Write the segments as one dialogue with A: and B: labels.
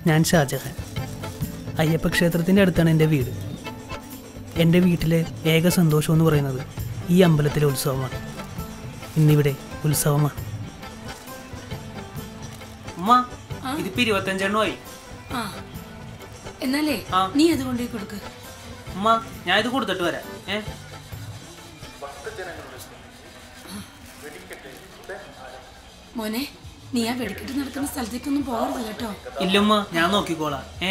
A: ഞാൻ ഷാജഹാൻ അയ്യപ്പ ക്ഷേത്രത്തിൻ്റെ അടുത്താണ് എൻ്റെ വീട് എൻ്റെ വീട്ടിലെ ഏക സന്തോഷം എന്ന് പറയുന്നത് ഈ അമ്പലത്തിലെ ഉത്സവമാണ് ഇന്നിവിടെ ഉത്സവമാണ് ഉമ്മ ഇതിപ്പോ ഇരുപത്തഞ്ചെണ്ണമായി
B: ആ എന്നാലേ
A: ആ.
B: നീ അത് കൊണ്ടുപോയി കൊടുക്ക്
A: ഉമ്മ ഞാൻ ഇത് കൊടുത്തിട്ട് വരാം ഏ
B: മോനെ നീ ആ വെടിക്കെട്ട് നടക്കുന്ന സ്ഥലത്തേക്കൊന്നും പോകരുത് കേട്ടോ
A: ഇല്ലുമ്മ ഞാൻ നോക്കിക്കോളാം ഏ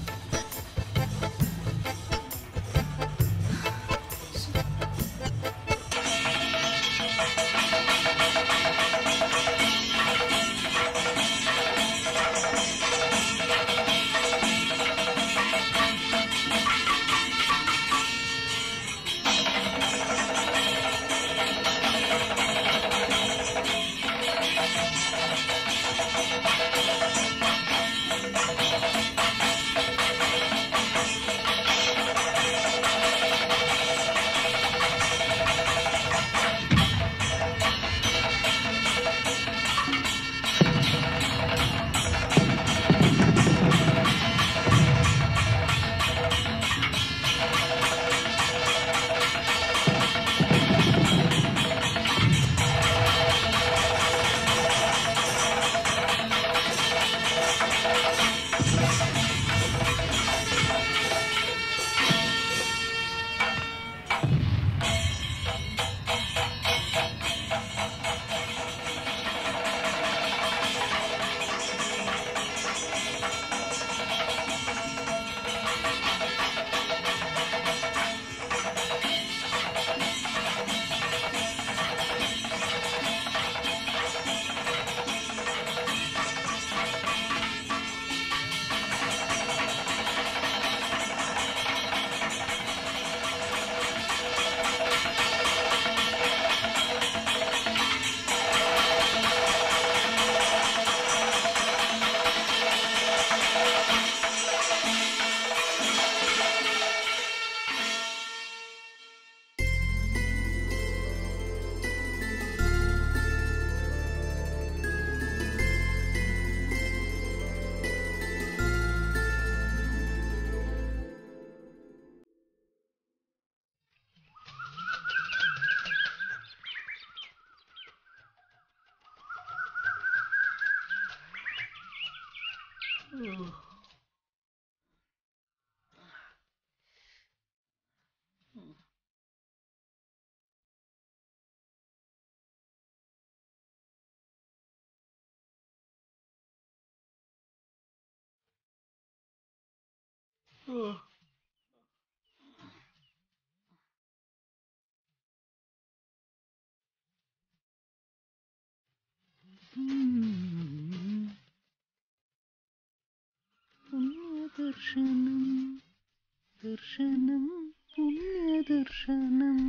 C: പുണ്യദർശനം ദർശനം പുണ്യദർശനം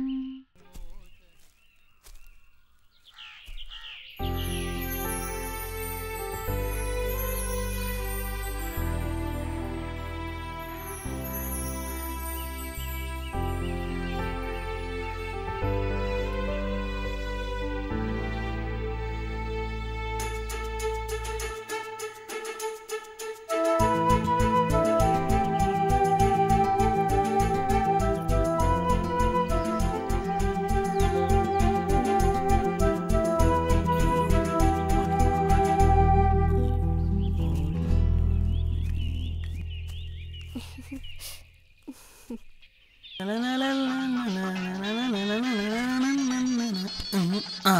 A: ആ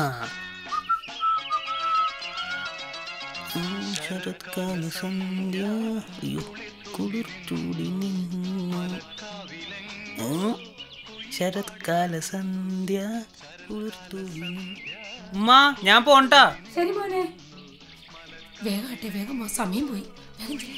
A: ഉം, ശരത്കാല സന്ധ്യ അയ്യോ കുളിർച്ചൂടി നിന്നു ഉം, ശരത്കാല സന്ധ്യ കുളിർത്തൂടി നിന്നു. ഉമ്മ ഞാൻ പോണ്ടാ
B: ശരി മോനെ വേഗം ആട്ടെ വേഗം പോ സമയം പോയി വേഗം ചെല്ല്.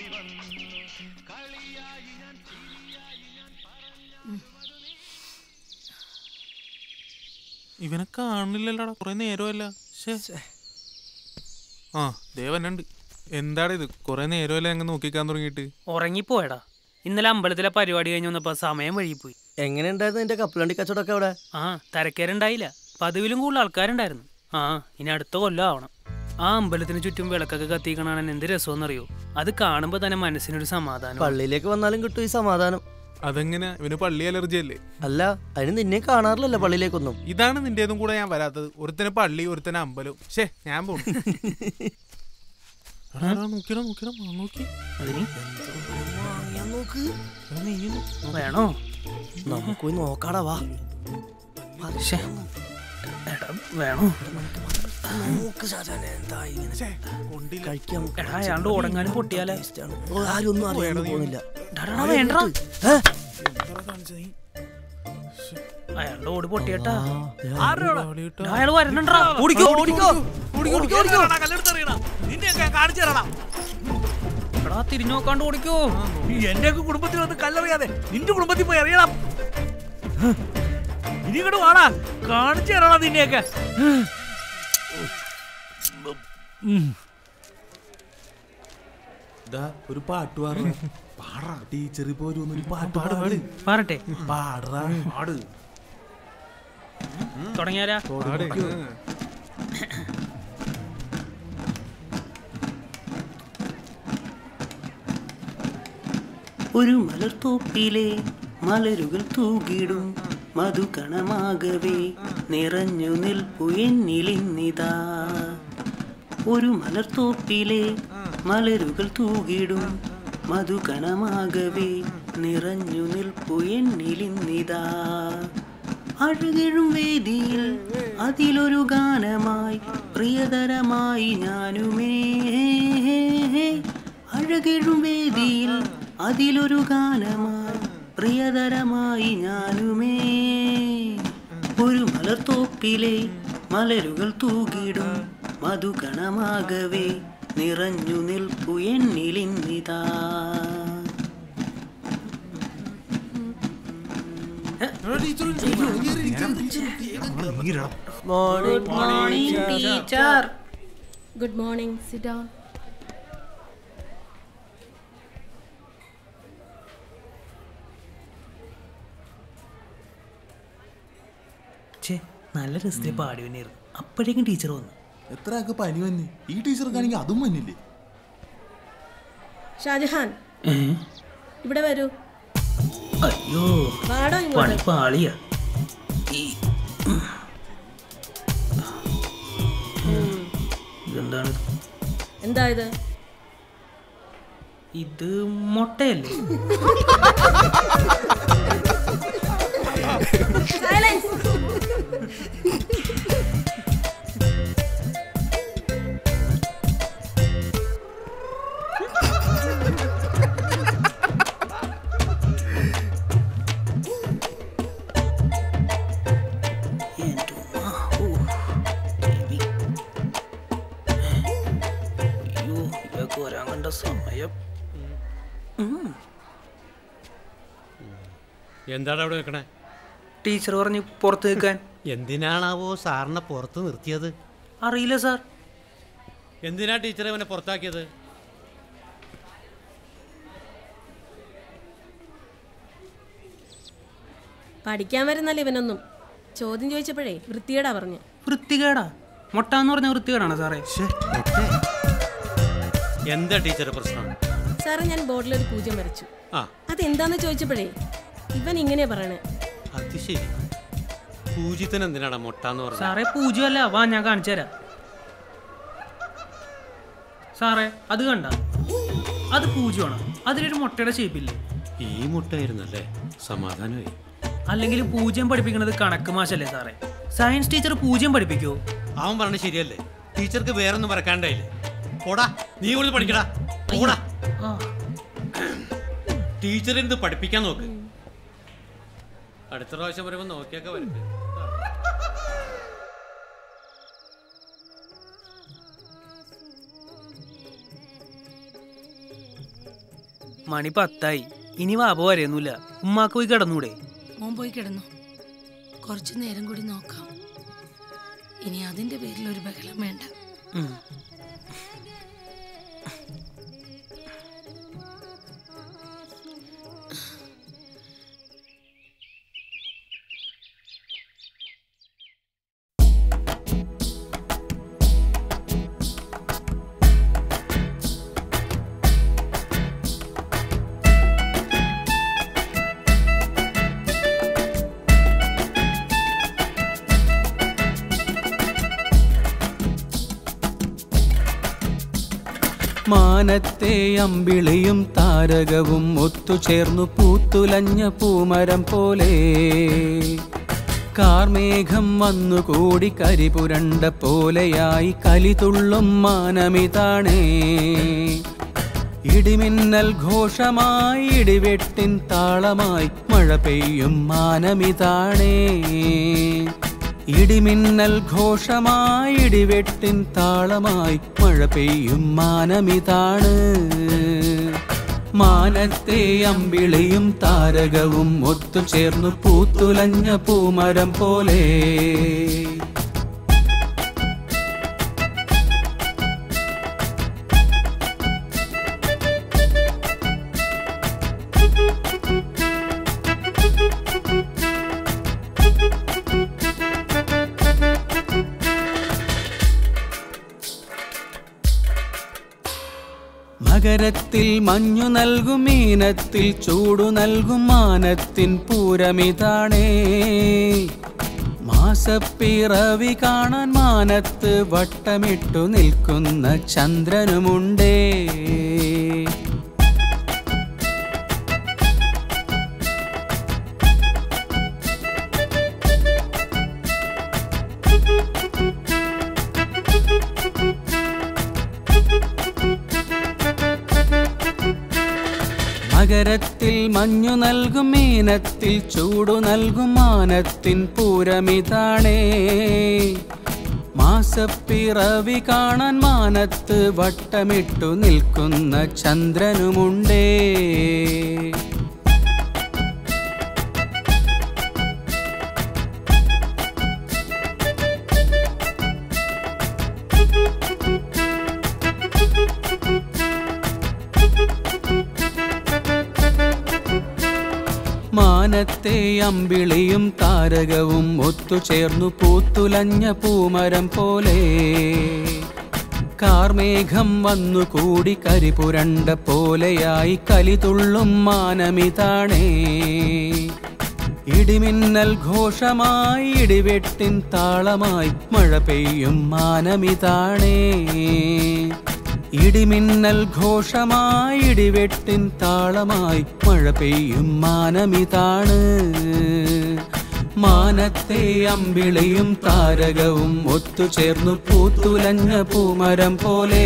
D: ഇവനെ കാണില്ലല്ലോടാ കുറെ നേരമല്ല ശ്ശേ. ആ ദേവനുണ്ട് എന്താടാ ഇത് കുറെ നേരമല്ല ഞങ്ങൾ നോക്കിക്കാൻ തുടങ്ങിയിട്ട്
A: ഉറങ്ങിപ്പോയടാ ഇന്നലെ അമ്പലത്തിലെ പരിപാടി കഴിഞ്ഞ് വന്നപ്പോ സമയം വഴിപ്പോയി
E: എങ്ങനെയുണ്ടായിരുന്നു നിന്റെ കപ്പലണ്ടി കച്ചവടമൊക്കെ അവിടെ
A: ആ തരക്കേരുണ്ടായില്ല പതിവിലും കൂടുതൽ ആൾക്കാരുണ്ടായിരുന്നു ആ ഇനി അടുത്ത കൊല്ലം ആവണം ആ അമ്പലത്തിന് ചുറ്റും വിളക്കൊക്കെ കത്തിക്കണാൻ എന്ത് രസമെന്നറിയോ അത് കാണുമ്പോൾ തന്നെ മനസ്സിനൊരു സമാധാനം
E: പള്ളിയിലേക്ക് വന്നാലും കിട്ടും ഈ സമാധാനം
D: അതെങ്ങനെ ഇവന് പള്ളി അലർജി അല്ലേ
E: അല്ല അതിന് നിന്നെ കാണാറില്ലല്ലോ പള്ളിയിലേക്കൊന്നും
D: ഇതാണ് നിന്റേതും കൂടെ ഞാൻ വരാത്തത് ഒരുത്തന് പള്ളി ഒരുത്തന് അമ്പലം ഷേ ഞാൻ പോണു എടാ, എടാ, നോക്കിയെടാ, നോക്കിയെടാ, മാ നോക്കി.
A: അതിന്
D: എടാ, നീയും.
A: വേണോ
E: നമുക്ക് പോയി നോക്കാടാ വാ
A: ശ്ശേ. എടാ വേണോ
E: നോക്ക് ഷാജാനെ, എന്താ ഇങ്ങനെ?
D: ഛേ, കൊണ്ടില്ല.
E: കഴിക്കാൻ നമുക്ക്
A: എടാ അയാളുടെ ഓടങ്ങാനും പൊട്ടിയാലേ
E: taste ആണ്. ഓ, ആരും ഒന്നും അറിയാൻ പോകുന്നില്ല
A: എടാ വേണ്ട
E: ഏ?
D: എടാ, കാണിച്ചേ നീ.
A: അയാളുടെ ഓട് പൊട്ടിയട്ടാ
D: കളിയിട്ടാ.
A: അയാൾ വരണണ്ടാ
E: ഓടിക്കോ ഓടിക്കോ ഓടിക്കോ ഓടിക്കോ
A: എടാ തിരിഞ്ഞു നോക്കാണ്ട് ഓടിക്കോ
F: എന്റെ ഒക്കെ കുടുംബത്തിൽ വന്ന് കല്ലെറിയാതെ നിന്റെ കുടുംബത്തിൽ പോയി എറിയണം ഇനി ഇങ്ങോട്ട് വാടാ കാണിച്ചു തരണം നിന്നെയൊക്കെ
G: ദാ, ഒരു പാട്ട് പാടണം പാടാ ടീച്ചർ ഇപ്പൊ ഒരു ഒരു പാട്ട് പാട്
A: പാറട്ടെ
G: പാടറാ പാട്
A: തുടങ്ങിയാലാ
D: പാട്.
A: ഒരു മലർത്തോപ്പിലെ മലരുകൾ തൂകിടും മധുകണമാകവേ നിറഞ്ഞു നിൽപ്പു എന്നിലിന്നിതാ ഒരു മലർത്തോപ്പിലെ മലരുകൾ തൂകിടും മധുകണമാകവേ നിറഞ്ഞു നിൽപ്പു എന്നിലിന്നിതാ അഴകിഴും വേദിയിൽ അതിലൊരു ഗാനമായി പ്രിയതരമായി ഞാനുമേ അഴകിഴും വേദിയിൽ അതിലൊരു ഗാനമായി പ്രിയതരമായി ഞാനുമേ ഒരു മലർത്തോപ്പിലെ മലരുകൾ തൂകിടും മധുകണമാകവേ നിറഞ്ഞു നിൽപ്പു എന്നിലിന്നിതാ
E: morning
A: morning teacher
H: Good morning. Sit down.
A: ഛേ നല്ല രസത്തിൽ പാടി വന്നിരുന്നു അപ്പോഴേക്കും ടീച്ചർ വന്നു
G: എത്ര ആൾക്ക് പനി വന്ന് ഈ ടീച്ചർക്കാണെങ്കിൽ അതും വന്നില്ലേ
H: ഷാജഹാൻ ഇവിടെ വരൂ
A: അയ്യോ
H: വാടോ ഇങ്ങോട്ട്
A: പണി പാളിയാ ഈ ഉം. ഇതെന്താണ്
H: എന്താ ഇത്
A: ഇത് മുട്ടയല്ലേ
H: സൈലൻസ്
A: എൻ്റെ ഉമ്മ. ഓ, ദേവി. അയ്യോ ഇതൊക്കെ വരാൻ കണ്ട സമയം
I: എന്താണ് അവിടെ നിൽക്കണേ
A: ടീച്ചർ പറഞ്ഞ് പുറത്ത് നിൽക്കാൻ
I: എന്തിനാണാവോ സാറിനെ പുറത്ത് നിർത്തിയത്
A: അറിയില്ല സാർ
I: എന്തിനാ ടീച്ചറെ അവനെ പുറത്താക്കിയത്
H: പഠിക്കാൻ വരുന്നല്ല ഇവനൊന്നും ചോദ്യം ചോദിച്ചപ്പോഴേ വൃത്തിയേടാ പറഞ്ഞു
A: വൃത്തികേടാ മുട്ട എന്ന് പറഞ്ഞ വൃത്തികേടാണ് സാറേ
I: എന്താ ടീച്ചറെ പ്രശ്നം
H: സാറേ ഞാൻ ബോർഡിലൊരു പൂജ്യം വരച്ചു
I: ആ
H: അതെന്താന്ന് ചോദിച്ചപ്പോഴേ ഇവൻ ഇങ്ങനെയാ പറയണേ
I: അത് ശരി പൂജിത്തൻ എന്തിനാടാ മുട്ടാന്ന് പറഞ്ഞത്
A: സാറേ പൂജ്യമല്ല വാ ഞാൻ കാണിച്ചു തരാം സാറേ അത് കണ്ട അത് പൂജ്യമാണ് അതിലൊരു മുട്ടയുടെ ഷേപ്പില്ലേ
I: ഈ മുട്ടായിരുന്നല്ലേ സമാധാനമായി
A: അല്ലെങ്കിൽ പൂജ്യം പഠിപ്പിക്കുന്നത് കണക്ക് മാഷല്ലേ സാറേ സയൻസ് ടീച്ചർ പൂജ്യം പഠിപ്പിക്കോ
I: അവൻ പറഞ്ഞത് ശരിയല്ലേ ടീച്ചർക്ക് വേറൊന്നും പറക്കാണ്ടായില്ലേ പോടാ നീ ഇവിടുന്ന് പഠിക്കടാ പോടാ
A: ആ
I: ടീച്ചറിന് പഠിപ്പിക്കാൻ നോക്ക് അടുത്ത പ്രാവശ്യം വരുമ്പോൾ നോക്കിയൊക്കെ വരും
A: മണി പത്തായി ഇനി വാപ വരെയൊന്നുമില്ല ഉമ്മാക്ക് പോയി കിടന്നൂടെ
B: മോൻ പോയി കിടന്നു കുറച്ചു നേരം കൂടി നോക്കാം ഇനി അതിന്റെ പേരിൽ ഒരു ബഹളം വേണ്ട
A: ഉം.
J: മാനത്തെ അമ്പിളിയും താരകവും ഒത്തുചേർന്നു പൂത്തുലഞ്ഞ പൂമരം പോലെ കാർമേഘം വന്നുകൂടി കരിപുരണ്ട പോലെയായി കലിതുള്ളും മാനമിതാണേ ഇടിമിന്നൽ ഘോഷമായി ഇടിവെട്ടിൻ താളമായി മഴ പെയ്യും മാനമിതാണേ ഇടിമിന്നൽ ഘോഷമായി ഇടിവെട്ടിൻ താളമായി മഴ പെയ്യും മാനമിതാണ് മാനത്തെ അമ്പിളിയും താരകവും ഒത്തുചേർന്നു പൂത്തുലഞ്ഞ പൂമരം പോലെ മകരത്തിൽ മഞ്ഞു നൽകും മീനത്തിൽ ചൂടു നൽകും മാനത്തിൻ പൂരമിതാണേ മാസപ്പിറവി കാണാൻ മാനത്ത് വട്ടമിട്ടു നിൽക്കുന്ന ചന്ദ്രനുമുണ്ടേ മകരത്തിൽ മഞ്ഞു നൽകും മീനത്തിൽ ചൂടു നൽകും മാനത്തിൻ പൂരമിതാണേ മാസപ്പിറവി കാണാൻ മാനത്ത് വട്ടമിട്ടു നിൽക്കുന്ന ചന്ദ്രനുമുണ്ടേ മാനത്തെ അമ്പിളിയും താരകവും ഒത്തുചേർന്നു പൂത്തുലഞ്ഞ പൂമരം പോലെ കാർമേഘം വന്നുകൂടി കരിപുരണ്ട പോലെയായി കലിതുള്ളും മാനമിതാണേ ഇടിമിന്നൽ ഘോഷമായി ഇടിവെട്ടിൻ താളമായി മഴ പെയ്യും മാനമിതാണേ ഇടിമിന്നൽ ഘോഷമായി ഇടിവെട്ടിൻ താളമായി മഴ പെയ്യും മാനമിതാണ് മാനത്തെ അമ്പിളിയും താരകവും ഒത്തുചേർന്നു പൂത്തുലഞ്ഞ പൂമരം പോലെ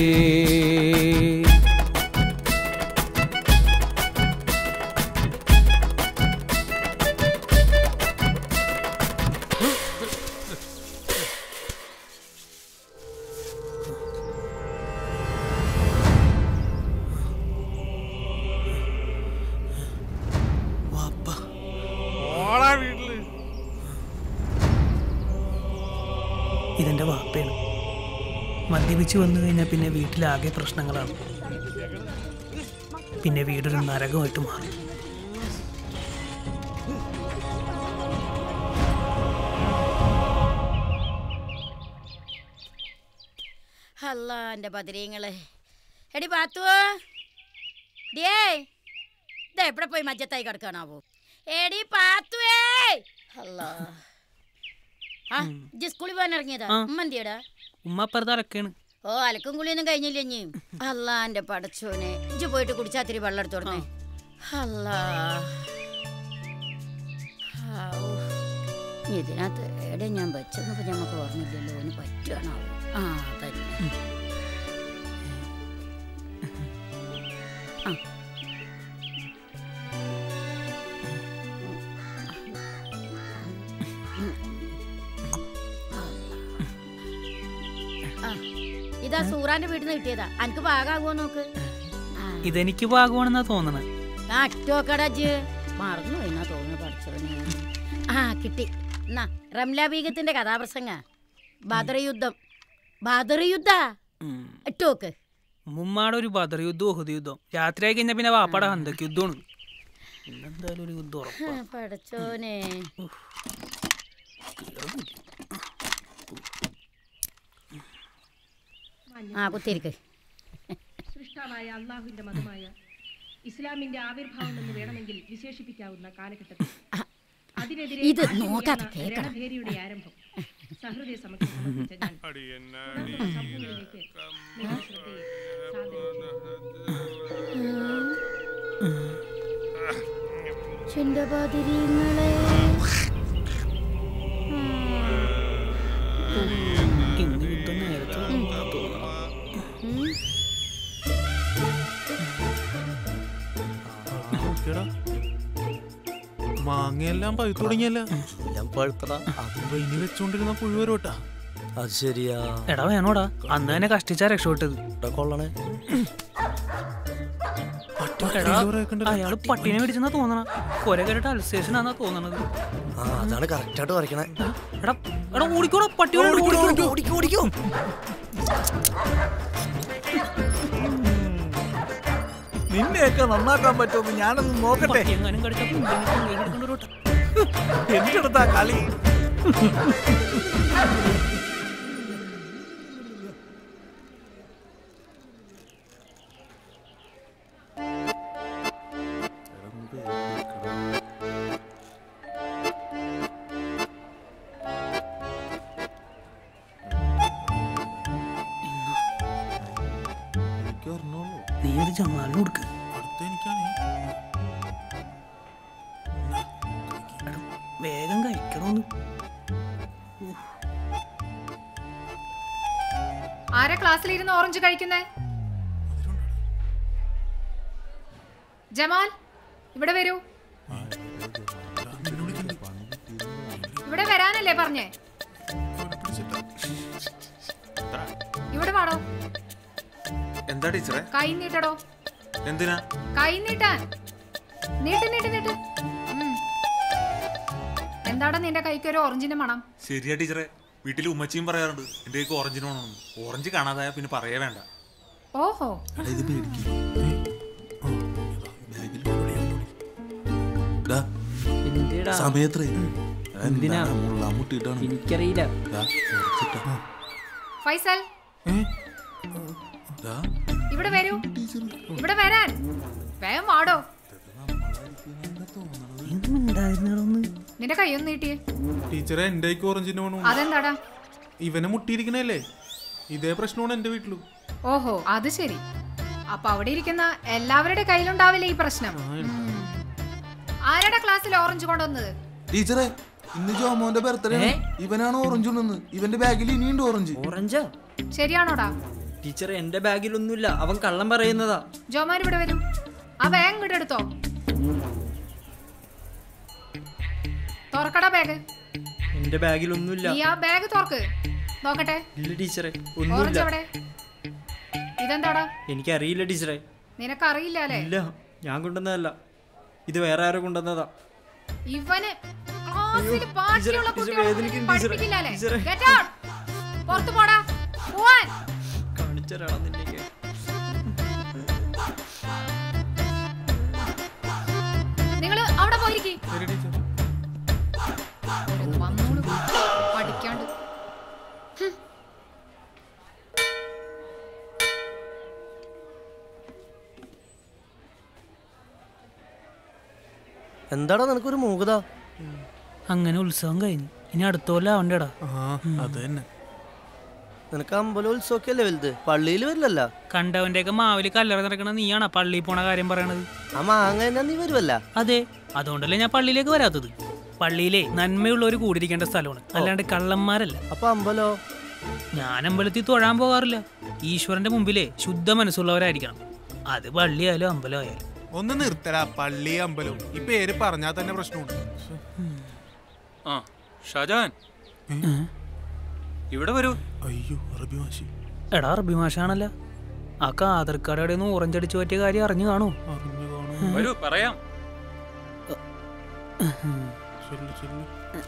D: ഓടാ വീട്ടില്
A: ഇതെൻ്റെ വാപ്പയാണ് മദ്യപിച്ച് വന്നു കഴിഞ്ഞാൽ പിന്നെ വീട്ടിലാകെ പ്രശ്നങ്ങളാണ് പിന്നെ വീടൊരു നരകമായിട്ട് മാറും
K: അല്ല എൻ്റെ ബദരീങ്ങളെ എടി പാത്തുവോ ഡിയേ ഇതാ എവിടെ പോയി മജ്ജത്തായി കിടക്കാനാവോ എടി പാത്തുവേ അല്ല ആ ഇജ്ജ് സ്കൂളിൽ പോകാൻ ഇറങ്ങിയതാ
A: ആ.
K: ഉമ്മ എന്തിയടാ
A: ഉമ്മ അപ്പുറത്ത് അലക്കാണ്
K: ഓ അലക്കും കുളിയൊന്നും കഴിഞ്ഞില്ല ഇനി അല്ല എൻ്റെ പടച്ചോനെ ഇജ്ജ് പോയിട്ട് കുടിച്ചാത്തിരി വെള്ളം എടുത്ത് തുറന്നേ അല്ല ഹാവൂ. ഇതിനകത്ത് എവിടെ ഞാൻ വെച്ചെന്ന് ഇപ്പൊ ഞമ്മക്ക് ഓർമ്മയില്ലല്ലോ ഒന്ന് പറ്റുവാണാവോ ആ തന്നെ ആ ആ, ഇതാ സൂറാന്റെ വീട്ടിൽ നിന്ന് കിട്ടിയതാ അനക്ക് പാകാകുമോ നോക്ക്
A: ഇതെനിക്ക് ഭാഗമാണെന്നാ തോന്നണേ
K: ആ അറ്റോക്കടജ് മറന്നു എന്നാ തോന്നുന്നു പഠിച്ചവന് ആ കിട്ടി എന്നാ റംല ബീഗത്തിന്റെ കഥാപ്രസംഗ ബദർ യുദ്ധം ബദർ യുദ്ധ ഇട്ടോക്ക്
A: മുമ്മാടെ ഒരു ബദർ യുദ്ധം ഉഹദ് യുദ്ധം രാത്രിയായി കഴിഞ്ഞാൽ പിന്നെ വാപ്പാടെ ഹന്തക്ക് യുദ്ധമാണ് പിന്നെന്തായാലും ഒരു യുദ്ധം ഉറപ്പാ
K: പഠിച്ചോനെ ആ കുത്തിരിക്ക്
L: സൃഷ്ടാവായ അള്ളാഹുവിന്റെ മതമായ ഇസ്ലാമിന്റെ ആവിർഭാവം എന്ന് വേണമെങ്കിൽ വിശേഷിപ്പിക്കാവുന്ന കാലഘട്ടത്തിൽ അതിനെതിരെ
K: ഇത്
L: ആദ്യം
K: നോക്കാതെ
L: ഉയർന്ന
K: കേൾക്കണം.
L: രണഭേരിയുടെ ആരംഭം സഹൃദയ സമക്ഷം സമർപ്പിച്ച ഞാൻ നമ്മുടെ സംഭവങ്ങളിലേക്ക് നിങ്ങളുടെ ശ്രദ്ധയെ സാദരം
K: എന്റെ ബദരീങ്ങളെ
A: ഇന്ന് യുദ്ധം നേരത്തെ തുടങ്ങുമെന്നാ തോന്നുന്നത്.
D: നോക്കിയടാ. മാങ്ങയെല്ലാം പഴുത്തു തുടങ്ങിയല്ല
E: എല്ലാം പഴുത്തടാ
D: അപ്പൊ ഇനി വെച്ചോണ്ടിരുന്ന പുഴുവരോട്ടാ
E: അത് ശരിയാ
A: എടാ വേണോടാ അന്ന് തന്നെ കഷ്ടിച്ചാ രക്ഷപ്പെട്ടത്
E: ഇവിടെ കൊള്ളണേ
A: എടാ അയാള് പട്ടിനെ മേടിച്ചെന്നാ തോന്നണ കൊര കേട്ടിട്ട് അൽസേഷൻ ആന്നാ തോന്നണത്
E: ആ അതാണ് കറക്റ്റ് ആയിട്ട് വരയ്ക്കണേ
A: എടാ എടാ ഓടിക്കോടാ പട്ടി ഓടിക്കോ
E: ഓടിക്കോ ഓടിക്കോ
F: നിന്നെയൊക്കെ നന്നാക്കാൻ പറ്റുമെന്ന് ഞാനൊന്ന് നോക്കട്ടെ
A: എങ്ങാനും കടിച്ചാ കൊണ്ടുവരോട്ടെ
F: എന്റെ അടുത്താ കളി
G: എനിക്ക് അറിഞ്ഞോളൂ
A: നീ ഒരു ജമാലിന് കൊടുക്ക്
D: അടുത്ത എനിക്കാണ്
A: എടാ, വേഗം കഴിക്കണോന്ന്
M: ആരാ ക്ലാസ്സിലിരുന്ന് ഓറഞ്ച് കഴിക്കുന്നേ ജമാൽ ഇവിടെ വരൂ ഇവിടെ വരാനല്ലേ പറഞ്ഞേ ഇവിടെ വാടോ
G: എന്താ ടീച്ചറെ
M: കൈ നീട്ടടോ
G: എന്തിനാ
M: കൈ നീട്ടാൻ നീട്ട് നീട്ട് നീട്ട് ഉം. എന്താടാ നിന്റെ കൈക്ക് ഒരു ഓറഞ്ചിന്റെ മണം
G: ശരിയാ ടീച്ചറെ വീട്ടിൽ ഉമ്മച്ചിയും പറയാറുണ്ട് എന്റെ കൈക്ക് ഓറഞ്ചിന് വേണമെന്ന് ഓറഞ്ച് കാണാതായ പിന്നെ പറയേ വേണ്ട
M: ഓഹോ
G: ഇത് പേടിക്ക്
J: എന്തിടാ?
G: സമയത്രേ
J: എന്തിനാ?
G: മുട്ടിട്ടാണ്
J: എനിക്കറിയില്ല
M: ഫൈസൽ ഇവിടെ വരൂ ഇവിടെ വരാൻ വേഗം വാടോ നിന്റെ കൈയൊന്ന് നീട്ടിയേ
D: ടീച്ചറെ എന്റെ കൈക്ക് ഓറഞ്ചിന്റെ വേണോ
M: അതെന്താടാ
D: ഇവനെ മുട്ടിയിരിക്കണല്ലേ ഇതേ പ്രശ്നമാണ് എന്റെ വീട്ടിലും
M: ഓഹോ അത് ശരി അപ്പൊ അവിടെ ഇരിക്കുന്ന എല്ലാവരുടെ കയ്യിലുണ്ടാവില്ലേ ഈ പ്രശ്നം ഉം. ആരാടാ ക്ലാസ്സിൽ ഓറഞ്ച് കൊണ്ടുവന്നത്
G: ടീച്ചറെ ഇന്ന് ജോമോന്റെ ബർത്ത്ഡേ ഇവനാണ് ഓറഞ്ച് ഉണ്ടെന്ന് ഇവന്റെ ബാഗിൽ ഇനിയുണ്ട് ഓറഞ്ച്
J: ഓറഞ്ചാ
M: ശരിയാണോടാ
J: ടീച്ചർ എന്റെ ബാഗിലൊന്നുമില്ല അവൻ കള്ളം പറയുന്നതാ
M: ജോമാൻ ഇവിടെ വരും ആ ബാഗ് ഇങ്ങോട്ട് എടുത്തോ തുറക്കടാ ബാഗ്
J: എന്റെ ബാഗിലൊന്നുമില്ല
M: നീ ആ ബാഗ് തുറക്ക് നോക്കട്ടെ
J: ഇല്ല ടീച്ചറെ
M: ഓറഞ്ച്
J: ഒന്നുമില്ല
M: എവിടെ ഇതെന്താടാ
J: എനിക്കറിയില്ല ടീച്ചറെ
M: നിനക്കറിയില്ല അല്ലേ
J: ഇല്ല ഞാൻ കൊണ്ടുവന്നതല്ല ഇത് വേറെ ആരോ കൊണ്ടുവന്നതാ
M: ഇവന് ക്ലാസ്സിൽ ബാക്കിയുള്ള
J: ടീച്ചറെ,
M: കുട്ടികളെ
J: വേദനിക്കും ടീച്ചറെ,
M: പഠിപ്പിക്കില്ല അല്ലേ
J: ടീച്ചറെ.
M: Get out. പുറത്ത് പോടാ പോവാൻ
J: കാണിച്ചരാടാ നിന്റെ
M: നിങ്ങൾ അവിടെ പോയിരിക്കും
D: ശരി ടീച്ചർ
M: വന്നോളൂ പഠിക്കാണ്ട് ഹും.
E: എന്താടാ നിനക്കൊരു മൂകത
A: അങ്ങനെ ഉത്സവം കഴിഞ്ഞു ഇനി അടുത്ത കൊല്ലം ആവണ്ടേടാ
D: അത് തന്നെ
E: നിനക്ക് അമ്പലോത്സവമൊക്കെ അല്ലേ വലുത് പള്ളിയിൽ വരില്ലല്ല
A: കണ്ടവന്റെയൊക്കെ മാവില് കല്ലറ നടക്കണ നീയാണോ പള്ളിയിൽ പോണ കാര്യം പറയണത്
E: ആ മാങ്ങ തന്നെ നീ വരുമല്ല
A: അതെ അതുകൊണ്ടല്ലേ ഞാൻ പള്ളിയിലേക്ക് വരാത്തത് പള്ളിയിലെ നന്മയുള്ളവർ കൂടിയിരിക്കേണ്ട സ്ഥലമാണ് അല്ലാണ്ട് കള്ളന്മാരല്ല
E: അപ്പൊ അമ്പലോ
A: ഞാൻ അമ്പലത്തിൽ തൊഴാൻ പോകാറില്ല ഈശ്വരന്റെ മുമ്പിലെ ശുദ്ധ മനസ്സുള്ളവരായിരിക്കണം അത് പള്ളിയായാലും അമ്പലമായാലും
D: ഒന്ന് നിർത്തടാ പള്ളി അമ്പലവും ഈ പേര് പറഞ്ഞാൽ തന്നെ പ്രശ്നമുണ്ട് ശ്ശെ.
J: ആ ഷാജാൻ ഇവിടെ വരൂ
D: അയ്യോ അറബി ഭാഷ
A: എടാ അറബി മാഷാണല്ല ആ കാതർ കടയുടെ നിന്ന് ഓറഞ്ച് അടിച്ചു പറ്റിയ കാര്യം അറിഞ്ഞു കാണൂ
D: അറിഞ്ഞു കാണും
J: വരൂ പറയാം
D: ചെല്ലു ചെല്ലു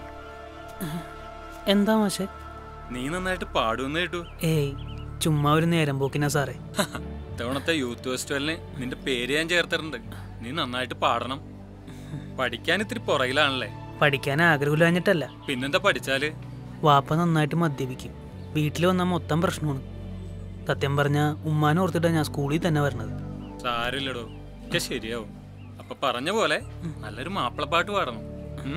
A: എന്താ മാഷെ
J: നീ നന്നായിട്ട് പാടുമെന്ന് കേട്ടു
A: ഏയ് ചുമ്മാ ഒരു നേരം പോക്കിനാ സാറേ
J: ഇത്തവണത്തെ യൂത്ത് ഫെസ്റ്റിവലിന് നിന്റെ പേര് ഞാൻ ചേർത്തിട്ടുണ്ട് നീ നന്നായിട്ട് പാടണം പഠിക്കാൻ ഇത്തിരി പുറകിലാണല്ലേ
A: പഠിക്കാൻ ആഗ്രഹമില്ലാഞ്ഞിട്ടല്ല
J: പിന്നെന്താ പഠിച്ചാല്
A: വാപ്പ നന്നായിട്ട് മദ്യപിക്കും വീട്ടിൽ വന്നാൽ മൊത്തം പ്രശ്നമാണ് സത്യം പറഞ്ഞ ഉമ്മാനെ ഓർത്തിട്ടാണ് ഞാൻ സ്കൂളിൽ തന്നെ വരണത്
J: സാരില്ലടോ ഒക്കെ ശരിയാവും അപ്പൊ പറഞ്ഞ പോലെ നല്ലൊരു മാപ്പിളപ്പാട്ട് പാടണം ഉം?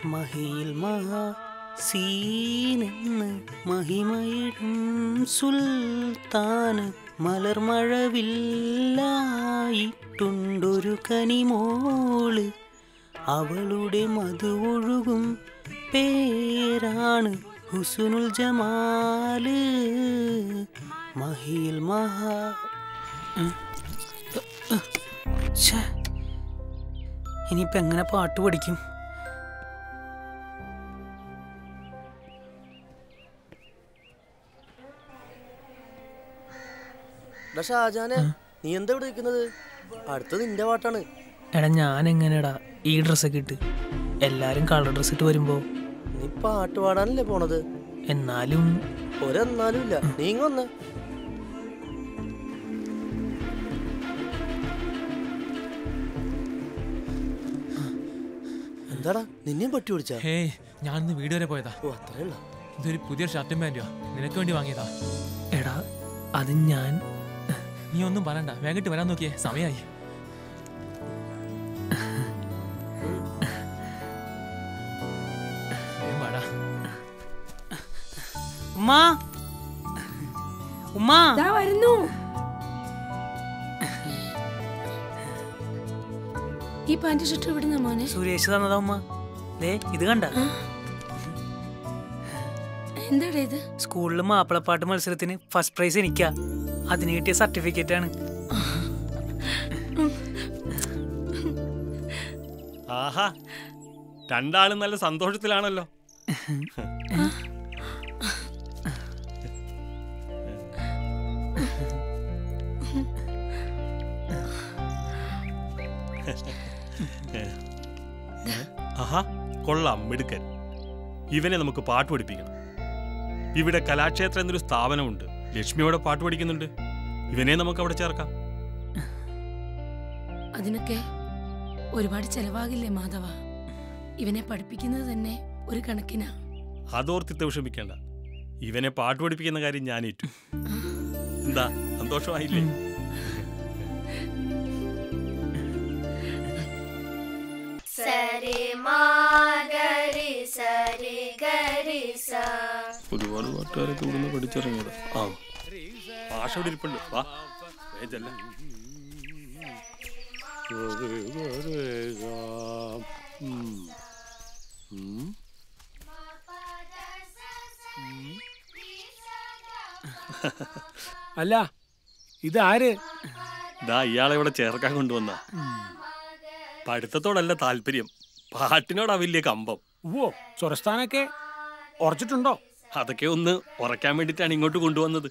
A: മഹിയിൽ മഹാ സീനെന്ന് മഹിമയിടും സുൽത്താന് മലർമഴവില്ലായിട്ടുണ്ടൊരു കനിമോള് അവളുടെ മധു ഒഴുകും പേരാണ് ഹുസുനുൽ ജമാല് മഹിയിൽ മഹാ ഉം. ഛേ. ഇനിയിപ്പോ എങ്ങനെ പാട്ട് പഠിക്കും
E: എടാ ഷാജാനെ നീ എന്താ ഇവിടെ നിൽക്കുന്നത് അടുത്തത് നിന്റെ പാട്ടാണ്
A: എടാ ഞാൻ എങ്ങനെടാ ഈ ഡ്രസ്സൊക്കെ ഇട്ട് എല്ലാരും കളർ ഡ്രസ് ഇട്ട് വരുമ്പോ
E: നീ പാട്ട് പാടാനല്ലേ പോണത്
A: എന്നാലും
E: ഒരെന്നാലും ഇല്ല നീ ഇങ്ങ് വന്നേ എന്താടാ നിന്നെയും പട്ടി പിടിച്ചാ
N: ഹേയ് ഞാനിന്ന് വീട് വരെ പോയതാ
E: ഓ അത്രേ ഉള്ളോ
N: ഇതൊരു പുതിയ ഷർട്ടും പാൻറ്റുവാ നിനക്ക് വേണ്ടി വാങ്ങിയതാ
A: എടാ അത് ഞാൻ
N: നീ ഒന്നും പറയണ്ട വേഗിട്ട് വരാൻ നോക്കിയേ സമയായി വേഗം വാടാ.
A: ഉമ്മാ ഉമ്മാ
B: വരുന്നു ഈ പാന്റ് ഷർട്ട് എവിടുന്ന മോനെ
A: സുരേഷ് തന്നതാ ഉമ്മ ദേ ഇത് കണ്ട
B: എന്താടാ ഇത്
A: സ്കൂളിൽ മാപ്പിളപ്പാട്ട് മത്സരത്തിന് ഫസ്റ്റ് പ്രൈസ് എനിക്കാ അതിന് കിട്ടിയ സർട്ടിഫിക്കറ്റ് ആണ്
O: ആഹാ രണ്ടാളും നല്ല സന്തോഷത്തിലാണല്ലോ ആഹാ കൊള്ളാം മിടുക്കൻ ഇവനെ നമുക്ക് പാട്ട് പഠിപ്പിക്കണം ഇവിടെ കലാക്ഷേത്രം എന്നൊരു സ്ഥാപനമുണ്ട് ലക്ഷ്മി അവിടെ പാട്ട് പഠിക്കുന്നുണ്ട് ഇവനെ നമുക്ക് അവിടെ ചേർക്കാം
B: അതിനൊക്കെ ഒരുപാട് ചെലവാകില്ലേ മാധവ ഇവനെ പഠിപ്പിക്കുന്നത് തന്നെ ഒരു കണക്കിനാ
O: അതോർത്തിട്ട് വിഷമിക്കേണ്ട ഇവനെ പാട്ട് പഠിപ്പിക്കുന്ന കാര്യം ഞാൻ ഏറ്റു എന്താ സന്തോഷമായില്ലേ
P: സരി മാഗരി സരി ഗരി സ
O: ഒരുപാട് പാട്ടുകാരൊക്കെ ഇവിടുന്ന് പഠിച്ചിറങ്ങിയതാ ആ ഭാഷ ഇവിടെ ഇരിപ്പുണ്ട് വാ വേജല്ല
F: അല്ല ഇത് ആര്
O: ദാ ഇയാളെ ഇവിടെ ചേർക്കാൻ കൊണ്ടുവന്ന പഠിത്തത്തോടല്ല താല്പര്യം പാട്ടിനോടാ വലിയ കമ്പം
F: ഓ സ്വരസ്ഥാനൊക്കെ ഉറച്ചിട്ടുണ്ടോ
O: അതൊക്കെ ഒന്ന് ഉറക്കാൻ വേണ്ടിയിട്ടാണ് ഇങ്ങോട്ട് കൊണ്ടുവന്നത്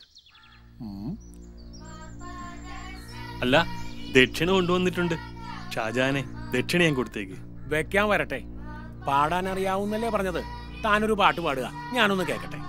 O: അല്ല ദക്ഷിണ കൊണ്ടുവന്നിട്ടുണ്ട് ഷാജാനെ ദക്ഷിണ ഞാൻ കൊടുത്തേക്ക്
F: വെക്കാൻ വരട്ടെ പാടാൻ അറിയാവുന്നല്ലേ പറഞ്ഞത് താനൊരു പാട്ട് പാടുക ഞാനൊന്ന് കേക്കട്ടെ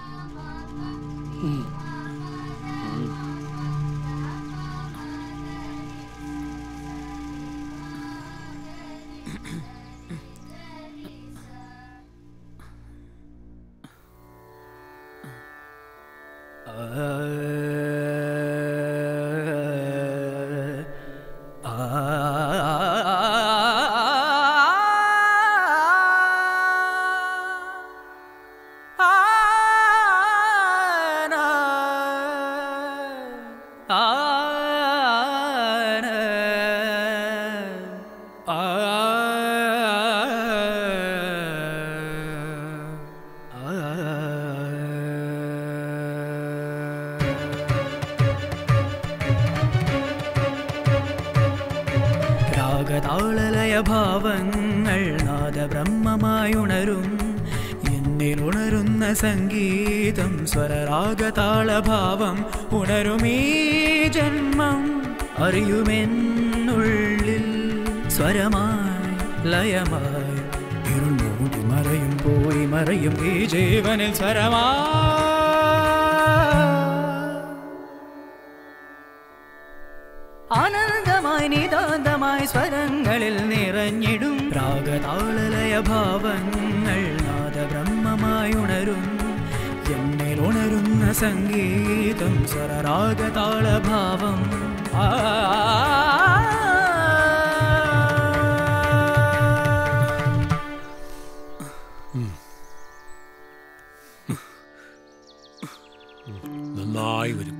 A: രാഗതാളലയ ഭാവങ്ങൾ നാദബ്രഹ്മമായുണരും എന്നിൽ ഉണരുന്ന സംഗീതം സ്വരരാഗതാളഭാവം ഉണരുമീ ജന്മം അറിയുമെന്നുള്ളിൽ സ്വരമായി ലയമായി ഇരുൾ മൂടി മറയും പോയി മറയും ഈ ജീവനിൽ സ്വരമാ ആനന്ദമായി നിതാന്തമായി സ്വരങ്ങളിൽ നിറഞ്ഞിടും രാഗതാളലയ ഭാവങ്ങൾ നാദബ്രഹ്മമായി ഉണരും എന്നിൽ ഉണരുന്ന സംഗീതം സ്വരരാഗതാളഭാവം ആ
F: നന്നായി വരും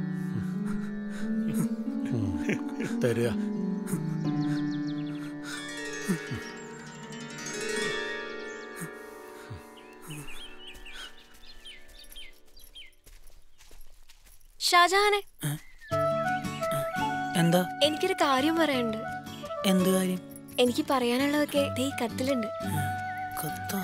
F: ഉം. തരിക
Q: ഷാജഹാനെ
A: എന്താ
Q: എനിക്കൊരു കാര്യം പറയാനുണ്ട്
A: എന്ത് കാര്യം
Q: എനിക്ക് പറയാനുള്ളതൊക്കെ ദേ ഈ കത്തിലുണ്ട്
A: കത്തോ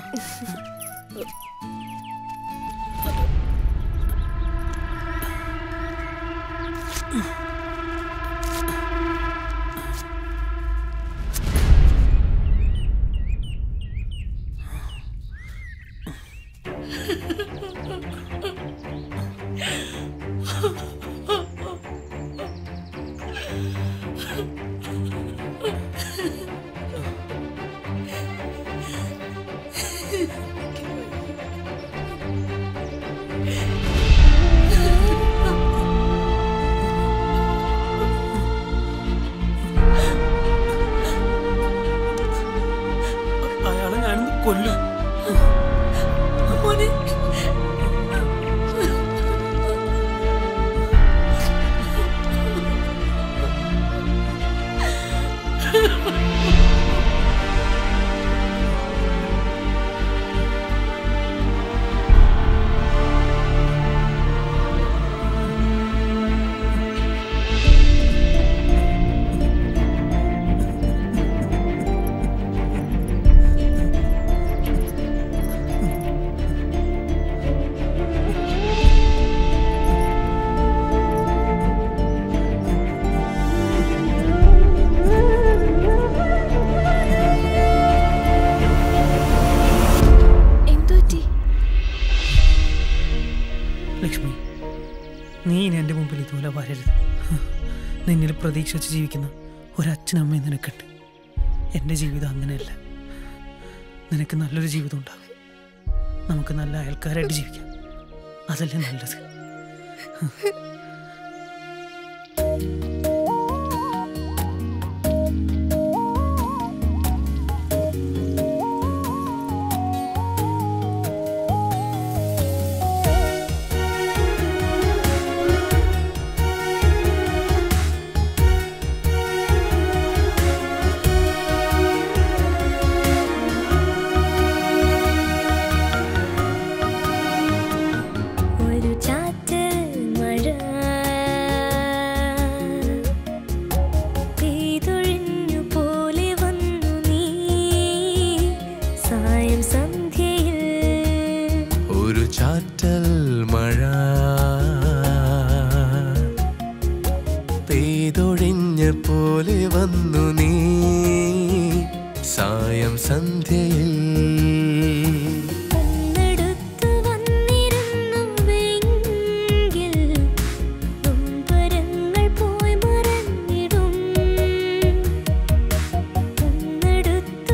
A: അയാളെ ഞാനൊന്ന് കൊല്ലും
Q: എന്തുപറ്റി
A: ലക്ഷ്മി നീ ഇനി എൻ്റെ മുമ്പിൽ ഇതുപോലെ വരരുത് നിന്നിൽ പ്രതീക്ഷ വെച്ച് ജീവിക്കുന്ന ഒരച്ഛനും അമ്മയും നിനക്കുണ്ട് എൻ്റെ ജീവിതം അങ്ങനെയല്ല നിനക്ക് നല്ലൊരു ജീവിതം ഉണ്ടാകും നമുക്ക് നല്ല അയൽക്കാരായിട്ട് ജീവിക്കാം അതല്ലേ നല്ലത്
P: ഒരു ചാറ്റൽ മഴ പെയ്തൊഴിഞ്ഞു പോലെ വന്നു നീ സായം സന്ധ്യയിൽ
R: ഒരു ചാറ്റൽ മഴ പെയ്തൊഴിഞ്ഞ പോലെ വന്നു നീ സായം സന്ധ്യയിൽ
P: ഒന്നെടുത്തു വന്നിരുന്നുവെങ്കിൽ നൊമ്പരങ്ങൾ പോയി മറഞ്ഞിടും ഒന്നെടുത്തു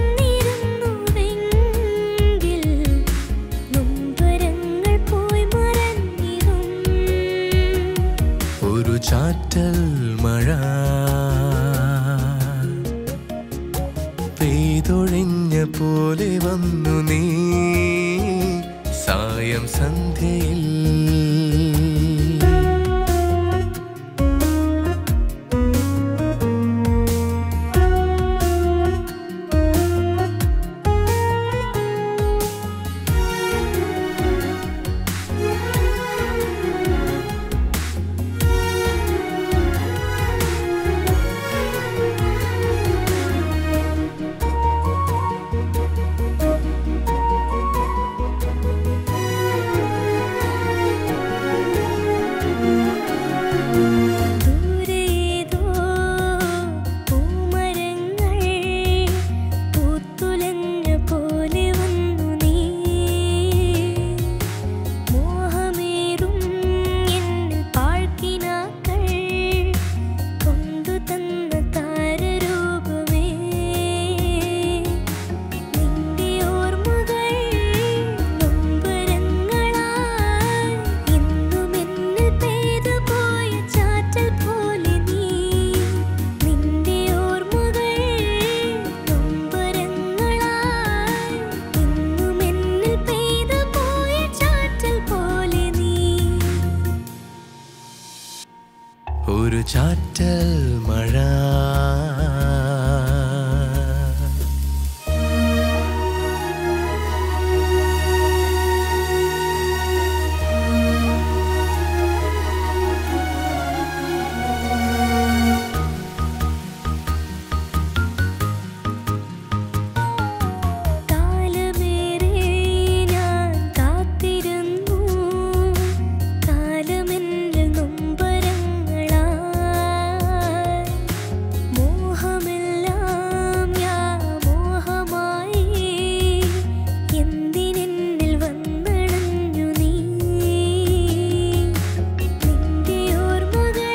P: വന്നിരുന്നുവെങ്കിൽ നൊമ്പരങ്ങൾ പോയി മറഞ്ഞിടും
R: ഒരു ചാറ്റൽ മഴ പെയ്തൊഴിഞ്ഞ പോലെ വന്നു നീ സായം സന്ധ്യയിൽ ഒരു ചാറ്റൽ മഴ
P: കാലമേറെ ഞാൻ കാത്തിരുന്നു കാലമെന്നിൽ നൊമ്പരങ്ങളായി മോഹമെല്ലാം വ്യാമോഹമായി എന്തിനെന്നിൽ വന്നണഞ്ഞു നീ നിന്റെ ഓർമ്മകൾ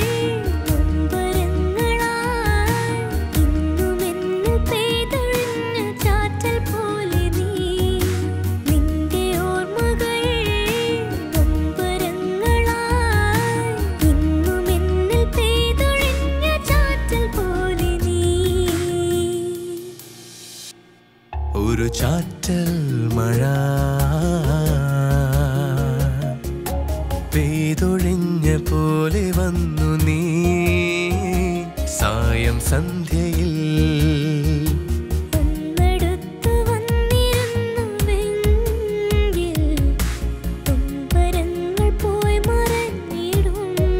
P: നൊമ്പരങ്ങളായി ഇന്നും എന്നിൽ പെയ്തൊഴിഞ്ഞ ചാറ്റൽ പോലെ നീ നിന്റെ ഓർമ്മകൾ നൊമ്പരങ്ങളായി ഇന്നും എന്നിൽ പെയ്തൊഴിഞ്ഞ ചാറ്റൽ പോലെ നീ
R: ഒരു ചാറ്റൽ മഴ പെയ്തൊഴിഞ്ഞ പോലെ വന്നു നീ സായം സന്ധ്യയിൽ
P: ഒന്നടുത്തു വന്നിരുന്നുവെങ്കിൽ തുമ്പരങ്ങൾ പോയി മറഞ്ഞിടും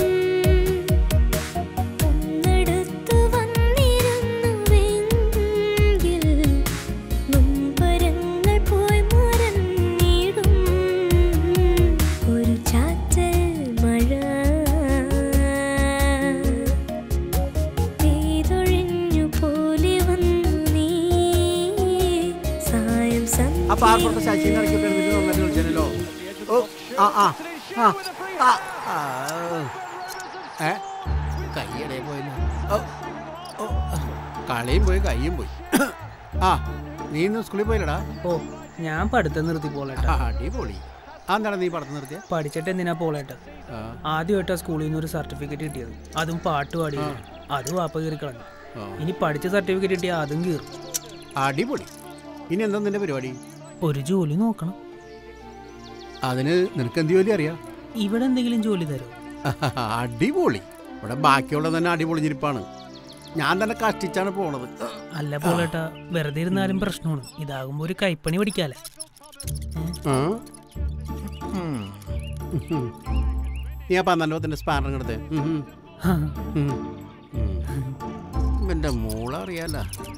P: ഒന്നടുത്തു വന്നിരുന്നുവെങ്കിൽ നൊമ്പരങ്ങൾ പോയി മറഞ്ഞിടും ഒരു ചാറ്റൽ മഴ പെയ്തൊഴിഞ്ഞു പോലെ വന്നു നീ സായം
S: ആ പാർപ്പുറത്തെ ശശിനെ ഇറക്കി പെരുന്നിട്ട് നന്നായിട്ട് കളിച്ചാലോ ഓ ആ ആ ആ ആ ആ ഏ കയ്യടേ പോയില്ല ഓ ഓ കളിയും പോയി കയ്യും പോയി ആ നീ ഇന്ന് സ്കൂളിൽ പോയില്ലടാ
A: ഓ ഞാൻ പഠിത്തം നിർത്തി പോളേട്ടാ
S: അടിപൊളി ആ എന്താണ് നീ പഠിത്തം നിർത്തിയ
A: പഠിച്ചിട്ട് എന്തിനാ പോളേട്ടാ ആദ്യമായിട്ടാ സ്കൂളിൽ നിന്ന് ഒരു സർട്ടിഫിക്കറ്റ് കിട്ടിയത് അതും പാട്ട് പാടി അത് വാപ്പ കയറി കളഞ്ഞു ഇനി പഠിച്ച സർട്ടിഫിക്കറ്റ് കിട്ടിയാൽ അതും കീറും
S: അടിപൊളി ഇനി എന്താ നിന്റെ പരിപാടി
A: ഒരു ജോലി നോക്കണം
S: അതിന് നിനക്ക് എന്ത് ജോലി അറിയാം
A: ഇവിടെ എന്തെങ്കിലും ജോലി തരോ
S: അടിപൊളി ഇവിടെ ബാക്കിയുള്ളത് തന്നെ അടിപൊളി ഇരിപ്പാണ് ഞാൻ തന്നെ കഷ്ടിച്ചാണ് പോണത്
A: അല്ല പോളേട്ടാ വെറുതെ ഇരുന്നാലും പ്രശ്നമാണ് ഇതാകുമ്പോ ഒരു കൈപ്പണി പഠിക്കാല്ലേ
S: ആ? ഉം. നീ ആ പന്ത്രണ്ട് പത്തിന്റെ സ്പാനർ എടുത്തേ എന്റെ മോള അറിയാല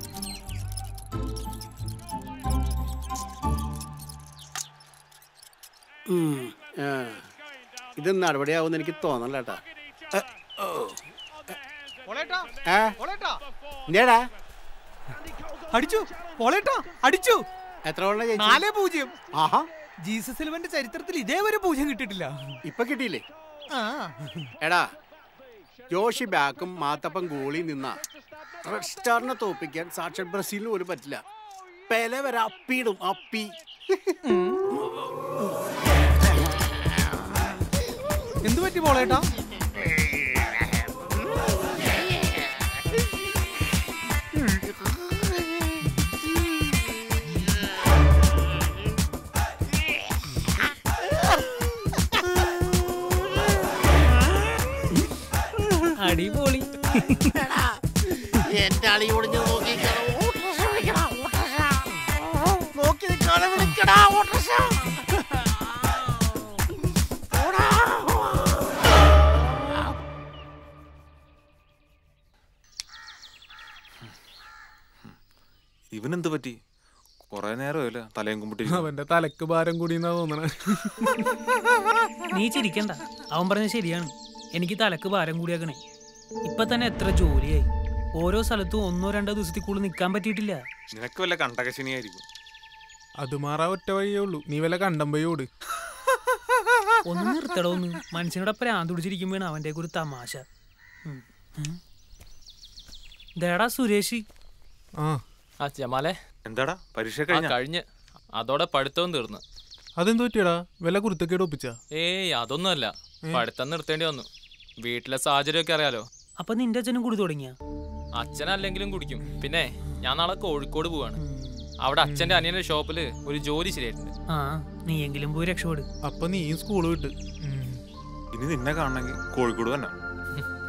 S: ഇത് നടപടിയാവുമെന്ന് എനിക്ക് തോന്നല കേട്ടാ എന്തേടാ
T: അടിച്ചു പോളേട്ടാ അടിച്ചു
S: എത്ര കൊണ്ടാ ജയിച്ചത്?
T: നാലേ പൂജ്യം
S: ആഹാ
T: ജീസസ് ഇലവന്റെ ചരിത്രത്തിൽ ഇതേവരെ പൂജ്യം കിട്ടിയിട്ടില്ല
S: ഇപ്പൊ കിട്ടിയില്ലേ
T: ആ
S: എടാ ജോഷി ബാക്കും മാത്തപ്പൻ ഗോളി നിന്ന റെഡ് സ്റ്റാറിനെ തോപ്പിക്കാൻ സാക്ഷാത് ബ്രസീലിന് പോലും പറ്റില്ല പെല വരെ അപ്പിയിടും അപ്പി
T: എന്തു പറ്റി പോളേട്ടാ
A: അടിപൊളി
S: എന്റെ അളി ഒടിഞ്ഞു നോക്കി നോക്കി നിൽക്കാതെ വിളിക്കടാ ഓട്ടർഷ
D: ഇവനെന്ത് പറ്റി കൊറേ നേരമല്ല തലയും കുമ്പിട്ടി അവന്റെ തലക്ക് ഭാരം കൂടിയെന്നാ തോന്നണേ
A: നീ ചിരിക്കണ്ട അവൻ പറഞ്ഞ ശരിയാണ് എനിക്ക് തലക്ക് ഭാരം കൂടിയാക്കണേ ഇപ്പൊ തന്നെ എത്ര ജോലിയായി ഓരോ സ്ഥലത്തും ഒന്നോ രണ്ടോ ദിവസത്തിൽ കൂടുതൽ നിൽക്കാൻ പറ്റിയിട്ടില്ല
D: നിനക്ക് വല്ല കണ്ടകശനിയായിരിക്കും അത് മാറാ ഒറ്റ വഴിയേ ഉള്ളൂ നീ വല്ല കണ്ടമ്പയോട്
A: ഒന്ന് നിർത്തടോ ഒന്ന് മനുഷ്യനോട് പ്രാന്ത് പിടിച്ചിരിക്കുമ്പോഴാണ് അവൻ്റെ ഒരു തമാശ ഉം. ഉം. ദേടാ സുരേഷ്
D: ആ
N: ആ ജമാലെ
D: എന്താടാ പരീക്ഷ
N: ആ,
D: കഴിഞ്ഞ
N: കഴിഞ്ഞ് അതോടെ പഠിത്തവും തീർന്നു
D: അതെന്ത് പറ്റിയടാ വല്ല കുരുത്തക്കേട് ഒപ്പിച്ച
N: ഏയ് അതൊന്നുമല്ല പഠിത്തം നിർത്തേണ്ടി വന്നു വീട്ടിലെ സാഹചര്യമൊക്കെ അറിയാലോ
A: അപ്പൊ നിന്റെ അച്ഛനും കുടി തുടങ്ങിയ
N: അച്ഛനല്ലെങ്കിലും കുടിക്കും പിന്നെ ഞാൻ നാളെ കോഴിക്കോട് പോവാണ് അവിടെ അച്ഛന്റെ അനിയന്റെ ഷോപ്പില് ഒരു ജോലി ശരിയായിട്ടുണ്ട്
A: ആ നീ എങ്കിലും പോയി രക്ഷപ്പെടും
D: അപ്പൊ നീയും സ്കൂൾ വിട്ട് ഇനി നിന്നെ കാണണമെങ്കിൽ കോഴിക്കോട് തന്നെ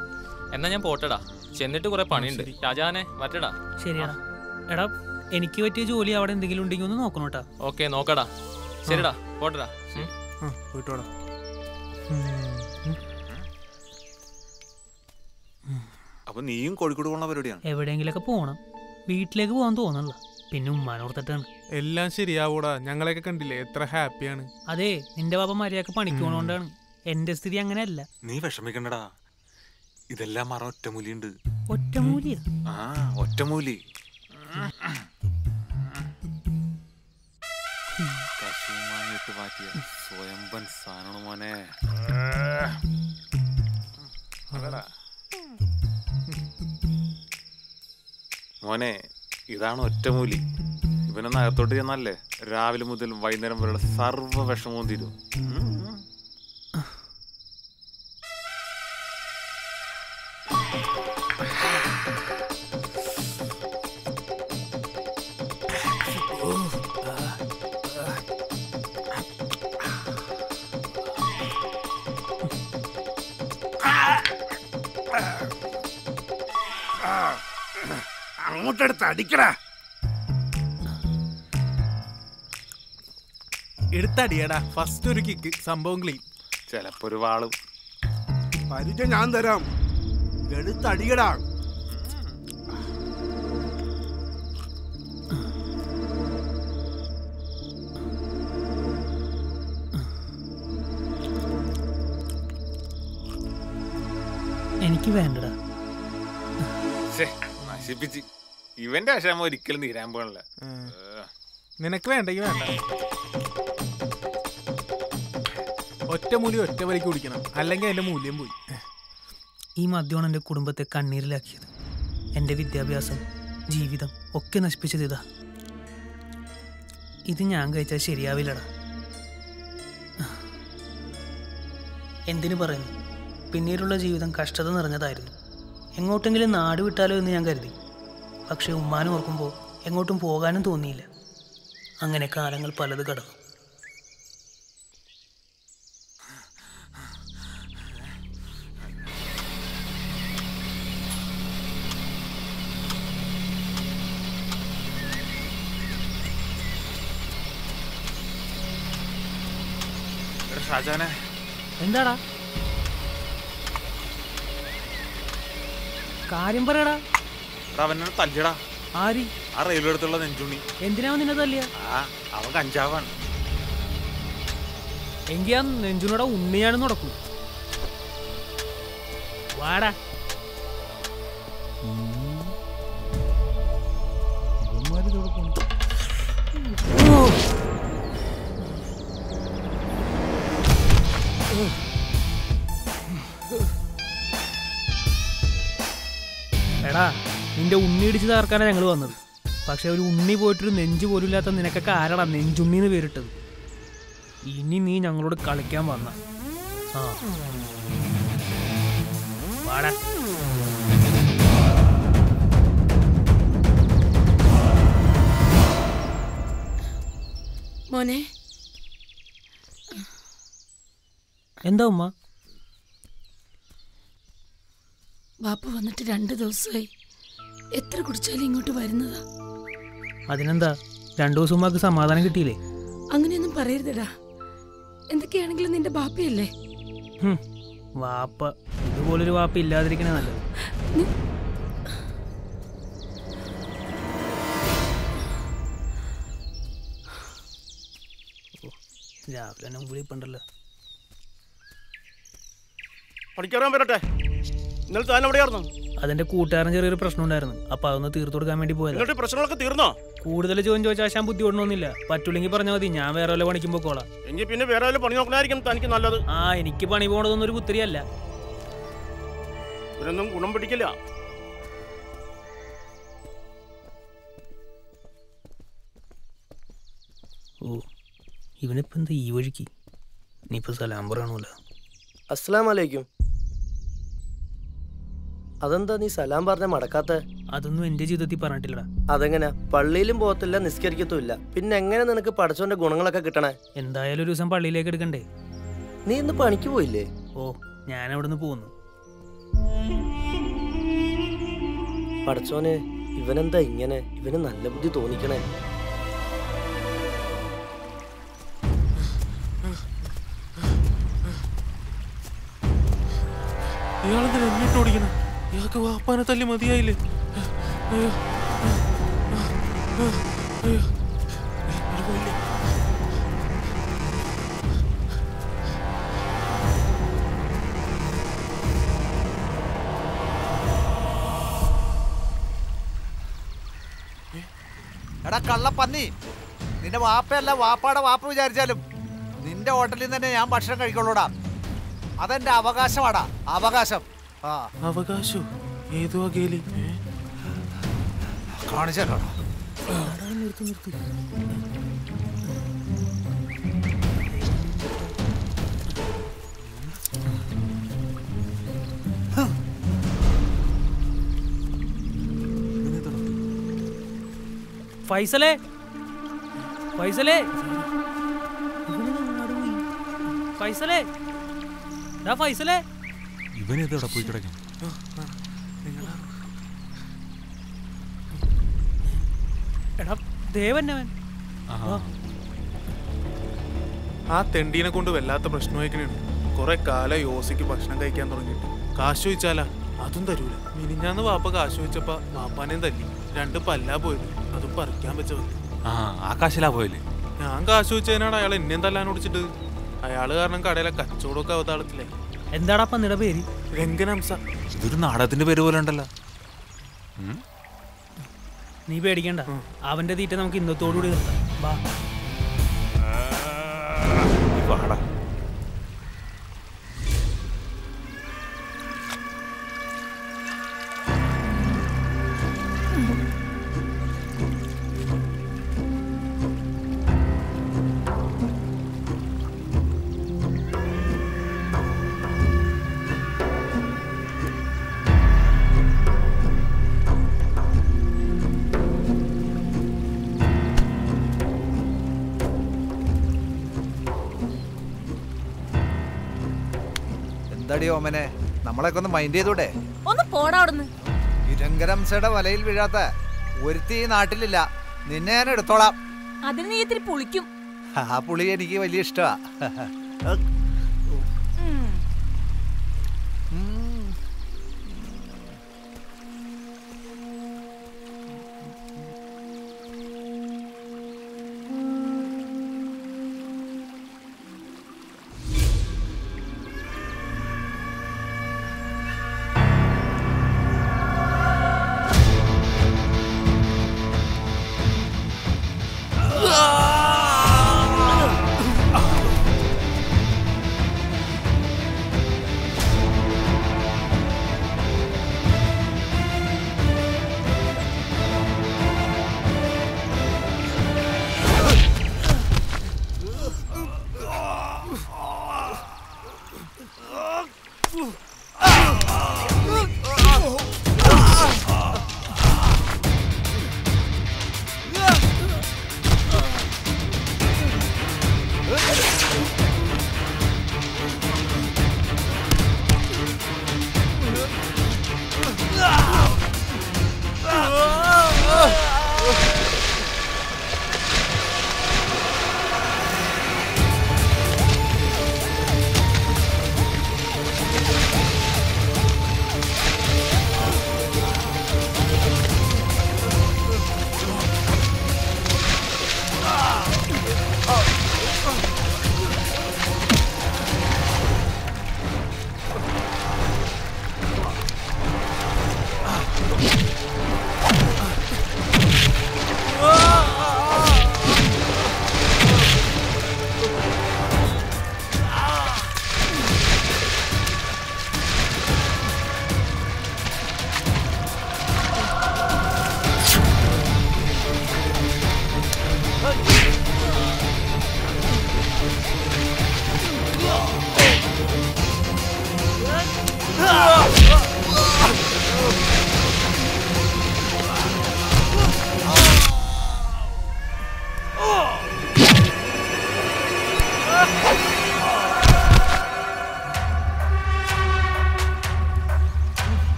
N: എന്നാ ഞാൻ പോട്ടെടാ ചെന്നിട്ട് കുറെ പണിയുണ്ട് ഷാജഹാനെ വരട്ടെടാ
A: ശരിയാടാ എടാ എനിക്ക് പറ്റിയ ജോലി അവിടെ എന്തെങ്കിലും ഉണ്ടെങ്കിൽ ഒന്ന് നോക്കണം കേട്ടാ
N: ഓക്കെ നോക്കടാ ശരിടാ പോട്ടെടാ ഉം.
D: പോയിട്ടോടാ
U: അപ്പൊ നീയും കോഴിക്കോട് പോകുന്ന പരിപാടിയാണ്
A: എവിടെയെങ്കിലൊക്കെ പോകണം വീട്ടിലേക്ക് പോകാൻ തോന്നല്ല പിന്നെ ഉമ്മാനോർത്തിട്ടാണ്
D: എല്ലാം ശരിയാവൂടാ ഞങ്ങളെയൊക്കെ കണ്ടില്ലേ എത്ര ഹാപ്പിയാണ്
A: അതെ നിന്റെ പാപ്പ മര്യാദക്ക് പണിക്ക് പോണോണ്ടാണ് എന്റെ സ്ഥിതി അങ്ങനെയല്ല
U: നീ വിഷമിക്കണ്ടടാ ഇതെല്ലാം മറ ഒറ്റമൂലിയുണ്ട്
A: ഒറ്റമൂലിയ
U: ആ ഒറ്റമൂലി കശുമായിട്ട് മാറ്റിയ സ്വയംബൻ സാധനമാണ് മോനെ അതെടാ. മോനെ ഇതാണ് ഒറ്റമൂലി ഇവനൊന്ന് അകത്തോട്ട് ചെന്നല്ലേ രാവിലെ മുതൽ വൈകുന്നേരം വരെയുള്ള സർവ്വ വിഷമവും തീരും ഉം.
F: അങ്ങോട്ടെടുത്ത് അടിക്കടാ
D: എടുത്തടിയടാ ഫസ്റ്റ് ഒരു കിക്ക് സംഭവം ക്ലീൻ
U: ചിലപ്പോ ഒരു വാളും
F: പരിചയം ഞാൻ തരാം എടുത്തടിക്കടാ
A: എനിക്ക് വേണ്ടടാ
U: ശ്ശേ, നശിപ്പിച്ച് ഇവന്റെ വിഷമം ഒരിക്കലും തീരാൻ പോകണില്ല
D: നിനക്ക് വേണ്ടെങ്കിൽ വേണ്ട ഒറ്റ മൂലി ഒറ്റ വലിക്ക് കുടിക്കണം അല്ലെങ്കിൽ അതിന്റെ മൂല്യം പോയി
A: ഈ മദ്യമാണ് എൻ്റെ കുടുംബത്തെ കണ്ണീരിലാക്കിയത് എൻ്റെ വിദ്യാഭ്യാസം ജീവിതം ഒക്കെ നശിപ്പിച്ചത് ഇതാ ഇത് ഞാൻ കഴിച്ചാൽ ശരിയാവില്ലടാ എന്തിനു പറയുന്നു പിന്നീടുള്ള ജീവിതം കഷ്ടത നിറഞ്ഞതായിരുന്നു എങ്ങോട്ടെങ്കിലും നാട് വിട്ടാലോ എന്ന് ഞാൻ കരുതി പക്ഷേ ഉമ്മാനും ഓർക്കുമ്പോൾ എങ്ങോട്ടും പോകാനും തോന്നിയില്ല അങ്ങനെ കാലങ്ങൾ പലത് കടന്നു
U: എടാ ഷാജാനെ
A: എന്താടാ കാര്യം പറയടാ
U: എടാ അവനെ തല്ലിയടാ
A: ആര്
U: ആ റെയിൽവേ അടുത്തുള്ള നെഞ്ചുണ്ണി
A: എന്തിനാ നിന്നെ തല്ലിയ
U: ആ അവൻ കഞ്ചാവാണ്
A: എങ്കി ആ നെഞ്ചുനോടെ ഉണ്ണിയാണെന്ന് നടക്കൂ വാടാ എടാ നിന്റെ ഉണ്ണി ഇടിച്ച് തകർക്കാനാണ് ഞങ്ങൾ വന്നത് പക്ഷെ ഒരു ഉണ്ണി പോയിട്ടൊരു നെഞ്ച് പോലും ഇല്ലാത്ത നിനക്കൊക്കെ ആരാടാ നെഞ്ചുണ്ണി എന്ന് പേരിട്ടത് ഇനി നീ ഞങ്ങളോട് കളിക്കാൻ വന്ന ആ വാടാ
B: മോനെ
A: എന്താ ഉമ്മ
B: ബാപ്പ വന്നിട്ട് രണ്ട് ദിവസമായി എത്ര കുടിച്ചാലും ഇങ്ങോട്ട് വരുന്നതാ
A: അതിനെന്താ രണ്ടു ദിവസം ഉമ്മക്ക് സമാധാനം കിട്ടിയില്ലേ
B: അങ്ങനെയൊന്നും പറയരുതടാ എന്തൊക്കെയാണെങ്കിലും നിന്റെ ബാപ്പയല്ലേ
A: ഹും, വാപ്പ ഇതുപോലൊരു വാപ്പ ഇല്ലാതിരിക്കണേ നല്ലത് ഓ, രാവിലെ തന്നെ വിളിപ്പുണ്ടല്ലോ
E: പണിക്കറാൻ വരട്ടെ ഇന്നലെ താൻ എവിടെയായിരുന്നു
A: അതെന്റെ കൂട്ടുകാരൻ ചെറിയൊരു പ്രശ്നം ഉണ്ടായിരുന്നു അപ്പൊ അതൊന്ന് തീർത്തു കൊടുക്കാൻ വേണ്ടി പോയത്
E: എന്നിട്ട് പ്രശ്നങ്ങളൊക്കെ തീർന്നോ
A: കൂടുതൽ ചോദ്യം ചോദിച്ചാൽ ആശാൻ ബുദ്ധി കൊണ്ടൊന്നുമില്ല പറ്റൂലെങ്കിൽ പറഞ്ഞാൽ മതി ഞാൻ വേറെ വല്ല പണിക്കും പോക്കോളാം
E: എങ്കിൽ പിന്നെ വേറെ വല്ല പണി നോക്കണായിരിക്കും തനിക്ക് നല്ലത്
A: ആ എനിക്ക് പണി പോണതൊന്നും ഒരു പുത്തിരിയല്ല
E: ഇവരൊന്നും ഗുണം പിടിക്കില്ല
A: ഓ ഇവനിപ്പോ എന്താ ഈ വഴിക്ക് നീയിപ്പോ സലാം പറയണല്ലോ
E: അസ്സലാം വലൈക്കും അതെന്താ നീ സലാം പറഞ്ഞ മടക്കാത്ത
A: അതൊന്നും എന്റെ ജീവിതത്തിൽ പറഞ്ഞിട്ടില്ലടാ
E: അതെങ്ങനെ പള്ളിയിലും പോകത്തില്ല നിസ്കരിക്കത്തുമില്ല പിന്നെ എങ്ങനെ നിനക്ക് പഠിച്ചോന്റെ ഗുണങ്ങളൊക്കെ കിട്ടണേ
A: എന്തായാലും ഒരു ദിവസം പള്ളിയിലേക്ക് എടുക്കണ്ടേ
E: നീ ഇന്ന് പണിക്ക് പോയില്ലേ
A: ഓ ഞാൻ അവിടെ നിന്ന് പോകുന്നു
E: പടച്ചോനെ ഇവനെന്താ ഇങ്ങനെ ഇവന് നല്ല ബുദ്ധി തോന്നിക്കണേ
D: ഇയാളെന്തിനാ എന്നിട്ട് ഓടിക്കണം ഇയാൾക്ക് വാപ്പാനെ തല്ലി മതിയായില്ലേ അയ്യോ അയ്യോ ഇയാള് പോയില്ലേ?
C: എടാ കള്ളപ്പന്നി നിന്റെ വാപ്പയല്ല വാപ്പാടെ വാപ്പ വിചാരിച്ചാലും നിന്റെ ഹോട്ടലിൽ നിന്ന് തന്നെ ഞാൻ ഭക്ഷണം കഴിക്കുള്ളൂടാ അതെന്റെ അവകാശമാടാ അവകാശം ആ
D: അവകാശോ ഏതോ ഗേലി
C: കാണിച്ചേട്ടോ
D: നിർത്തി നിർത്തി
A: ഫൈസലേ ഫൈസലേ ഫൈസലേ ഡാ ഫൈസലേ
U: ഇവനെവിടെ പോയി കിടക്കും
A: എടാ ദേവന്നവൻ
D: ആ തെണ്ടീനെ കൊണ്ട് വല്ലാത്ത പ്രശ്നമായിക്കണേണ് കുറെ കാലം യോസിക്ക് ഭക്ഷണം കഴിക്കാൻ തുടങ്ങിയിട്ട് കാശ് ചോദിച്ചാലാ അതും തരൂല മിനിഞ്ഞാന്ന് വാപ്പ കാശ് ചോദിച്ചപ്പോ വാപ്പാനെയും തല്ലി രണ്ട് പല്ലാ പോയത് അതും പറിക്കാൻ വെച്ച വന്നു
U: ആ ആ കാശിലാ പോയല്ലേ
D: ഞാൻ കാശ് ചോദിച്ചതിനാണ് അയാൾ എന്നെയും തല്ലാൻ ഓടിച്ചിട്ട് അയാള് കാരണം കടയിലെ കച്ചവടമൊക്കെ അവതാളത്തിലായി
A: എന്താടാ പന്നിയുടെ പേര്
D: രംഗനംസ
U: ഇതൊരു നാടകത്തിന്റെ പേര് പോലെ ഉണ്ടല്ലോ
A: നീ പേടിക്കണ്ട അവന്റെ തീറ്റ നമുക്ക് ഇന്നത്തോടുകൂടി നിർത്താം വാ
U: വാടാ
C: എന്താടി ഓമനെ നമ്മളെയൊക്കെ ഒന്ന് മൈൻഡ് ചെയ്തൂടെ
V: ഒന്ന് പോടാ അവിടുന്ന്
C: ഇരങ്കരംസയുടെ വലയിൽ വീഴാത്ത ഒരുത്തി ഈ നാട്ടിലില്ല നിന്നെ ഞാൻ എടുത്തോളാം
V: അതിന് നീ ഇത്തിരി പുളിക്കും
C: ആ പുളി എനിക്ക് വലിയ ഇഷ്ടമാ
V: ഉം.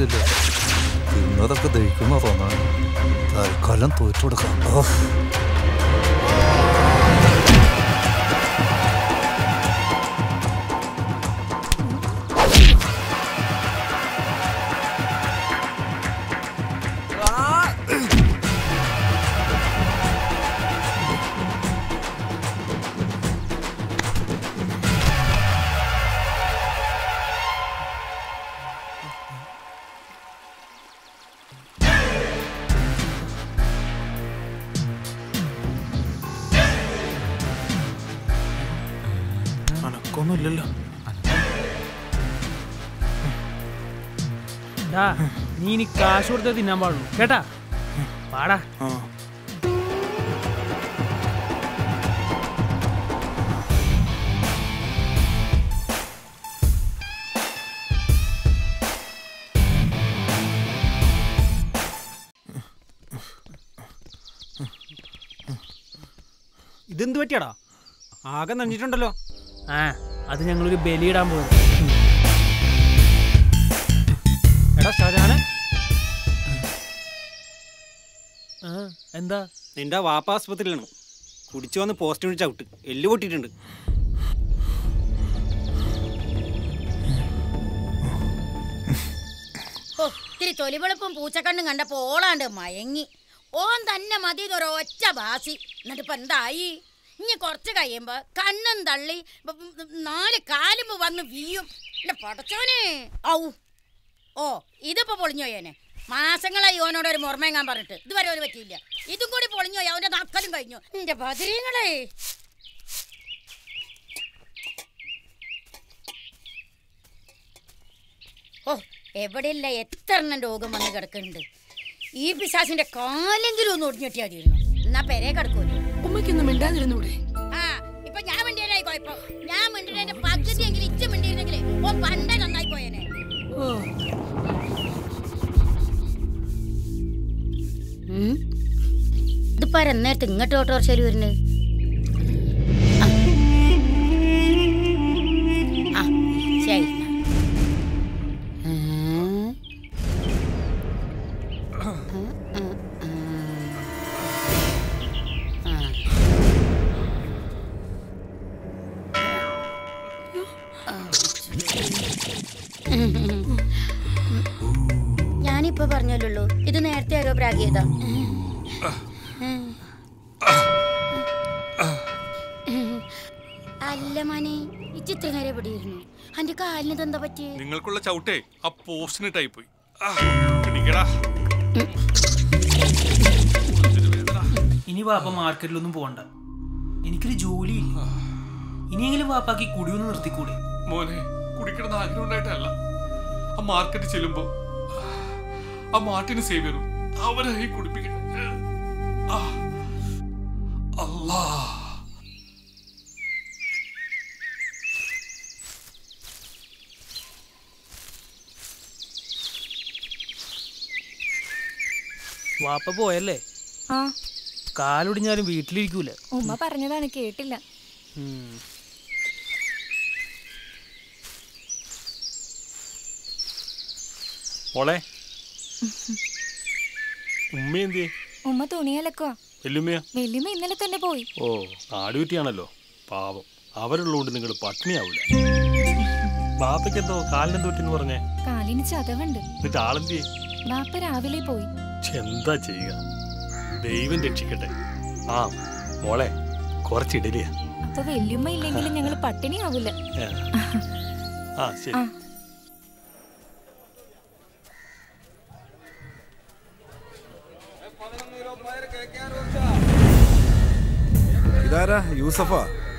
C: പറ്റില്ലല്ലോ തിന്നതൊക്കെ ദഹിക്കുന്ന തോന്നാൻ തൽക്കാലം തോറ്റു കൊടുക്കാം ഓ
D: അനക്കൊന്നുമില്ലല്ലോ
A: ഡാ നീ ഇനി കാശ് കൊടുത്തേ തിന്നാൻ പാടുള്ളൂ കേട്ടാ പാടാ
S: ഇതെന്ത് പറ്റിയാടാ ആകെ നനഞ്ഞിട്ടുണ്ടല്ലോ
A: ആ അത് ഞങ്ങളൊരു ബലിയിടാൻ പോകും
S: എടാ ഷാജാനെ
A: ആ എന്താ
S: നിന്റെ വാപ്പ ആസ്പത്രിയിലാണ് കുടിച്ചു വന്ന് പോസ്റ്റ് വിളിച്ച് ഔട്ട് എല്ല് പൊട്ടിയിട്ടുണ്ട്
K: ഓ ഇത്തിരി തൊലിവെളുപ്പും പൂച്ചക്കണ്ണും കണ്ടപ്പോ ഓളാണ്ട് മയങ്ങി ഓൻ തന്നെ മതി ഒരൊറ്റ ബാസി എന്നിട്ട് ഇപ്പൊ എന്തായി ഇനി കുറച്ച് കഴിയുമ്പോ കണ്ണും തള്ളി ബ- ബ- നാല് കാലും വന്ന് വീയും എന്റെ പടച്ചോനെ ഔ ഓ ഇതിപ്പോ പൊളിഞ്ഞോയേനെ മാസങ്ങളായി ഓനോട് ഒരു മുറമേങ്ങാൻ പറഞ്ഞിട്ട് ഇതുവരെ ഒരു പറ്റിയില്ല ഇതും കൂടി പൊളിഞ്ഞോയി അവന്റെ നക്കലും കഴിഞ്ഞു എന്റെ ബദരീങ്ങളെ ഓ എവിടെയില്ല എത്ര എണ്ണം രോഗം വന്ന് കിടക്കുന്നുണ്ട് ഈ പിശാസിന്റെ കാലെങ്കിലും ഒന്ന് ഒടിഞ്ഞിട്ടിയായിരുന്നു എന്നാ പെരേ കിടക്കൂല്ലോ
B: ഉമ്മയ്ക്കൊന്നും മിണ്ടാതിരുന്നൂടെ
K: ആ ഇപ്പൊ ഞാൻ മിണ്ടിയാലായി കുഴപ്പം ഞാൻ മിണ്ടിന്റെ പകുതിയെങ്കിലും ഇച്ച മിണ്ടിയിരുന്നെങ്കിലേ ഓ പണ്ട നന്നായി പോയേനെ ഇതിപ്പോ എന്നേരത്ത് ഇങ്ങോട്ട് ഓട്ടോറിക്ഷയിൽ വരുന്നത് ആ ശരി ഞാനിപ്പോ പറഞ്ഞല്ലോ ഇത് നേരത്തെ ആരോ പ്രാഗിയതാ അല്ല മനെ ഇച്ചിത്ര നേരം ഇവിടെ ഇരുന്നു അന്റെ കാലിന് എന്താ പറ്റിയേ
H: നിങ്ങൾക്കുള്ള ചവിട്ടേ ആ പോസ്റ്റിനിട്ടായി പോയി ആ, പിടിക്കടാ
A: ഇനി വാപ്പ മാർക്കറ്റിലൊന്നും പോകണ്ട എനിക്കൊരു ജോലിയില്ല ഇനിയെങ്കിലും വാപ്പാക്ക് ഈ കുടിയൊന്ന് നിർത്തിക്കൂടെ
H: മോനെ കുടിക്കണമെന്ന് ആഗ്രഹം ഉണ്ടായിട്ടല്ല ആ മാർക്കറ്റ് ചെല്ലുമ്പോ ആ മാർട്ടിന് സേവിയറും അവരായി കുടിപ്പിക്കണം ആ, അല്ലാ
A: വാപ്പ പോയല്ലേ
I: ആ
A: കാലൊടിഞ്ഞാലും വീട്ടിലിരിക്കൂല
I: ഉമ്മ പറഞ്ഞതാണ് കേട്ടില്ല
A: ഉം.
O: മോളെ ഉമ്മ എന്തിയേ
I: ഉമ്മ തുണിയലക്കുവാ
O: വെല്ലുമ്മയോ
I: വല്യമ്മ ഇന്നലെ തന്നെ പോയി
O: ഓ നാടുകുറ്റിയാണല്ലോ പാവം അവരുള്ളതുകൊണ്ട് നിങ്ങൾ പട്ടിണിയാവില്ല ബാപ്പയ്ക്ക് എന്തോ കാലിനെന്തോ പറ്റിന്ന് പറഞ്ഞേ
I: കാലിന് ചതവുണ്ട്
O: എന്നിട്ട് ആളെന്തിയേ
I: ബാപ്പ രാവിലെ പോയി
O: ഛെ, എന്താ ചെയ്യുക ദൈവം രക്ഷിക്കട്ടെ ആ മോളെ കുറച്ച് ഇഡലിയാ
I: അപ്പൊ വല്യമ്മ ഇല്ലെങ്കിലും ഞങ്ങൾ പട്ടിണിയാവില്ല
O: ഏ. ആ ശരി
I: ആ.
W: ഇതാരാ യൂസഫാ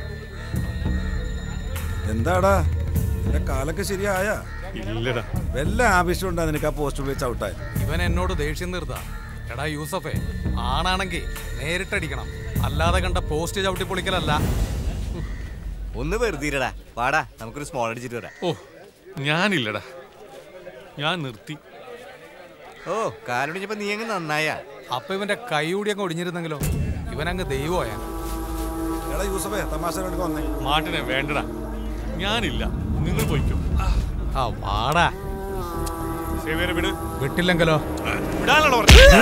W: എന്താടാ നിന്റെ കാലൊക്കെ ശരിയായ
O: ഇല്ലടാ
W: വല്ല ആവശ്യമുണ്ടാ നിനക്ക് ആ പോസ്റ്റ് പോയി ചവിട്ടാൻ
C: ഇവൻ എന്നോട് ദേഷ്യം തീർത്താ എടാ യൂസഫേ ആണാണെങ്കിൽ നേരിട്ടടിക്കണം അല്ലാതെ കണ്ട പോസ്റ്റ് ചവിട്ടി പൊളിക്കലല്ല
X: ഒന്ന് വെറുതെ വാടാ നമുക്കൊരു സ്മോൾ അടിച്ചിട്ട് വരാം
H: ഓ ഞാനില്ലടാ ഞാൻ നിർത്തി
X: ഓ കാലൊടിഞ്ഞപ്പോ നീ അങ്ങ് നന്നായ
C: അപ്പൊ ഇവന്റെ കൈ കൂടി അങ്ങ് ഒടിഞ്ഞിരുന്നെങ്കിലോ ഇവനങ്ങ് ദൈവമായാ
W: എടാ യൂസഫേ തമാശ കണക്ക് വന്നേ
H: മാട്ടിനെ വേണ്ടടാ ഞാനില്ല നിങ്ങൾ പോയിക്കോ
C: ആ വാടാ
H: സേവിയറെ വിട്
W: വിട്ടില്ലെങ്കിലോ
H: വിടാനാണോ പറഞ്ഞത്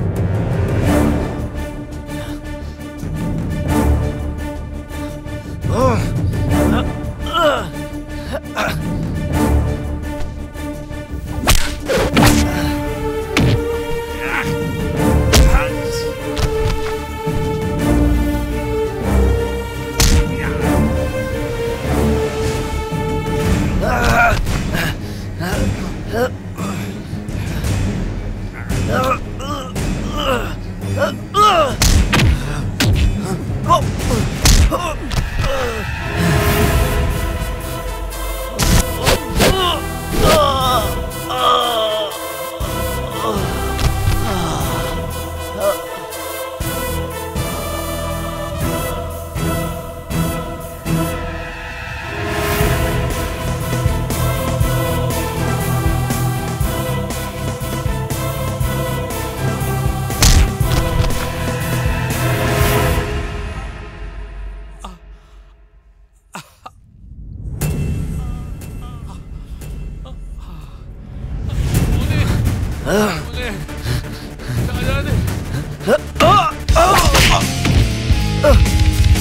W: ആ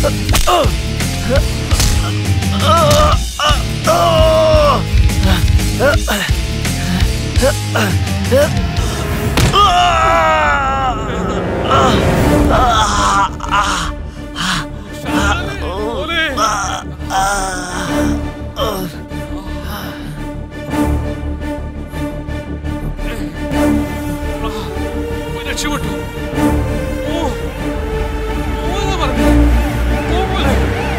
H: രക്ഷപ്പെട്ടു ഓ ഓ എന്നാ പറഞ്ഞേ. ഓ പോലെ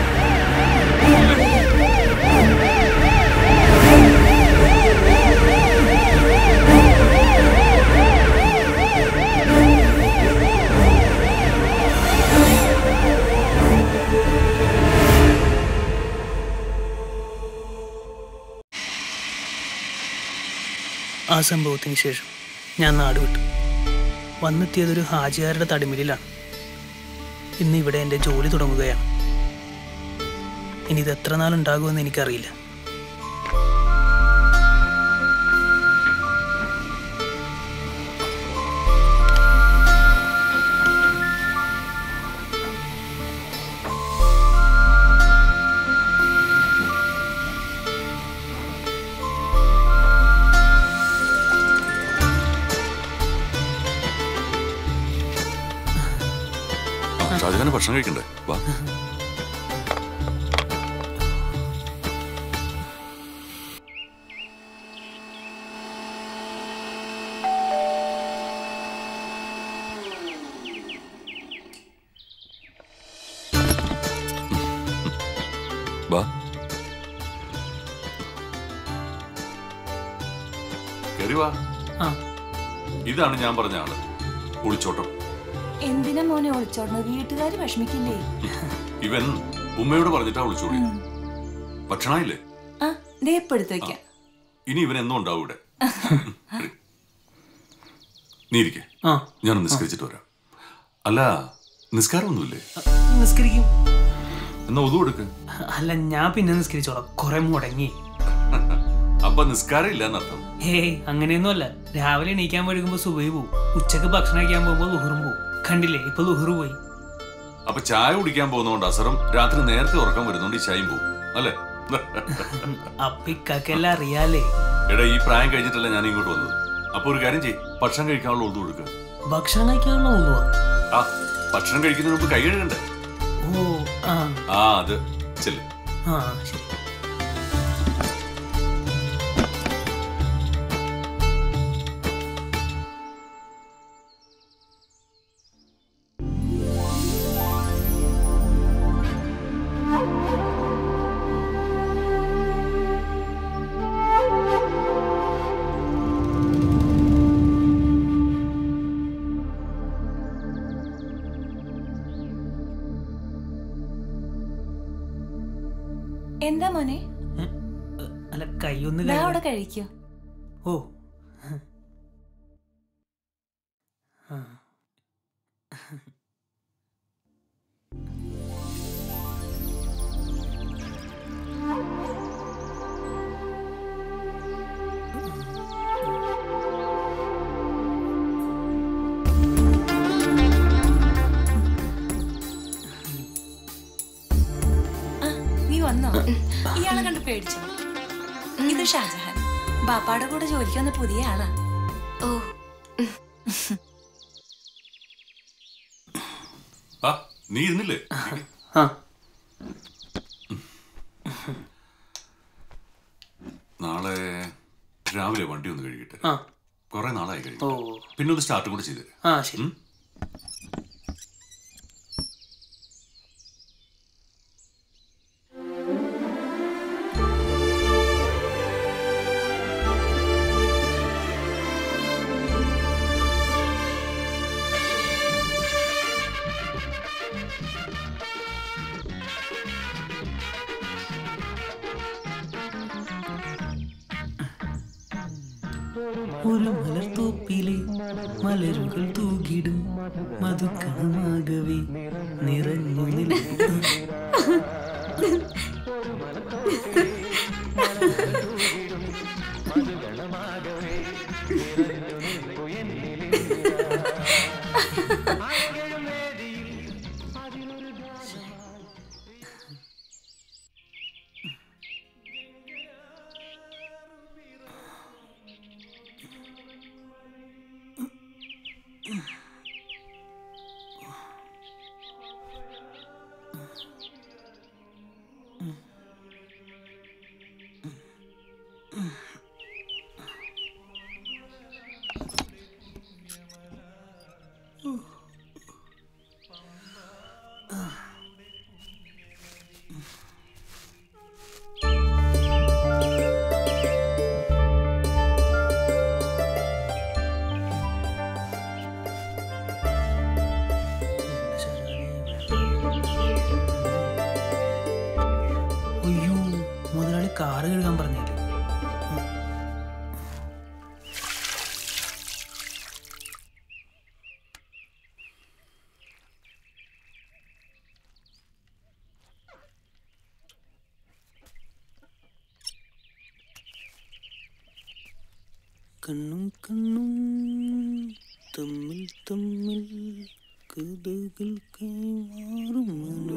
A: ആ സംഭവത്തിന് ശേഷം ഞാൻ നാട് വിട്ടു വന്നെത്തിയതൊരു ഹാജിയാരുടെ തടിമിലിലാണ് ഇന്ന് ഇവിടെ എൻ്റെ ജോലി തുടങ്ങുകയാണ് ഇനി ഇത് എത്ര നാൾ ഉണ്ടാകുമെന്ന് എനിക്കറിയില്ല
G: ആ, ഷാജഹാന് ഭക്ഷണം കഴിക്കണ്ടേ വാ വാ കേറി വാ
A: ആ.
G: ഇതാണ് ഞാൻ പറഞ്ഞ ആള് ഒളിച്ചോട്ടം
V: എന്തിനാ മോനെ ഒളിച്ചോടണത് വീട്ടുകാര് വിഷമിക്കില്ലേ
G: ഇവൻ ഉമ്മയോട് പറഞ്ഞിട്ടാ ഒളിച്ചോടി ഭക്ഷണമില്ലേ
V: ആ ദേ ഇപ്പൊ എടുത്ത് വെക്കാം
G: ഇനി ഇവൻ എന്നും ഉണ്ടാവും ഇവിടെ നീ ഇരിക്കെ
A: ആ.
G: ഞാൻ നിസ്കരിച്ചിട്ട് വരാം അല്ല നിസ്കാരമൊന്നുമില്ലേ
A: നിസ്കരിക്കും
G: എന്നാ ഒതു എടുക്ക്
A: അല്ല ഞാൻ പിന്നെ നിസ്കരിച്ചോളാം കുറെ മുടങ്ങി
G: അപ്പൊ നിസ്കാരം ഇല്ല എന്നർത്ഥം
A: ഹേയ് അങ്ങനെയൊന്നുമല്ല രാവിലെ എണീക്കാൻ വഴുകുമ്പോ സുബൈ പോവും ഉച്ചക്ക് ഭക്ഷണം കഴിക്കാൻ പോകുമ്പോൾ ലുഹറും പോവും കണ്ടില്ലേ ഇപ്പൊ ലുഹറു പോയി
G: അപ്പൊ ചായ കുടിക്കാൻ പോകുന്നതുകൊണ്ട് അസറും രാത്രി നേരത്തെ ഉറക്കം വരുന്നോണ്ട് ഈ ചായയും പോവും അല്ലേ
A: അപ്പൊ ഇക്കാക്കെല്ലാം അറിയാലേ
G: എടാ ഈ പ്രായം കഴിഞ്ഞിട്ടല്ല ഞാൻ ഇങ്ങോട്ട് വന്നത് അപ്പൊ ഒരു കാര്യം ചെയ്യ് ഭക്ഷണം കഴിക്കാനുള്ള ഒതു കൊടുക്കുക
A: ഭക്ഷണം കഴിക്കാനുള്ള ഒന്നുവാ
G: ആ ഭക്ഷണം കഴിക്കുന്നതിന് മുമ്പ് കൈ കഴുകണ്ടേ
A: ഓ ആ
G: ആ അത് ചെല്ല്
A: ആ ശരി
V: എന്താ മോനെ
A: അല്ല കൈയൊന്ന്
V: ഞാൻ
A: കഴുകി-
V: അവിടെ കഴിക്കോ
A: ഓ ആ.
V: നീ വന്നോ ഇയാളെ കണ്ട് പേടിച്ചോ ഇത് ഷാജഹാൻ ബാപ്പാടെ കൂടെ ജോലിക്ക് വന്ന പുതിയ ആളാ
Q: ഓ
G: ആ നീ ഇരുന്നില്ലേ
A: ആ.
G: നാളെ രാവിലെ വണ്ടി ഒന്ന് കഴുകിട്ടെ
A: ആ.
G: കുറെ നാളായി
A: ഓ.
G: കഴിയും പിന്നെ ഒന്ന് സ്റ്റാർട്ട് കൂടെ ചെയ്തേ
A: ആ ശരി ഒരു മലർത്തോപ്പിലെ മലരുകൾ തൂകിടും മധുക്കണമാകവേ നിറഞ്ഞു നിൽക്കും കഴുകാൻ പറഞ്ഞില്ലേ കണ്ണും കണ്ണും തമ്മിൽ തമ്മിൽ കഥകൾ കൈമാറും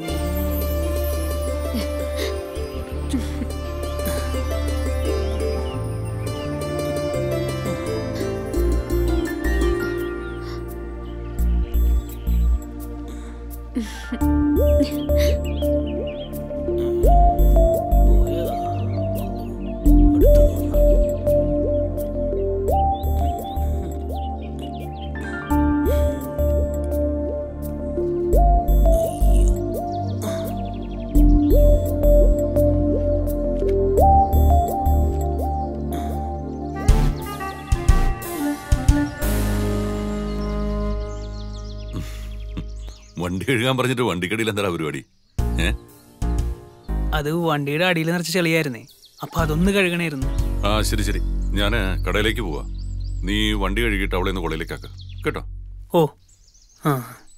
G: വണ്ടി കഴുകാൻ പറഞ്ഞിട്ട് വണ്ടിക്കടിയിൽ എന്താ പരിപാടി ഏ
A: അത് വണ്ടിയുടെ അടിയിൽ നിറച്ച് ചെളിയായിരുന്നേ അപ്പൊ അതൊന്ന് കഴുകണായിരുന്നു
G: ആ ശരി ശരി ഞാൻ കടയിലേക്ക് പോവാ നീ വണ്ടി കഴുകിയിട്ട് അവളെ ഒന്ന് കൊളയിലേക്ക് ആക്ക കേട്ടോ
A: ഓ ആ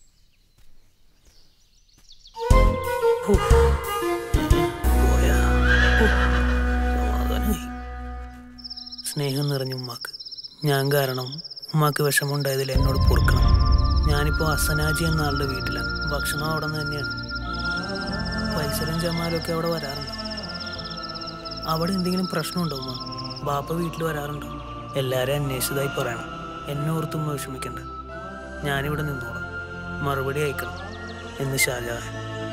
A: ഹൂ. പോയാ. ഹൂ. സമാധാനായി. സ്നേഹം നിറഞ്ഞ ഉമ്മാക്ക് ഞാൻ കാരണം ഉമ്മാക്ക് വിഷമമുണ്ടായതിൽ എന്നോട് പൊറുക്കണം ഞാനിപ്പോൾ അസനാജി എന്ന ആളുടെ വീട്ടിലാണ് ഭക്ഷണം അവിടെ നിന്ന് തന്നെയാണ് പൈസലും ജമാലും ഒക്കെ അവിടെ വരാറുണ്ട് അവിടെ എന്തെങ്കിലും പ്രശ്നമുണ്ടോ ഉമ്മ ബാപ്പ വീട്ടിൽ വരാറുണ്ടോ എല്ലാവരെയും അന്വേഷിച്ചതായി പറയണം എന്നെ ഓർത്തും ഉമ്മ വിഷമിക്കണ്ട ഞാനിവിടെ നിന്നോളാം മറുപടി അയക്കണം എന്ന് ഷാജഹാൻ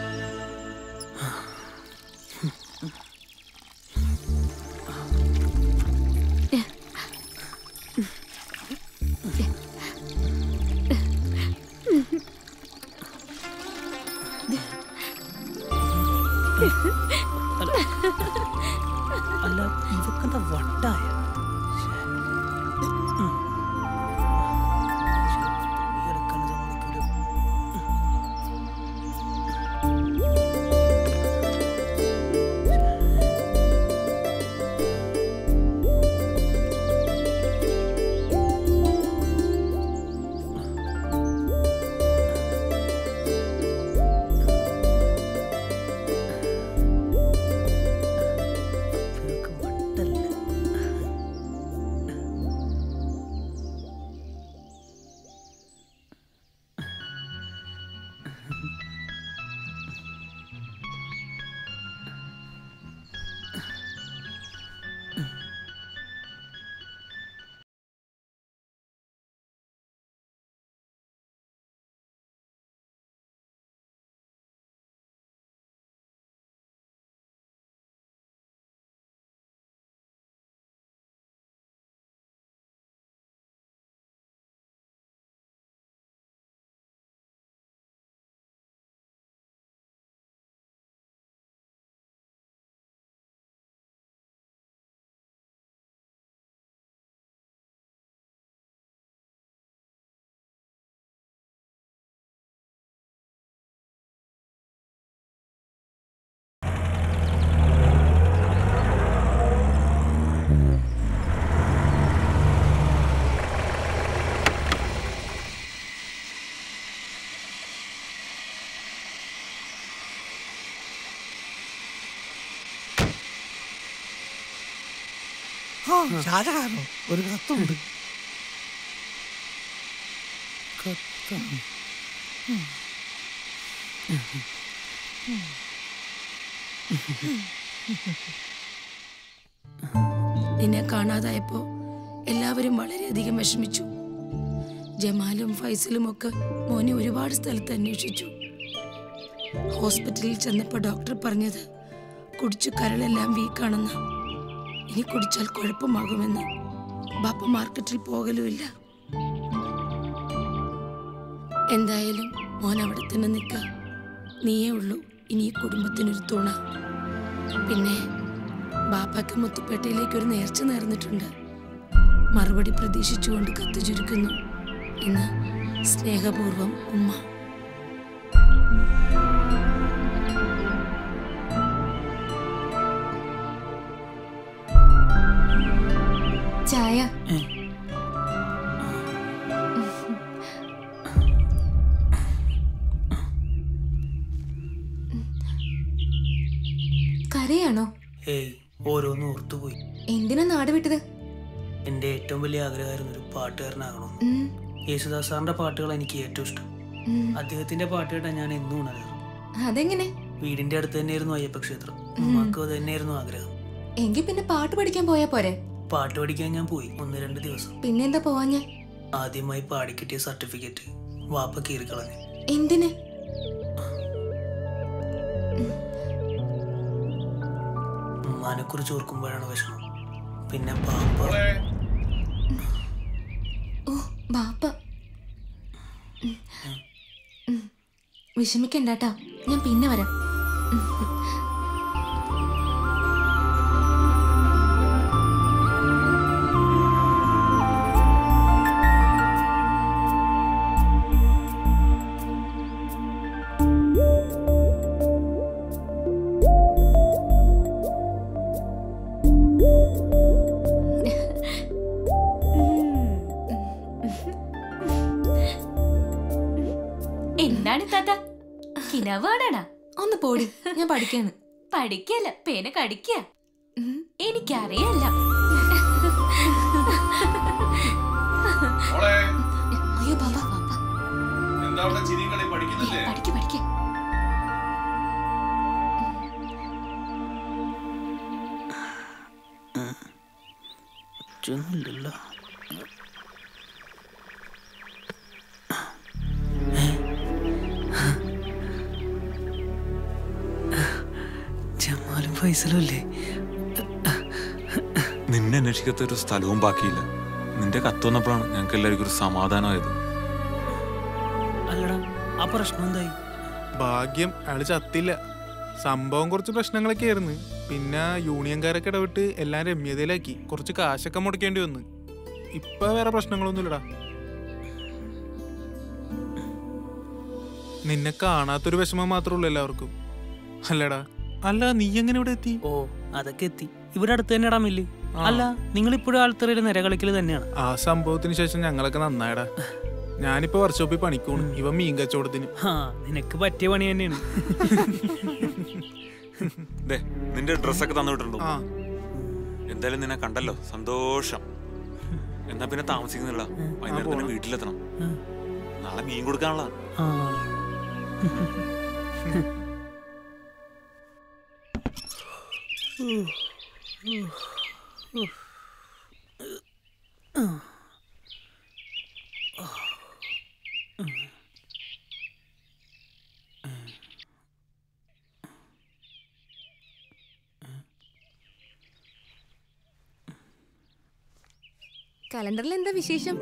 A: അല്ല ഇവക്കെന്താ വട്ടായ
T: ആ ഷാജഹാനോ ഒരു കത്തുണ്ട്
A: കത്തം
B: നിന്നെ കാണാതായപ്പോ എല്ലാവരും വളരെയധികം വിഷമിച്ചു ജമാലും ഫൈസലും ഒക്കെ മോനെ ഒരുപാട് സ്ഥലത്ത് അന്വേഷിച്ചു ഹോസ്പിറ്റലിൽ ചെന്നപ്പോൾ ഡോക്ടർ പറഞ്ഞത് കുടിച്ചു കരളെല്ലാം വീക്കാണെന്ന് ഇനി കുടിച്ചാൽ കുഴപ്പമാകുമെന്ന് ബാപ്പ മാർക്കറ്റിൽ പോകലുമില്ല എന്തായാലും മോൻ അവിടെ തന്നെ നിൽക്ക നീയേ ഉള്ളൂ ഇനി ഈ കുടുംബത്തിനൊരു തുണ പിന്നെ ബാപ്പയ്ക്ക് മുത്തുപ്പേട്ടയിലേക്ക് ഒരു നേർച്ച നേർന്നിട്ടുണ്ട് മറുപടി പ്രതീക്ഷിച്ചുകൊണ്ട് കത്ത് ചുരുക്കുന്നു ഇന്ന് സ്നേഹപൂർവം ഉമ്മ
V: കരയാണോ
A: ഏയ് ഓരോന്ന് ഓർത്തുപോയി
V: എന്തിനാ നാട് വിട്ടത്
A: എൻ്റെ ഏറ്റവും വലിയ ആഗ്രഹമായിരുന്നു ഒരു പാട്ടുകാരനാകണമെന്ന്
V: ഉം,
A: യേശുദാസ് സാറിന്റെ പാട്ടുകൾ എനിക്ക് ഏറ്റവും ഇഷ്ടം
V: ഉം.
A: അദ്ദേഹത്തിന്റെ പാട്ട് കേട്ടാൽ ഞാൻ എന്നും ഉണരാറ്
V: അതെങ്ങനെ
A: വീടിന്റെ അടുത്ത് തന്നെയായിരുന്നു അയ്യപ്പ ക്ഷേത്രം ഉമ്മാക്കും അത് തന്നെയായിരുന്നു ആഗ്രഹം
V: എങ്കിൽ പിന്നെ പാട്ട് പഠിക്കാൻ പോയാ പോരെ
A: പാട്ട് പഠിക്കാൻ ഞാൻ പോയി ഒന്ന് രണ്ട് ദിവസം
V: പിന്നെന്താ പോവാഞ്ഞേ
A: ആദ്യമായി പാടിക്കിട്ടിയ സർട്ടിഫിക്കറ്റ് വാപ്പ കീറിക്കളഞ്ഞു
V: എന്തിന്
A: ഉമ്മാനെ കുറിച്ച് ഓർക്കുമ്പോഴാണ് വിഷമം പിന്നെ പാപ്പ
V: ഓ ബാപ്പ ഉം. ഉം. വിഷമിക്കണ്ടാട്ടാ ഞാൻ പിന്നെ വരാം ഉം. എന്താണ് താത്ത കിനവാടാണാ ഒന്ന് പോടി ഞാൻ പഠിക്കാണ് പഠിക്കല്ല പേന കടിക്ക എനിക്കറിയല്ല അയ്യോ ബാബ
H: എന്താ അവിടെ ചിരിയും കളി പഠിക്കുന്നില്ലേ
V: പഠിക്ക പഠിക്ക
A: ഒന്നുമില്ലല്ലോ ജമാലും ഫൈസലും അല്ലേ
U: നിന്നെ അന്വേഷിക്കാത്ത ഒരു സ്ഥലവും ബാക്കിയില്ല നിന്റെ കത്ത് വന്നപ്പോഴാണ് ഞങ്ങൾക്ക് എല്ലാവർക്കും ഒരു സമാധാനമായത്
A: അല്ലടാ ആ പ്രശ്നം എന്തായി
D: ഭാഗ്യം അയാള് ചത്തില്ല സംഭവം കുറച്ച് പ്രശ്നങ്ങളൊക്കെ ആയിരുന്നു പിന്നെ യൂണിയൻകാരൊക്കെ ഇടപെട്ട് എല്ലാം രമ്യതയിലാക്കി കുറച്ച് കാശൊക്കെ മുടക്കേണ്ടി വന്നു ഇപ്പൊ വേറെ പ്രശ്നങ്ങളൊന്നുമില്ലടാ നിന്നെ കാണാത്തൊരു വിഷമം മാത്രമേ ഉള്ളൂ എല്ലാവർക്കും അല്ലടാ അല്ല നീ എങ്ങനെ ഇവിടെ എത്തി
A: ഓ അതൊക്കെ എത്തി ഇവിടെ അടുത്ത് തന്നെയാടാ മില്ല് അല്ല നിങ്ങൾ ഇപ്പോഴും ആൾത്തറയുടെ നിര കളിക്കൽ തന്നെയാണ്
D: ആ സംഭവത്തിന് ശേഷം ഞങ്ങളൊക്കെ നന്നായടാ ഞാനിപ്പോ വർക്ക്ഷോപ്പിൽ പണിക്കോണ് ഇവ മീൻ കച്ചവടത്തിന്
A: ആ നിനക്ക് പറ്റിയ പണി തന്നെയാണ്
U: ദേ നിന്റെ ഡ്രസ്സൊക്കെ തന്നു വിട്ടിട്ടുണ്ടോ
D: ആ.
U: എന്തായാലും നിന്നെ കണ്ടല്ലോ സന്തോഷം എന്നാ പിന്നെ താമസിക്കുന്നില്ല വൈകുന്നേരം തന്നെ
A: പോണം.
U: വീട്ടിലെത്തണം നാളെ മീൻ കൊടുക്കാനുള്ള
A: ആ
V: കലണ്ടറിൽ എന്താ വിശേഷം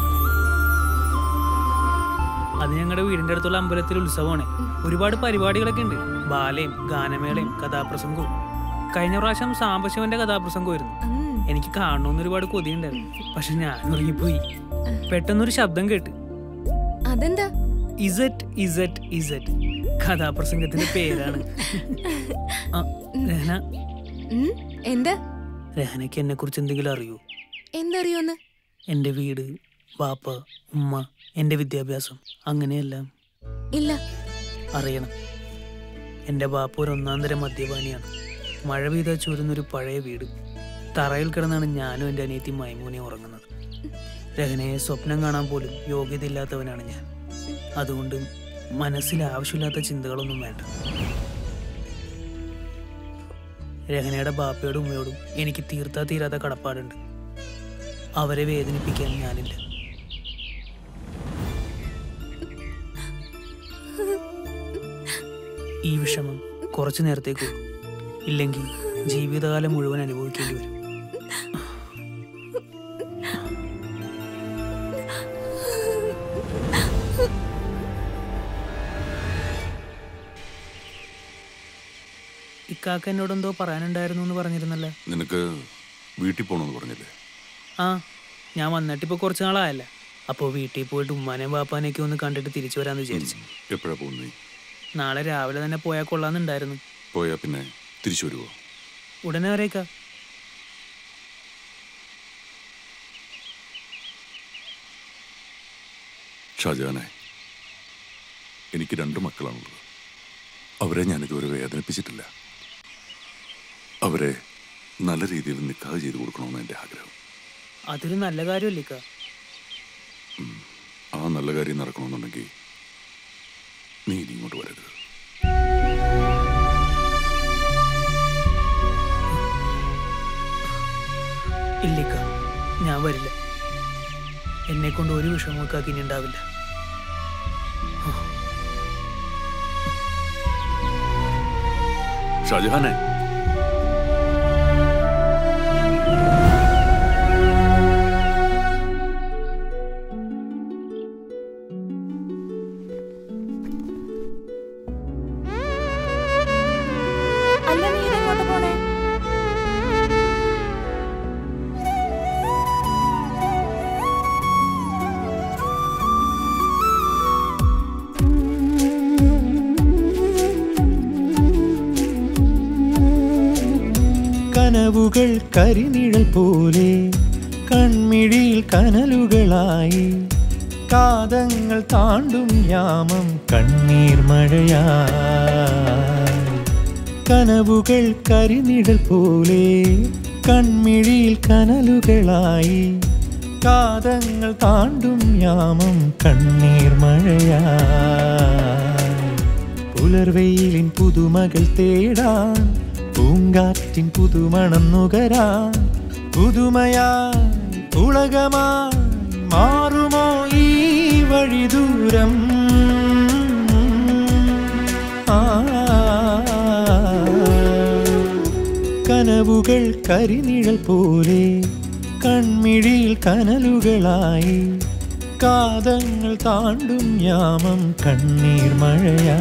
A: അത് ഞങ്ങളുടെ വീടിന്റെ അടുത്തുള്ള അമ്പലത്തിൽ ഉത്സവമാണ് ഒരുപാട് പരിപാടികളൊക്കെ ഉണ്ട് ബാലയും ഗാനമേളയും കഥാപ്രസംഗവും കഴിഞ്ഞ പ്രാവശ്യം സാംബശിവന്റെ കഥാപ്രസംഗമായിരുന്നു എനിക്ക് കാണണമെന്ന് ഒരുപാട് കൊതിയുണ്ടായിരുന്നു പക്ഷെ ഞാൻ ഉറങ്ങിപ്പോയി പെട്ടെന്നൊരു ശബ്ദം കേട്ട്
V: അതെന്താ
A: ഇസറ്റ് ഇസറ്റ് ഇസറ്റ് കഥാപ്രസംഗത്തിന്റെ പേരാണ് ആ, രഹന
V: ഉം, എന്താ
A: രഹനയ്ക്ക് എന്നെ കുറിച്ച് എന്തെങ്കിലും അറിയൂ
V: എന്തറിയോന്ന്
A: എൻ്റെ വീട് ബാപ്പ ഉമ്മ എൻ്റെ വിദ്യാഭ്യാസം അങ്ങനെയെല്ലാം
V: ഇല്ല
A: അറിയണം എൻ്റെ ബാപ്പ ഒരു ഒന്നാം തരം മദ്യപാനിയാണ് മഴ പെയ്താൽ ചൂരുന്നൊരു പഴയ വീട് തറയിൽ കിടന്നാണ് ഞാനും എൻ്റെ അനിയത്തി മൈമൂനെ ഉറങ്ങുന്നത് രഹനയെ സ്വപ്നം കാണാൻ പോലും യോഗ്യതയില്ലാത്തവനാണ് ഞാൻ അതുകൊണ്ട് മനസ്സിൽ ആവശ്യമില്ലാത്ത ചിന്തകളൊന്നും വേണ്ട രഹനയുടെ ബാപ്പയോടും ഉമ്മയോടും എനിക്ക് തീർത്താ തീരാത്ത കടപ്പാടുണ്ട് അവരെ വേദനിപ്പിക്കാൻ ഞാനില്ല ഈ വിഷമം കുറച്ചു നേരത്തേക്കുള്ളൂ ഇല്ലെങ്കിൽ ജീവിതകാലം മുഴുവൻ അനുഭവിക്കേണ്ടി വരും ഇക്കാക്ക എന്നോട് എന്തോ പറയാനുണ്ടായിരുന്നു എന്ന് പറഞ്ഞിരുന്നല്ലോ
G: നിനക്ക് വീട്ടിൽ പോകണമെന്ന് പറഞ്ഞില്ലേ
A: ആ ഞാൻ വന്നിട്ട് ഇപ്പോൾ കുറച്ച് നാളായല്ല അപ്പോൾ വീട്ടിൽ പോയിട്ട് ഉമ്മാനെയും ബാപ്പാനെയൊക്കെ ഒന്ന് കണ്ടിട്ട് തിരിച്ചു വരാമെന്ന് വിചാരിച്ചു
G: എപ്പോഴാ പോകുന്നത്
A: നാളെ രാവിലെ തന്നെ പോയാൽ കൊള്ളാമെന്നുണ്ടായിരുന്നു
G: പോയാ പിന്നെ തിരിച്ചു വരുമോ
A: ഉടനെ വരേക്കാം
G: ഷാജാനെ എനിക്ക് രണ്ട് മക്കളാണുള്ളത് അവരെ ഞാൻ ഇതുവരെ വേദനിപ്പിച്ചിട്ടില്ല അവരെ നല്ല രീതിയിൽ നിക്കാഹ് ചെയ്തു കൊടുക്കണമെന്ന് എൻ്റെ ആഗ്രഹം
A: അതൊരു നല്ല കാര്യമല്ലേ ഇക്ക
G: ആ നല്ല കാര്യം നടക്കണമെന്നുണ്ടെങ്കിൽ നീ ഇനി ഇങ്ങോട്ട് വരരുത്
A: ഇല്ലിക്ക ഞാൻ വരില്ല എന്നെ കൊണ്ട് ഒരു വിഷമമൊക്കെ ഇനി ഉണ്ടാവില്ല
G: ഷാജഹാനെ
V: അല്ല നീ ഇതെങ്ങോട്ട് പോണേ
J: കനവുകൾ കരിനിഴൽ പോലെ കൺമിഴിയിൽ കനലുകളായി കാതങ്ങൾ താണ്ടും യാമം കണ്ണീർ മഴയായി കനവുകൾ കരിനിഴൽ പോലെ കൺമിഴിയിൽ കനലുകളായി കാതങ്ങൾ താണ്ടും യാമം കണ്ണീർ മഴയായി പുലർവെയിലിൻ പുതുമകൾ തേടാൻ പൂങ്കാറ്റിൻ പുതുമണം നുകരാൻ പുതുമയായി പുളകമായി മാറുമോ ഈ വഴി ദൂരം ആ കനവുകൾ കരിനിഴൽ പോലെ കൺമിഴിയിൽ കനലുകളായി കാതങ്ങൾ താണ്ടും യാമം കണ്ണീർ മഴയാ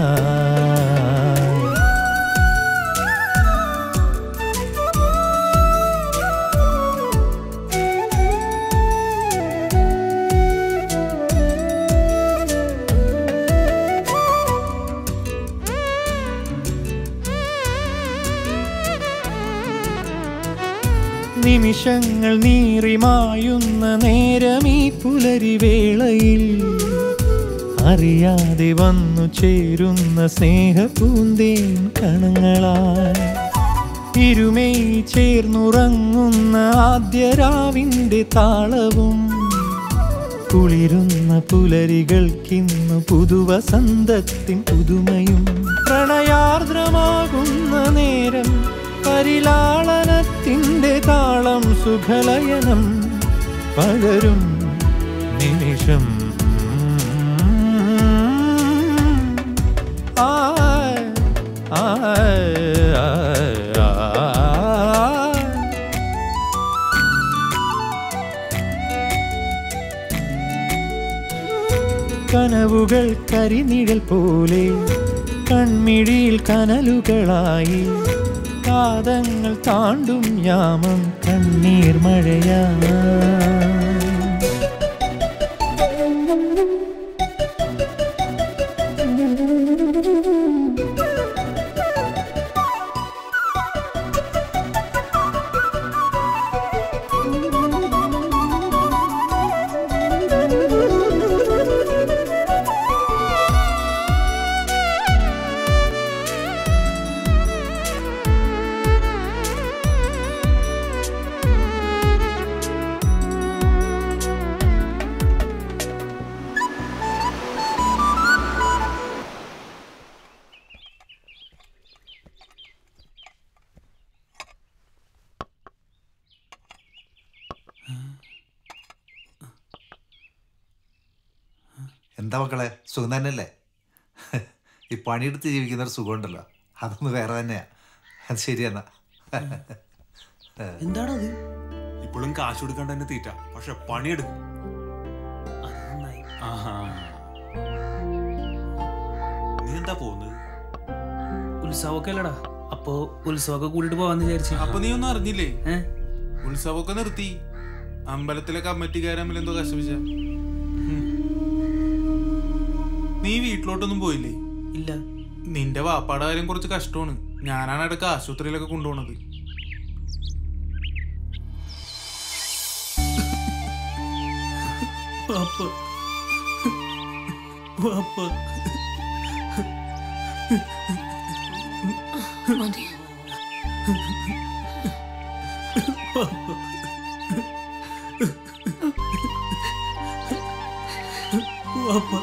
J: നിമിഷങ്ങൾ നീറിമായുന്ന നേരമീ പുലരിവേളയിൽ അറിയാതെ വന്നു ചേരുന്ന സ്നേഹപൂന്തേൻ കണങ്ങളായി ഇരുമേ ചേർന്നുറങ്ങുന്ന ആദ്യ രാവിന്റെ താളവും കുളിരുന്ന പുലരികൾക്കിന്നു പുതുവസന്തത്തിൻ പുതുമയും പ്രണയാർദ്രമാകുന്ന നേരം പരിലാളനത്തിൻ്റെ താളം സുഖലയനം പകരും നിമിഷം ആ ആ ആ, ആ, കനവുകൾ കരിനിഴൽ പോലെ കൺമിഴിയിൽ കനലുകളായി കാതങ്ങൾ താണ്ടും യാമം കണ്ണീർ മഴയാ
C: എന്താ മക്കളെ സുഖം തന്നെയല്ലേ ഈ പണിയെടുത്ത് ജീവിക്കുന്ന ഒരു സുഖമുണ്ടല്ലോ അതൊന്ന് വേറെ തന്നെയാ അത് ശരിയെന്നാ
A: എന്താണത്
D: ഇപ്പോഴും കാശ് കൊടുക്കാണ്ട് തന്നെ തീറ്റ പക്ഷെ പണിയെടുക്കും ആഹാ. നീ എന്താ പോകുന്നത്
A: ഉത്സവമൊക്കെ അല്ലടാ അപ്പോ ഉത്സവമൊക്കെ കൂടിയിട്ട് പോവാന്ന് വിചാരിച്ചു
D: അപ്പൊ നീ ഒന്നും അറിഞ്ഞില്ലേ ഉത്സവമൊക്കെ നിർത്തി അമ്പലത്തിലെ കമ്മിറ്റിക്കാർ തമ്മിൽ എന്തോ കശപിച്ച നീ വീട്ടിലോട്ടൊന്നും പോയില്ലേ
A: ഇല്ല
D: നിന്റെ വാപ്പാടെ കാര്യം കുറച്ച് കഷ്ടമാണ് ഞാനാണ് ഇടയ്ക്ക് ആശുപത്രിയിലൊക്കെ കൊണ്ടുപോണത്
A: പാപ്പ പാപ്പ
B: മതി
A: വാപ്പ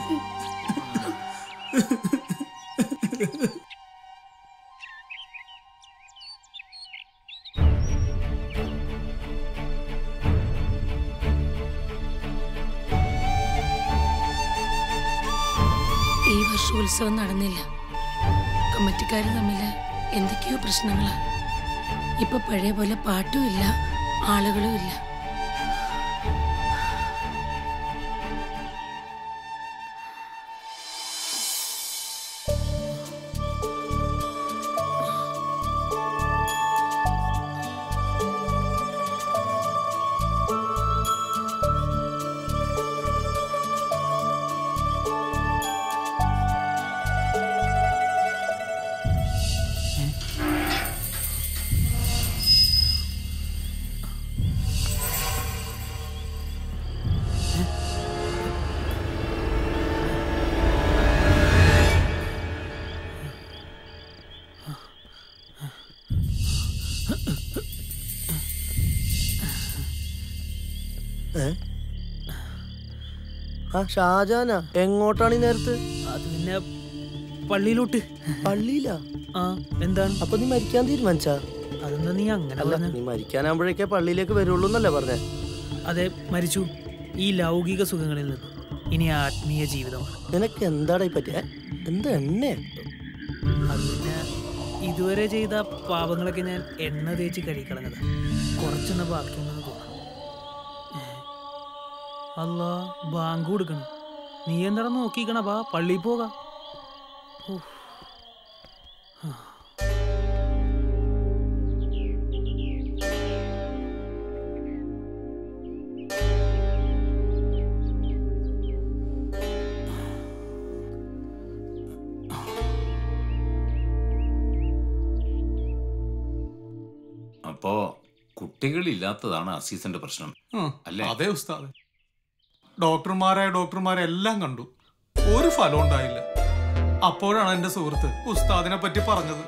B: ഈ വർഷം ഉത്സവം നടന്നില്ല കമ്മിറ്റിക്കാർ തമ്മിൽ എന്തൊക്കെയോ പ്രശ്നങ്ങളാ ഇപ്പൊ പഴയ പോലെ പാട്ടും ഇല്ല ആളുകളും ഇല്ല
E: ഏ? ആ ഷാജാനാ എങ്ങോട്ടാണ് ഈ നേരത്ത്
A: അത് പിന്നെ പള്ളിയിലോട്ട്
E: പള്ളിയിലാ
A: ആ എന്താണ്
E: അപ്പൊ നീ മരിക്കാൻ തീരുമാനിച്ചാ
A: അതെന്താ നീ അങ്ങനെ
E: അല്ല
A: പറഞ്ഞ
E: നീ മരിക്കാനാകുമ്പോഴേക്കേ പള്ളിയിലേക്ക് വരുള്ളൂ എന്നല്ലേ പറഞ്ഞേ
A: അതെ മരിച്ചു ഈ ലൗകിക സുഖങ്ങളിൽ നിന്ന് ഇനി ആത്മീയ ജീവിതമാണ്
E: നിനക്ക് എന്താടാ ഈ പറ്റിയ എന്താ എണ്ണ
A: അത് പിന്നെ ഇതുവരെ ചെയ്ത പാപങ്ങളൊക്കെ ഞാൻ എണ്ണ തേച്ച് കഴിക്കളഞ്ഞതാ കുറച്ചെണ്ണ ബാക്കിയുണ്ടെന്ന് തോന്നുന്നു അല്ല ബാങ്ക് കൊടുക്കണം നീ എന്താ നോക്കിക്കണ ബാ പള്ളിയിൽ പോകാം ഉഫ്.
L: അപ്പോ കുട്ടികളില്ലാത്തതാണ് അസീസിന്റെ പ്രശ്നം അല്ലേ
H: അതെ ഉസ്താദ് ഡോക്ടർമാരായ ഡോക്ടർമാരെല്ലാം കണ്ടു ഒരു ഫലം ഉണ്ടായില്ല അപ്പോഴാണ് എന്റെ സുഹൃത്ത് ഉസ്താദിനെ പറ്റി പറഞ്ഞത്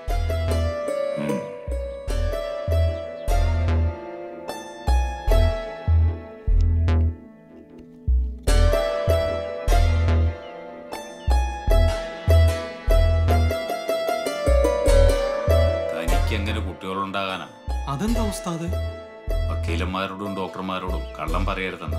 L: തനിക്ക് എങ്ങനെ കുട്ടികളുണ്ടാകാനാ
H: അതെന്താ ഉസ്താദ്
L: വക്കീലന്മാരോടും ഡോക്ടർമാരോടും കള്ളം പറയരുതെന്ന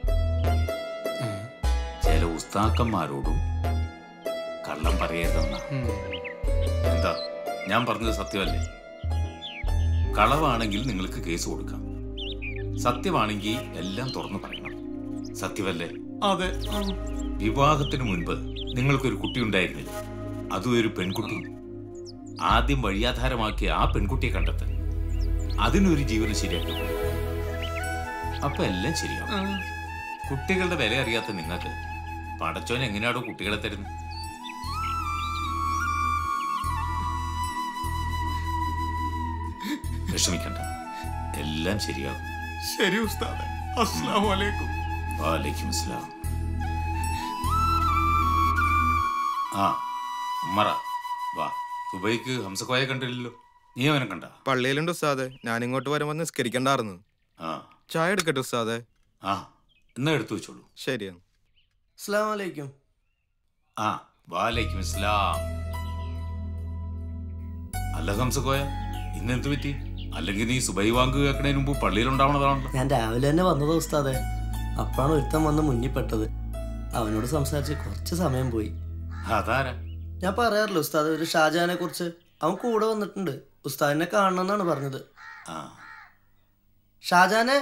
L: ചില ഉസ്താക്കന്മാരോടും കള്ളം പറയരുതെന്ന എന്താ ഞാൻ പറഞ്ഞത് സത്യമല്ലേ കളവാണെങ്കിൽ നിങ്ങൾക്ക് കേസ് കൊടുക്കാം സത്യമാണെങ്കിൽ എല്ലാം തുറന്നു പറയണം സത്യമല്ലേ
H: അതെ
L: വിവാഹത്തിന് മുൻപ് നിങ്ങൾക്കൊരു കുട്ടി ഉണ്ടായിരുന്നില്ല അതും ഒരു പെൺകുട്ടി ആദ്യം വഴിയാധാരമാക്കിയ ആ പെൺകുട്ടിയെ കണ്ടെത്താൻ അതിനൊരു ജീവനം ശരിയാക്കി കൊടുക്കും. അപ്പൊ എല്ലാം ശരിയാവും കുട്ടികളുടെ വില അറിയാത്ത നിങ്ങൾക്ക് പടച്ചോൻ എങ്ങനെയാണോ കുട്ടികളെ തരുന്നത് വിഷമിക്കണ്ട എല്ലാം ശരിയാവും
H: ശരി ഉസ്താദ് അസ്സാം വലൈക്കും
L: വാലേക്കും അസ്സലാം ആ ഉമ്മറ വാ ദുബൈക്ക് ഹംസക്കോയെ കണ്ടില്ലല്ലോ നീ അവനെ കണ്ട
M: പള്ളിയിലുണ്ട് ഉസ്താദെ ഞാൻ ഇങ്ങോട്ട് വരുമ്പോ നിസ്കരിക്കണ്ടായിരുന്നു
L: ആ
M: ചായ എടുക്കട്ടെ ഉസ്താദെ
L: ആ എന്നാ എടുത്തു വെച്ചോളൂ
M: ശരിയാണ്
E: അസ്സാം വലൈക്കും
L: ആ വാലേക്കും ഇസ്ലാം അല്ല ഹംസക്കോയ ഇന്ന് എന്ത് പറ്റി അല്ലെങ്കിൽ നീ സുബൈ വാങ്ക് കേൾക്കണതിന് മുമ്പ് പള്ളിയിലുണ്ടാവണതാണല്ലോ
E: ഞാൻ രാവിലെ തന്നെ വന്നതാ ഉസ്താദെ അപ്പാണ് ഒരുത്തൻ വന്ന് മുന്നിൽപ്പെട്ടത് അവനോട് സംസാരിച്ച് കുറച്ച് സമയം പോയി
L: അതാരാ
E: ഞാൻ പറയാറില്ല ഉസ്താദ് ഒരു ഷാജഹാനെ കുറിച്ച് അവൻ കൂടെ വന്നിട്ടുണ്ട് ഉസ്താദിനെ കാണണമെന്നാണ് പറഞ്ഞത്
L: ആ
E: ഷാജഹാനെ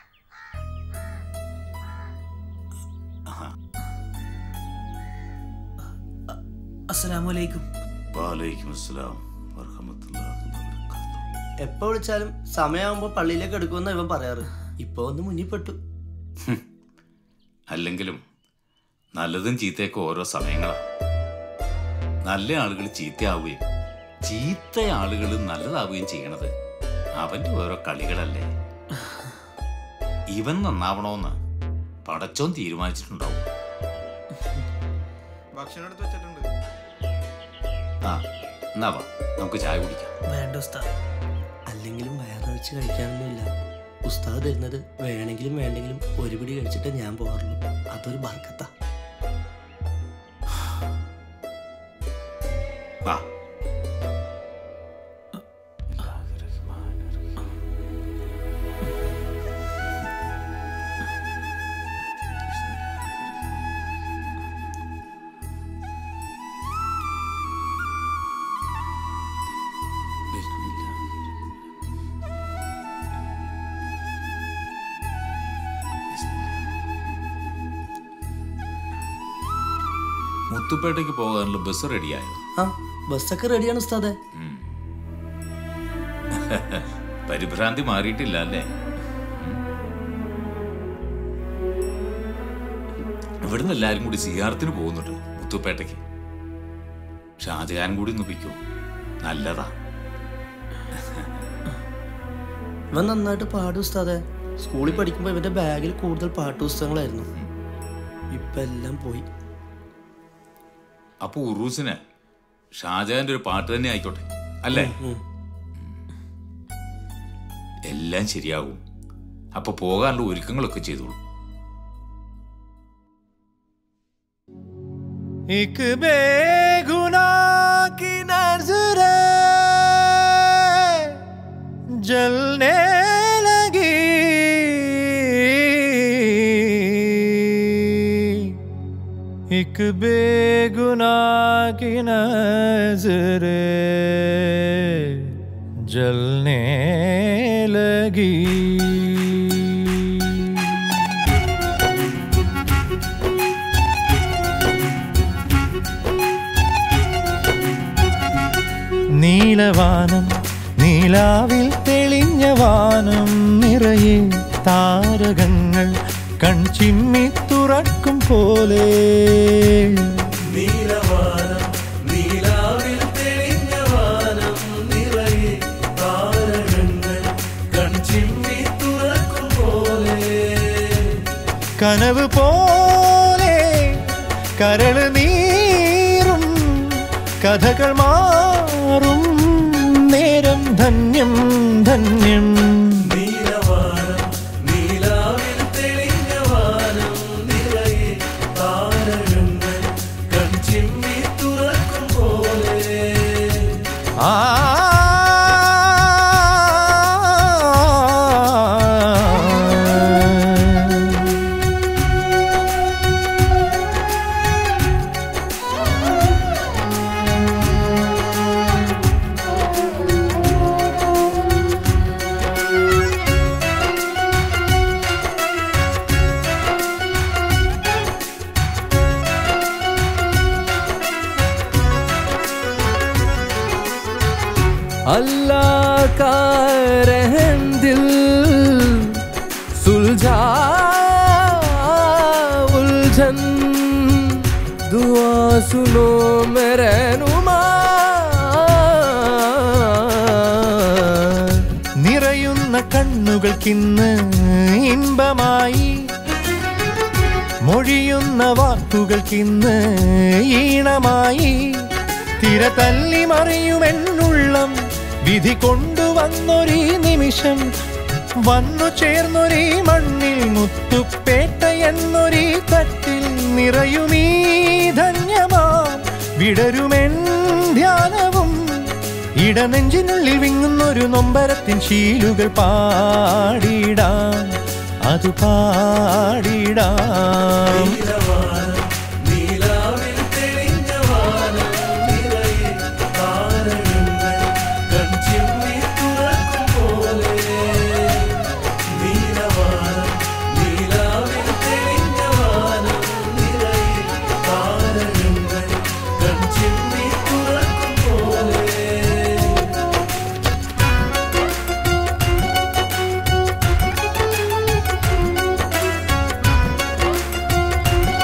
A: അസ്സലാമലൈക്കും
L: വാലേക്കും അസ്സലാം വറഹമത്തുള്ളാഹി
E: എപ്പോ വിളിച്ചാലും സമയമാകുമ്പോ പള്ളിയിലേക്ക് എടുക്കുമെന്ന് ഇവൻ പറയാറ് ഇപ്പൊ ഒന്ന് മുന്നിൽപ്പെട്ടു
L: അല്ലെങ്കിലും നല്ലതും ചീത്തയൊക്കെ ഓരോ സമയങ്ങളാ നല്ല ആളുകൾ ചീത്തയാവുകയും ചീത്ത ആളുകൾ നല്ലതാവുകയും ചെയ്യണത് അവന്റെ ഓരോ കളികളല്ലേ ഇവൻ നന്നാവണോന്ന് പടച്ചോൻ തീരുമാനിച്ചിട്ടുണ്ടാവും
M: ഭക്ഷണം എടുത്ത് വെച്ചിട്ടുണ്ട്
L: ആ എന്നാ വാ നമുക്ക് ചായ കുടിക്കാം
A: വേണ്ട ഉസ്താദ്
E: അല്ല അല്ലെങ്കിലും വയറിറച്ച് കഴിക്കാനൊന്നുമില്ല ഉസ്താദ് തരുന്നത് വേണമെങ്കിലും വേണ്ടെങ്കിലും ഒരു പിടി കഴിച്ചിട്ട് ഞാൻ പോകാറുള്ളൂ അതൊരു ബർക്കത്താ
L: വാ മുത്തുപ്പേട്ടയ്ക്ക് പോകാനുള്ള ബസ് റെഡിയായോ
E: ആ ബസ്സൊക്കെ റെഡിയാണ് ഉസ്താദെ
L: പരിഭ്രാന്തി മാറിയിട്ടില്ല അല്ലേ ഇവിടുന്ന് എല്ലാരും കൂടി സിയാറത്തിന് പോകുന്നുണ്ട് മുത്തുപ്പേട്ടയ്ക്ക് ഷാജഹാൻ കൂടി ഒന്നിപ്പിക്കൂ നല്ലതാ
E: ഇവൻ നന്നായിട്ട് പാടും ഉസ്താദെ സ്കൂളിൽ പഠിക്കുമ്പോൾ ഇവന്റെ ബാഗിൽ കൂടുതൽ പാട്ട് പുസ്തകങ്ങളായിരുന്നു ഇപ്പൊ എല്ലാം പോയി
L: അപ്പൊ ഉറൂസിന് ഷാജഹാന്റെ ഒരു പാട്ട് തന്നെ ആയിക്കോട്ടെ അല്ലേ എല്ലാം ശരിയാകും അപ്പൊ പോകാനുള്ള ഒരുക്കങ്ങളൊക്കെ ചെയ്തോളൂ
J: एक बेगुनाह की नजरे जलने लगी एक बेगुनाह की नजरे जलने लगी നീലവാനം നീലാവിൽ തെളിഞ്ഞ വാനം നിറയെ താരകങ്ങൾ കൺചിമ്മി തുറക്കും പോലെ
F: നീലവാനം നീലാവിൽ തെളിഞ്ഞ വാനം നിറയെ താരകങ്ങൾ കൺചിമ്മി തുറക്കും പോലെ
J: കനവ് പോലെ കരള് നീറും കഥകൾ മാറും നേരം ധന്യം ധന്യം
F: നീലവാനം നീലാവിൽ തെളിഞ്ഞ വാനം നിറയെ താരകങ്ങൾ കൺചിമ്മി തുറക്കും പോലെ
J: ആ
F: अल्लाह का रहम दिल सुलझा उलझन दुआ सुनो मेरे नुमा
J: നിറയുന്ന കണ്ണുകൾക്കിന്ന് ഇൻപമായി മൊഴിയുന്ന വാക്കുകൾക്കിന്ന് ഈണമായി തിര തല്ലി മറിയുമെന്നുള്ളം വിധി കൊണ്ടുവന്നൊരീ നിമിഷം വന്നു ചേർന്നൊരീ മണ്ണിൽ മുത്തുപ്പേട്ട എന്നൊരീ തട്ടിൽ നിറയുമീ ധന്യമാം വിടരുമെൻ ധ്യാനവും ഇടനെഞ്ചിനുള്ളിൽ വിങ്ങുന്നൊരു നൊമ്പരത്തിൻ ശീലുകൾ പാടിടാം അത് പാടിടാം
F: നീലാവിൽ തെളിഞ്ഞ വാനം നിറയെ താരകങ്ങൾ കൺചിമ്മി തുറക്കും പോലെ നീലവാനം നീലാവിൽ തെളിഞ്ഞ വാനം നിറയെ താരകങ്ങൾ കൺചിമ്മി തുറക്കും പോലെ
J: ആ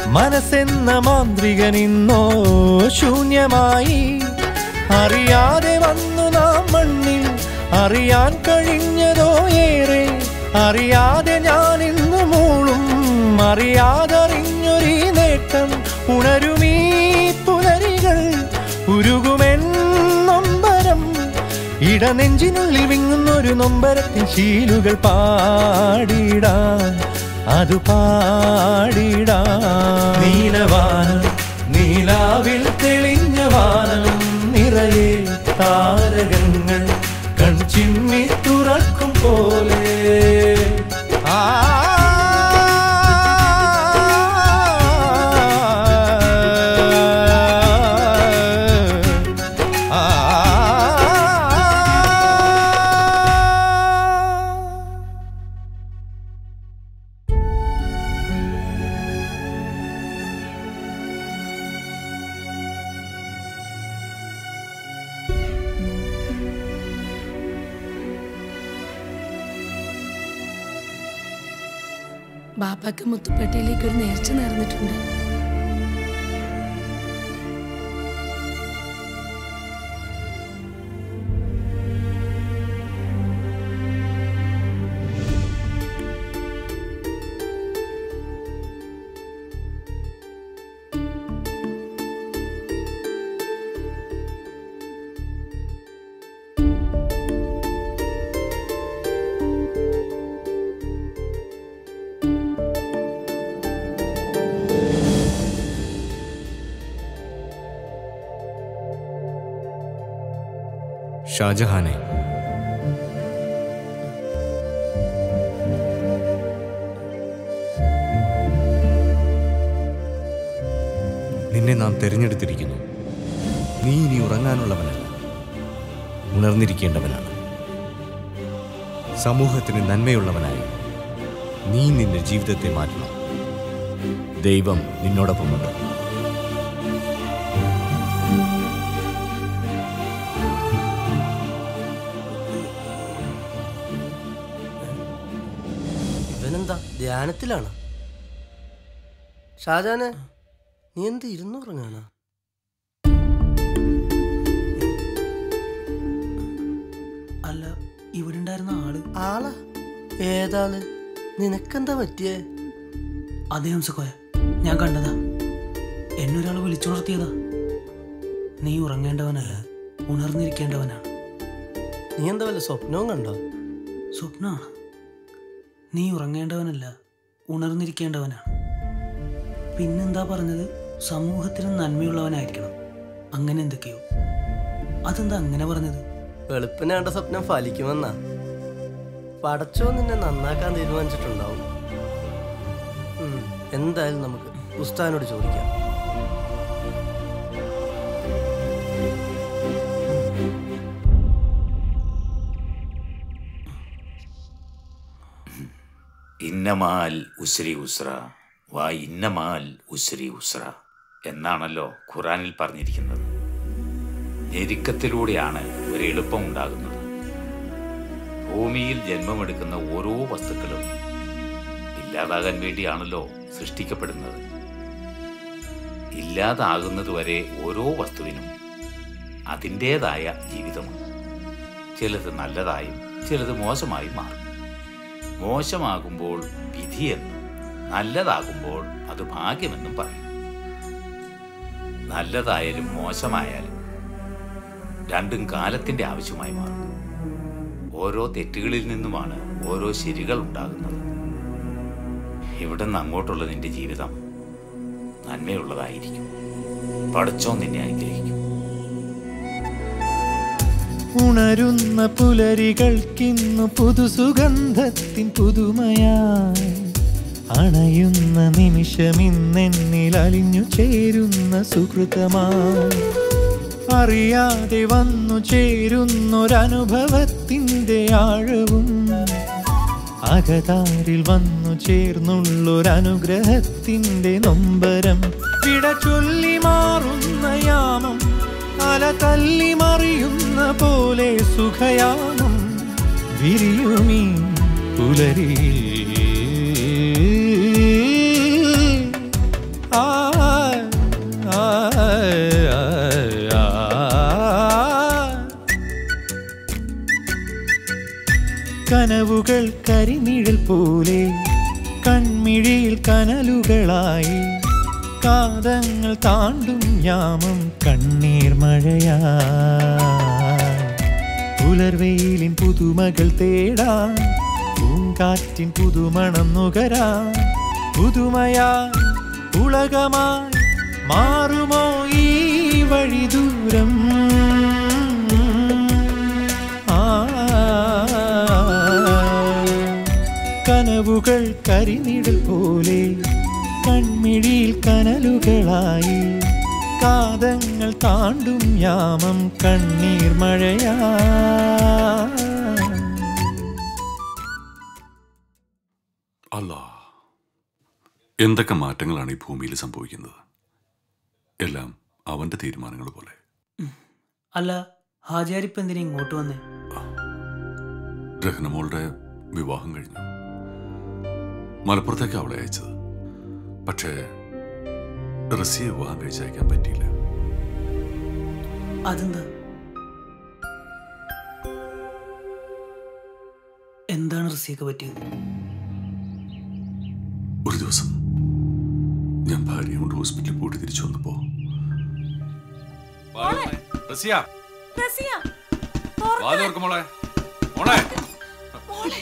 J: മനസ്സെന്ന മാന്ത്രികനിന്നോ ശൂന്യമായി അറിയാതെ വന്നു നാം മണ്ണിൽ അറിയാൻ കഴിഞ്ഞതോ ഏറെ അറിയാതെ ഞാൻ ഇന്ന് മൂളും അറിയാതറിഞ്ഞൊരീ നേട്ടം ഉണരുമീ പുലരികൾ ഉരുകുമെൻ നൊമ്പരം ഇടനെഞ്ചിനുള്ളിൽ വിങ്ങുന്നൊരു നൊമ്പരത്തിൻ ശീലുകൾ പാടിടാൻ അത് പാടിടാ നീലവാനം നീലാവിൽ തെളിഞ്ഞ വാനം നിറയെ താരകങ്ങൾ കൺചിമ്മി തുറക്കും പോലെ ആ
B: ബാപ്പാക്ക് മുത്തുപ്പേട്ടയിലേക്ക് ഒരു നേർച്ച നേർന്നിട്ടുണ്ട്
X: ഷാജഹാനെ നിന്നെ നാം തിരഞ്ഞെടുത്തിരിക്കുന്നു നീ ഇനി ഉറങ്ങാനുള്ളവനല്ല ഉണർന്നിരിക്കേണ്ടവനാണ് സമൂഹത്തിന് നന്മയുള്ളവനായി നീ നിന്റെ ജീവിതത്തെ മാറ്റണം ദൈവം നിന്നോടൊപ്പമുണ്ട്
E: ഇവനെന്താ ധ്യാനത്തിലാണ് ഷാജാനെ നീ എന്ത് ഇരുന്നുറങ്ങാണ്
A: അല്ല ഇവിടെ ഉണ്ടായിരുന്ന ആള്
E: ആളാ ഏതാള് നിനക്കെന്താ പറ്റിയേ
A: അതേ ഹംസക്കോയ ഞാൻ കണ്ടതാ എന്നൊരാൾ വിളിച്ചുണർത്തിയതാ നീ ഉറങ്ങേണ്ടവനല്ല ഉണർന്നിരിക്കേണ്ടവനാണ്
E: നീ എന്താ വല്ല സ്വപ്നവും കണ്ടോ
A: സ്വപ്നമാണ് നീ ഉറങ്ങേണ്ടവനല്ല ഉണർന്നിരിക്കേണ്ടവനാണ് പിന്നെന്താ പറഞ്ഞത് സമൂഹത്തിന് നന്മയുള്ളവനായിരിക്കണം അങ്ങനെ എന്തൊക്കെയോ അതെന്താ അങ്ങനെ പറഞ്ഞത്
E: വെളുപ്പിന് കണ്ട സ്വപ്നം ഫലിക്കുമെന്നാ പടച്ചോ നിന്നെ നന്നാക്കാൻ തീരുമാനിച്ചിട്ടുണ്ടാവും ഉം, എന്തായാലും നമുക്ക് ഉസ്താദിനോട് ചോദിക്കാം
L: ഇന്നമാൽ ഉസ്രി ഉസ്ര വാ ഇന്നമാൽ ഉസ്രി ഉസ്ര എന്നാണല്ലോ ഖുറാനിൽ പറഞ്ഞിരിക്കുന്നത് ഞെരുക്കത്തിലൂടെയാണ് ഒരു എളുപ്പം ഉണ്ടാകുന്നത് ഭൂമിയിൽ ജന്മമെടുക്കുന്ന ഓരോ വസ്തുക്കളും ഇല്ലാതാകാൻ വേണ്ടിയാണല്ലോ സൃഷ്ടിക്കപ്പെടുന്നത് ഇല്ലാതാകുന്നതുവരെ ഓരോ വസ്തുവിനും അതിൻ്റേതായ ജീവിതമുണ്ട് ചിലത് നല്ലതായും ചിലത് മോശമായും മാറും മോശമാകുമ്പോൾ വിധിയെന്നും നല്ലതാകുമ്പോൾ അത് ഭാഗ്യമെന്നും പറയും നല്ലതായാലും മോശമായാലും രണ്ടും കാലത്തിന്റെ ആവശ്യമായി മാറും ഓരോ തെറ്റുകളിൽ നിന്നുമാണ് ഓരോ ശരികൾ ഉണ്ടാകുന്നത് ഇവിടെ നിന്ന് അങ്ങോട്ടുള്ള നിന്റെ ജീവിതം നന്മയുള്ളതായിരിക്കും പടച്ചോ നിന്നെ അനുഗ്രഹിക്കും
J: ഉണരുന്ന പുലരികൾക്കിന്നു പുതുസുഗന്ധത്തിൻ പുതുമയായി അണയുന്ന നിമിഷമിന്നെന്നിൽ അലിഞ്ഞു ചേരുന്ന സുഹൃതമായി അറിയാതെ വന്നു ചേരുന്നൊരനുഭവത്തിൻ്റെ ആഴവും അകതാരിൽ വന്നു ചേർന്നുള്ളൊരനുഗ്രഹത്തിൻ്റെ നൊമ്പരം വിട ചൊല്ലി മാറുന്ന യാമം അല തല്ലി മറിയുന്ന പോലെ സുഖയാമം വിരിയുമീ പുലരിയിൽ ആ കനവുകൾ കരിനിഴൽ പോലെ കൺമിഴിയിൽ കനലുകളായി കാതങ്ങൾ താണ്ടും യാമം കണ്ണീർ മഴയാ പുലർവെയിലിൻ പുതുമകൾ തേടാൻ പൂങ്കാറ്റിൻ പുതുമണം നുകരാൻ പുതുമയാ ഉലകമായി മാറുമോ ഈ വഴി ദൂരം ആ കനവുകൾ കരിനിഴൽ പോലെ കൺമിഴിയിൽ കനലുകളായി കാതങ്ങൾ താണ്ടും യാമം കണ്ണീർ മഴയാ
G: അല്ല എന്തൊക്കെ മാറ്റങ്ങളാണ് ഈ ഭൂമിയിൽ സംഭവിക്കുന്നത് എല്ലാം അവന്റെ തീരുമാനങ്ങൾ പോലെ
A: അല്ല ഹാജിയാരിപ്പ് എന്തിനാ ഇങ്ങോട്ട് വന്നേ
G: രഹ്നമോളുടെ വിവാഹം കഴിഞ്ഞു മലപ്പുറത്തേക്ക് അവളെ അയച്ചത് പക്ഷേ റസിയെ വിവാഹം കഴിച്ചയക്കാൻ പറ്റിയില്ല
A: അതെന്താ എന്താണ് റസിയൊക്കെ പറ്റിയത്
G: ഒരു ദിവസം ഞാൻ ഭാര്യയെ കൊണ്ട് ഹോസ്പിറ്റലിൽ പോയിട്ട് തിരിച്ചു വന്നപ്പോ റസിയ
V: റസിയ
G: വാതിൽ തുറക്ക് മോളെ മോളെ
V: മോളെ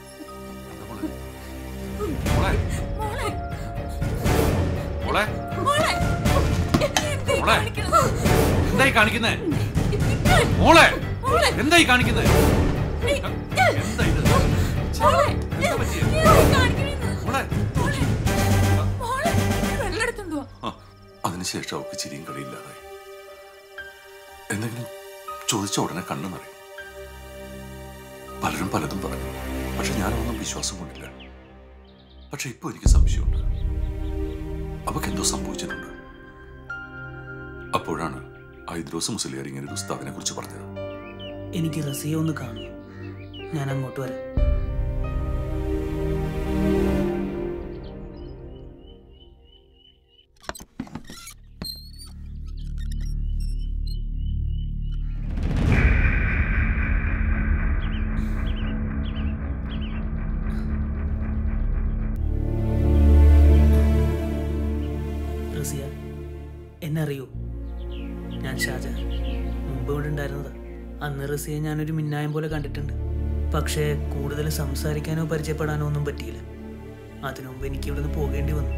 G: മോളെ
V: മോളെ
G: മോളെ
V: മോളെ എന്തായി
G: മോളെ.
V: കാണിക്കണത്?
G: എന്തായി കാണിക്കുന്നേ മോളെ
V: മോളെ.
G: എന്തായി കാണിക്കുന്നേ
V: ഏയ്.
G: എന്താ ഇത്
V: മോളെ.
G: എന്താ പറ്റിയെ?
V: എന്തായി കാണിക്കണത്?
G: മോളെ
V: മോളെ. മോളെ. ഈ വെള്ളം എടുത്തോണ്ട് വാ.
G: ആ, അതിനുശേഷം അവൾക്ക് ചിരിയും കളിയില്ലാതായി എന്തെങ്കിലും ചോദിച്ച ഉടനെ കണ്ണു നിറയും പലരും പലതും പറഞ്ഞു പക്ഷെ ഞാനൊന്നും വിശ്വാസം കൊണ്ടില്ല പക്ഷെ ഇപ്പൊ എനിക്ക് സംശയമുണ്ട് അവക്ക് എന്തോ സംഭവിച്ചിട്ടുണ്ട് അപ്പോഴാണ് ഐദ്രോസ് മുസ്ലിയാർ ഇങ്ങനെ ഒരു ഉസ്താദിനെ കുറിച്ച് പറഞ്ഞത്
A: എനിക്ക് റസിയെ ഒന്ന് കാണണം ഞാൻ അങ്ങോട്ട് വരാം റസിയ എന്നെ അറിയൂ ഞാൻ ഷാജഹാൻ മുമ്പ് ഇവിടെ ഉണ്ടായിരുന്നതാ അന്ന് റസിയെ ഞാനൊരു മിന്നായം പോലെ കണ്ടിട്ടുണ്ട് പക്ഷേ കൂടുതൽ സംസാരിക്കാനോ പരിചയപ്പെടാനോ ഒന്നും പറ്റിയില്ല അതിനു മുമ്പ് എനിക്ക് ഇവിടുന്ന് പോകേണ്ടി വന്നു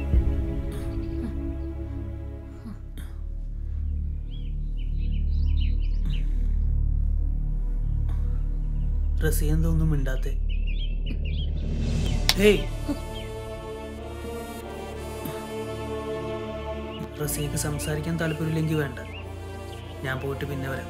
A: റസിയ എന്തൊന്നും മിണ്ടാത്തെ ഹേയ് റസിയക്ക് സംസാരിക്കാൻ താല്പര്യമില്ലെങ്കിൽ വേണ്ട ഞാൻ പോയിട്ട് പിന്നെ വരാം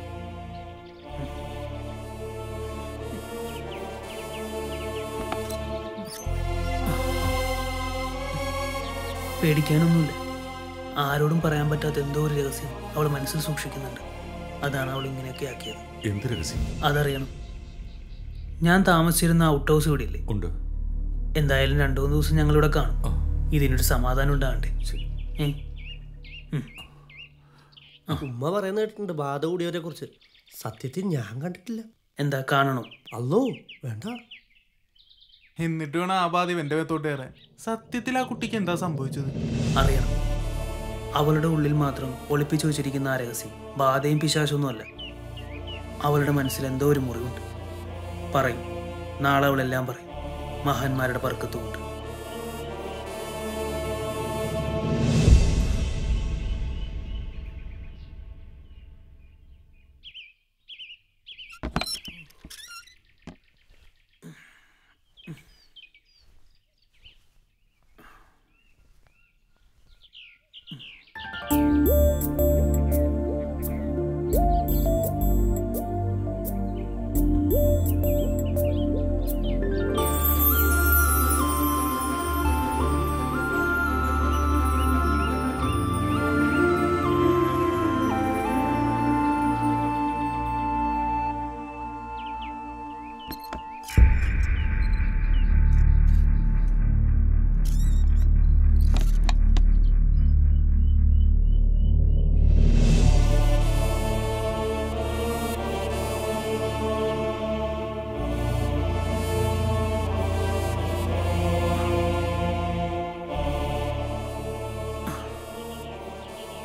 A: പേടിക്കാനൊന്നുമില്ല ആരോടും പറയാൻ പറ്റാത്ത എന്തോ ഒരു രഹസ്യം അവൾ മനസ്സിൽ സൂക്ഷിക്കുന്നുണ്ട് അതാണ് അവൾ ഇങ്ങനെയൊക്കെ ആക്കിയത്
G: എന്ത് രഹസ്യം
A: അതറിയണം ഞാൻ താമസിച്ചിരുന്ന ഔട്ട് ഹൗസ് ഇവിടെ ഇല്ലേ
G: ഉണ്ട്
A: എന്തായാലും രണ്ടു മൂന്ന് ദിവസം ഞങ്ങളിവിടെ കാണും ഇതിനൊരു സമാധാനം ഉണ്ടാകണ്ടേ ഏ
E: ഉമ്മ പറയുന്ന കേട്ടിട്ടുണ്ട് ബാധ കൂടിയവരെ കുറിച്ച് സത്യത്തിൽ ഞാൻ കണ്ടിട്ടില്ല
A: എന്താ കാണണോ
E: അല്ലോ വേണ്ട
D: എന്നിട്ട് വേണം ആ ബാധ എന്റെ മേത്തോട്ട് കയറാൻ സത്യത്തിൽ ആ കുട്ടിക്ക് എന്താ സംഭവിച്ചത്
A: അറിയണം അവളുടെ ഉള്ളിൽ മാത്രം ഒളിപ്പിച്ചു വെച്ചിരിക്കുന്ന ആ രഹസ്യം ബാധയും പിശാശൊന്നുമല്ല അവളുടെ മനസ്സിൽ എന്തോ ഒരു മുറിവുണ്ട് പറയും നാളെ അവളെല്ലാം പറയും മഹാന്മാരുടെ പറക്കത്തുമുണ്ട്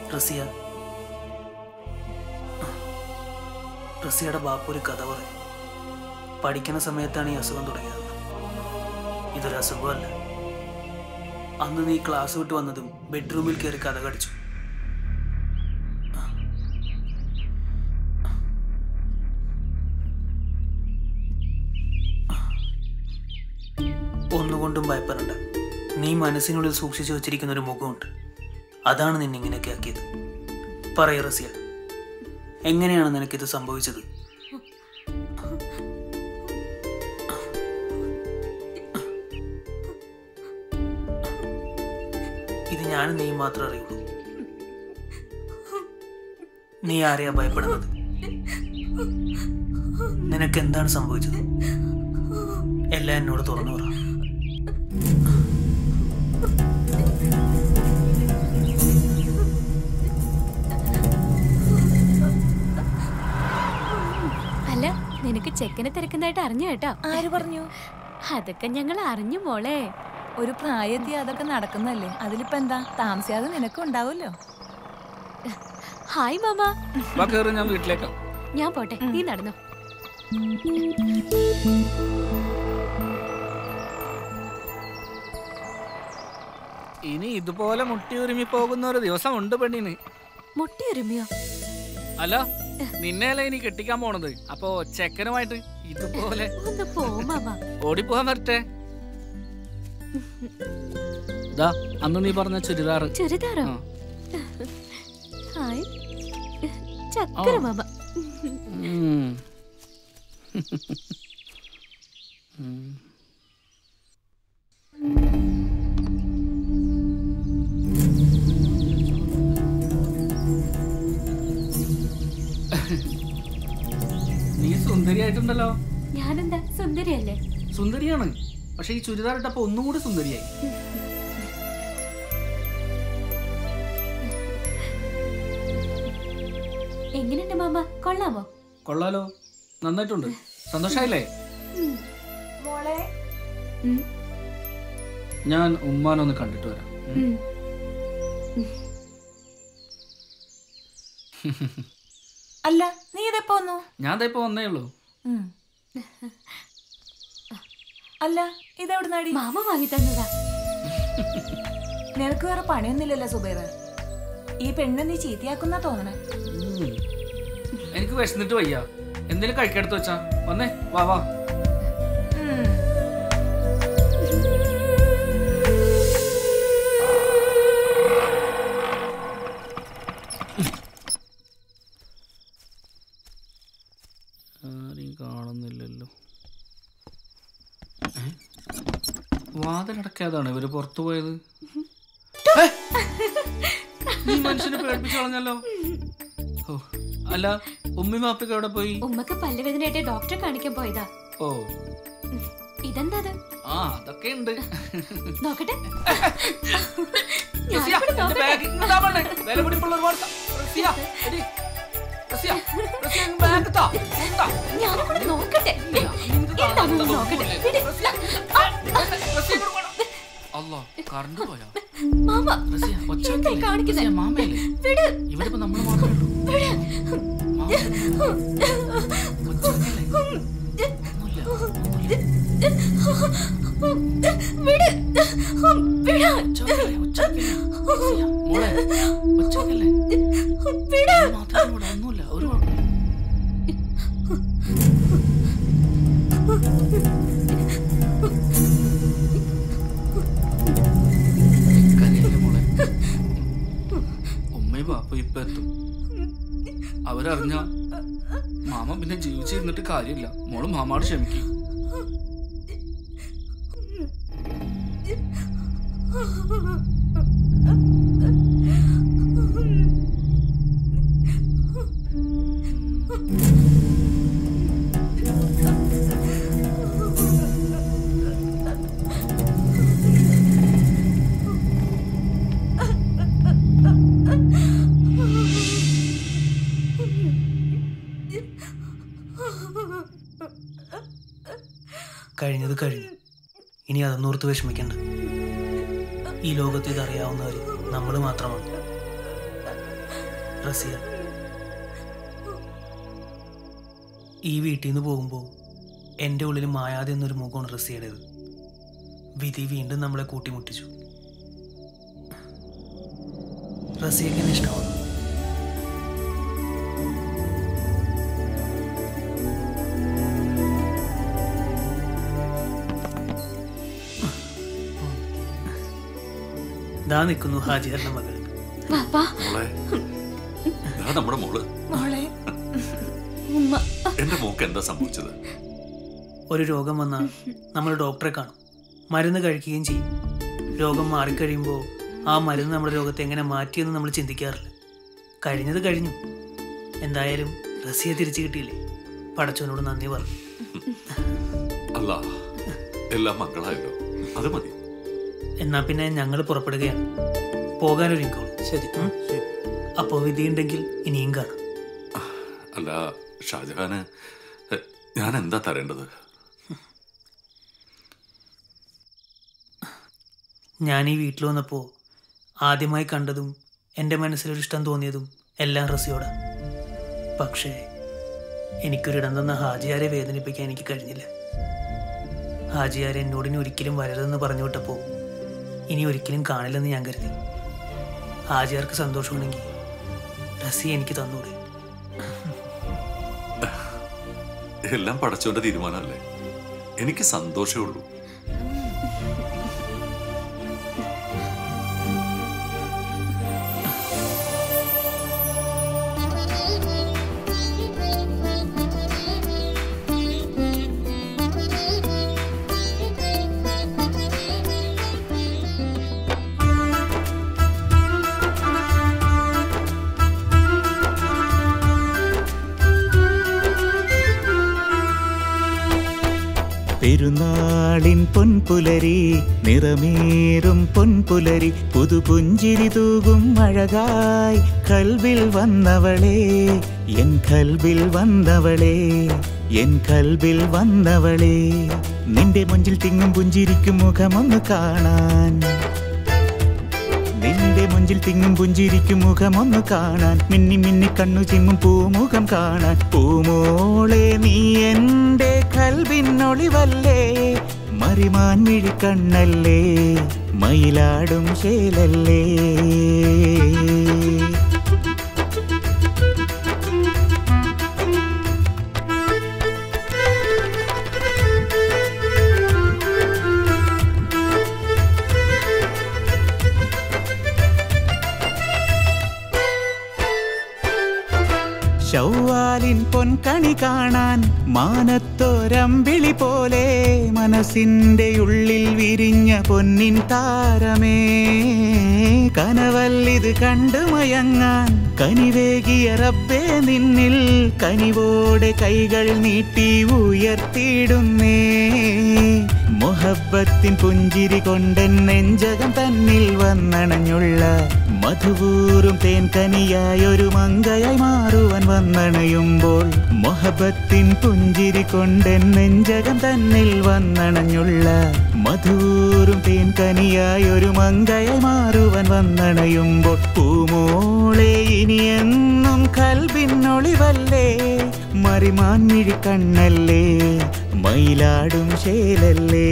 A: റസിയ റസിയയുടെ ബാപ്പ ഒരു കഥ പറയും പഠിക്കുന്ന സമയത്താണ് ഈ അസുഖം തുടങ്ങിയത് ഇതൊരു അസുഖമല്ല അന്ന് നീ ക്ലാസ് വിട്ട് വന്നതും ബെഡ്റൂമിൽ കയറി കഥ കടിച്ചു ഒന്നുകൊണ്ടും ഭയപ്പെടണ്ട നീ മനസ്സിനുള്ളിൽ സൂക്ഷിച്ചു വച്ചിരിക്കുന്ന ഒരു മുഖമുണ്ട് അതാണ് നിന്നെ ഇങ്ങനെയൊക്കെ ആക്കിയത് പറയ റസിയ എങ്ങനെയാണ് നിനക്കിത് സംഭവിച്ചത് ഇത് ഞാനും നീ മാത്രം അറിയുള്ളൂ നീ ആരെയാ ഭയപ്പെടുന്നത് നിനക്ക് എന്താണ് സംഭവിച്ചത് എല്ലാം എന്നോട് തുറന്നു പറ
Q: അല്ല നിനക്ക് ചെക്കനെ തിരക്കുന്നതായിട്ട് അറിഞ്ഞു കേട്ടോ
V: ആര് പറഞ്ഞു
Q: അതൊക്കെ ഞങ്ങൾ അറിഞ്ഞു മോളെ
V: ഒരു പ്രായത്തി അതൊക്കെ നടക്കുന്നല്ലേ അതിലിപ്പോ എന്താ താമസിയാതെ നിനക്കും ഉണ്ടാവുമല്ലോ
Q: ഹായ് മാമ
N: വാ കേറ് ഞാൻ വീട്ടിലേക്കാ
Q: ഞാൻ പോട്ടെ നീ നടന്നോ
N: ഇനി ഇതുപോലെ മുട്ടി ഉരുമി പോകുന്ന ഒരു ദിവസം ഉണ്ട് പെണ്ണിന്
Q: മുട്ടി ഒരുമിയോ
N: അല്ല നിന്നെയല്ലേ ഇനി കെട്ടിക്കാൻ പോണത് അപ്പോ ചെക്കനുമായിട്ട് ഇതുപോലെ
Q: ഒന്ന് പോ മാമ
N: ഓടിപ്പോവാൻ വരട്ടെ ദാ അന്ന് നീ പറഞ്ഞ ചുരിദാറ്
Q: ചുരിദാറോ
N: ആ.
Q: ഹായ് ചക്കര
N: ആ.
Q: മാമ
N: ഉം. ഉം. നീ സുന്ദരിയായിട്ടുണ്ടല്ലോ
Q: ഞാനെന്താ സുന്ദരിയല്ലേ
N: സുന്ദരിയാണ് പക്ഷെ ഈ ചുരിദാർ ഇട്ടപ്പോ ഒന്നും കൂടി സുന്ദരിയായി
Q: എങ്ങനെയുണ്ട് മാമ കൊള്ളാമോ
N: കൊള്ളാലോ നന്നായിട്ടുണ്ട് സന്തോഷായില്ലേ
V: മോളെ
N: ഞാൻ ഉമ്മാനൊന്ന് കണ്ടിട്ട് വരാം ഉം.
V: അല്ല നീ ഇതെപ്പോ വന്നു
N: ഞാൻ ദാ ഇപ്പൊ വന്നേ ഉള്ളൂ
V: ഉം. അല്ല ഇതെവിടുന്നാടി
Q: മാമ വാങ്ങി തന്നതാ
V: നിനക്ക് വേറെ പണിയൊന്നുമില്ലല്ലോ സുബൈർ ഈ പെണ്ണ് നീ ചീത്തയാക്കുന്ന തോന്നണേ
N: ഉം. എനിക്ക് വിശന്നിട്ട് വയ്യ എന്തേലും കഴിക്കെടുത്ത് വെച്ചാ വന്നേ വാ വാ ആരെയും കാണുന്നില്ലല്ലോ ഏ? വാതിലടക്കാതാണ് ഇവര് പുറത്തു പോയത് ഏ? നീ മനുഷ്യനെ പേടിപ്പിച്ചു കളഞ്ഞല്ലോ ഓ അല്ല ഉമ്മി മാപ്പിക്ക് എവിടെ പോയി
Q: ഉമ്മക്ക് പല്ലുവേദനയായിട്ട് ഡോക്ടറെ കാണിക്കാൻ പോയതാ
N: ഓ
Q: ഇതെന്താ അത്
N: ആ അതൊക്കെ ഉണ്ട്
Q: നോക്കട്ടെ
N: റസിയ,
Q: ഞാനിവിടെ
N: എന്റെ
Q: നോക്കട്ടെ.
N: ബാഗ് ഇങ്ങോട്ടാ വന്നേ. വില പിടിപ്പുള്ള ഒരുപാട് സ- റസിയ, എടി. റസിയ, റസിയ, ഇങ്ങ് ബാഗ് താ. ഇങ്ങ് താ.
Q: ഞാനിവിടെ നോക്കട്ടെ എന്താണെന്ന് നോക്കട്ടെ വിട്.
N: റസിയ, ഇങ്ങോട്ട് പോണം. അല്ലാ കറണ്ട് പോയാ
Q: മാമ
N: റസിയ ഒച്ച
Q: എന്തായി
N: വെക്കല്ലേ?
Q: കാണിക്കുന്നെ?
N: റസിയ, മാമയല്ലേ
Q: വിട്
N: ഇവിടെ ഇപ്പൊ നമ്മള് മാത്രമേ ഉള്ളൂ
Q: വിട് വിടാ
N: മോളെ ഒച്ചക്കല്ലേ
Q: വിടാ
N: മാത്രമേ ഇവിടെ ഒന്നുമില്ല ഒരു കുഴപ്പമില്ല കരയില്ലേ മോളെ ഉമ്മയും ബാപ്പ ഇപ്പൊ എത്തും അവരറിഞ്ഞ മാമ പിന്നെ ജീവിച്ചിരുന്നിട്ട് കാര്യമില്ല മോള് മാമാട് ക്ഷമിക്കും
A: കഴിഞ്ഞത് കഴിഞ്ഞു ഇനി അതൊന്നോർത്ത് വിഷമിക്കണ്ട ഈ ലോകത്ത് ഇതറിയാവുന്നവർ നമ്മൾ മാത്രമാണ് റസിയ ഈ വീട്ടിൽ നിന്ന് പോകുമ്പോൾ എൻ്റെ ഉള്ളിൽ മായാതെ എന്നൊരു മുഖമാണ് റസിയുടേത് വിധി വീണ്ടും നമ്മളെ കൂട്ടിമുട്ടിച്ചു റസിയക്ക് എന്നെ ഇഷ്ടമാണ് ദാ നിൽക്കുന്നു ഹാജിഹറിന്റെ മകൾ
Q: വാപ്പാ
G: മോളെ ഇതാ നമ്മുടെ മോള്
Q: മോളെ ഉമ്മ
G: എന്റെ മോക്ക് എന്താ സംഭവിച്ചത്
A: ഒരു രോഗം വന്നാൽ നമ്മൾ ഡോക്ടറെ കാണും മരുന്ന് കഴിക്കുകയും ചെയ്യും രോഗം മാറിക്കഴിയുമ്പോൾ ആ മരുന്ന് നമ്മുടെ രോഗത്തെ എങ്ങനെ മാറ്റിയെന്ന് നമ്മൾ ചിന്തിക്കാറില്ല കഴിഞ്ഞത് കഴിഞ്ഞു എന്തായാലും റസിയെ തിരിച്ചു കിട്ടിയില്ലേ പടച്ചവനോട് നന്ദി പറഞ്ഞു
G: അല്ല എല്ലാം മക്കളായല്ലോ അത് മതി
A: എന്നാ പിന്നെ ഞങ്ങൾ പുറപ്പെടുകയാണ് പോകാനൊരുക്കോളൂ
E: ശരി
A: അപ്പോൾ വിധിയുണ്ടെങ്കിൽ ഇനിയും കാണാം
G: അല്ല ഷാജഹാന് എ, ഞാൻ എന്താ തരേണ്ടത്
A: ഞാൻ ഈ വീട്ടിൽ വന്നപ്പോൾ ആദ്യമായി കണ്ടതും എൻ്റെ മനസ്സിലൊരു ഇഷ്ടം തോന്നിയതും എല്ലാം റസിയോടാണ് പക്ഷേ എനിക്കൊരിടം തന്ന ഹാജിയാരെ വേദനിപ്പിക്കാൻ എനിക്ക് കഴിഞ്ഞില്ല ഹാജിയാരെ എന്നോടിനി ഒരിക്കലും വരരുതെന്ന് പറഞ്ഞു വിട്ടപ്പോൾ ഇനി ഒരിക്കലും കാണില്ലെന്ന് ഞാൻ കരുതി ഹാജിയാർക്ക് സന്തോഷമാണെങ്കിൽ റസി എനിക്ക് തന്നൂടെ
G: എല്ലാം പടച്ചോന്റെ തീരുമാനമല്ലേ എനിക്ക് സന്തോഷമേ ഉള്ളൂ
J: പെരുന്നാളിൻ പൊൻപുലരി നിറമേറും പൊൻപുലരി പുതുപുഞ്ചിരി തൂകും അഴകായി കൽവിൽ വന്നവളെ എൻ കൽവിൽ വന്നവളെ എൻ കൽവിൽ വന്നവളെ നിന്റെ മുഞ്ചിൽ തിങ്ങും പുഞ്ചിരിക്കും മുഖമൊന്ന് കാണാൻ നിന്റെ മുഞ്ചിൽ തിങ്ങും പുഞ്ചിരിക്കും മുഖമൊന്ന് കാണാൻ മിന്നി മിന്നി കണ്ണു ചിങ്ങും പൂമുഖം കാണാൻ പൂമോളെ നീ എന്റെ കൽവിനൊളിവല്ലേ മറിമാൻ മിഴി കണ്ണല്ലേ മയിലാടും ശേലല്ലേ ശൗവാലിൻ പൊൻകണി കാണാൻ മാനത്തോരമ്പിളി പോലെ മനസ്സിന്റെ ഉള്ളിൽ വിരിഞ്ഞ പൊന്നിൻ താരമേ കനവല്ലിത് കണ്ടു മയങ്ങാൻ കനിവേകിയ റബ്ബേ നിന്നിൽ കനിവോടെ കൈകൾ നീട്ടി ഉയർത്തിയിടുന്നേ മൊഹബത്തിൻ പുഞ്ചിരി കൊണ്ടൻ നെഞ്ചകം തന്നിൽ വന്നണഞ്ഞുള്ള മധുവൂറും തേൻ കനിയായൊരു മങ്കയായി മാറുവാൻ വന്നണയുമ്പോൾ മൊഹബത്തിൻ പുഞ്ചിരി കൊണ്ടൻ നെഞ്ചകം തന്നിൽ വന്നണഞ്ഞുള്ള മധുവൂറും തേൻ കനിയായൊരു മങ്കയായി മാറുവാൻ വന്നണയുമ്പോൾ പൂമോളെ ഇനിയെന്നും കൽവിനൊളിവല്ലേ മറിമാൻ മിഴി കണ്ണല്ലേ മയിലാടും ശേലല്ലേ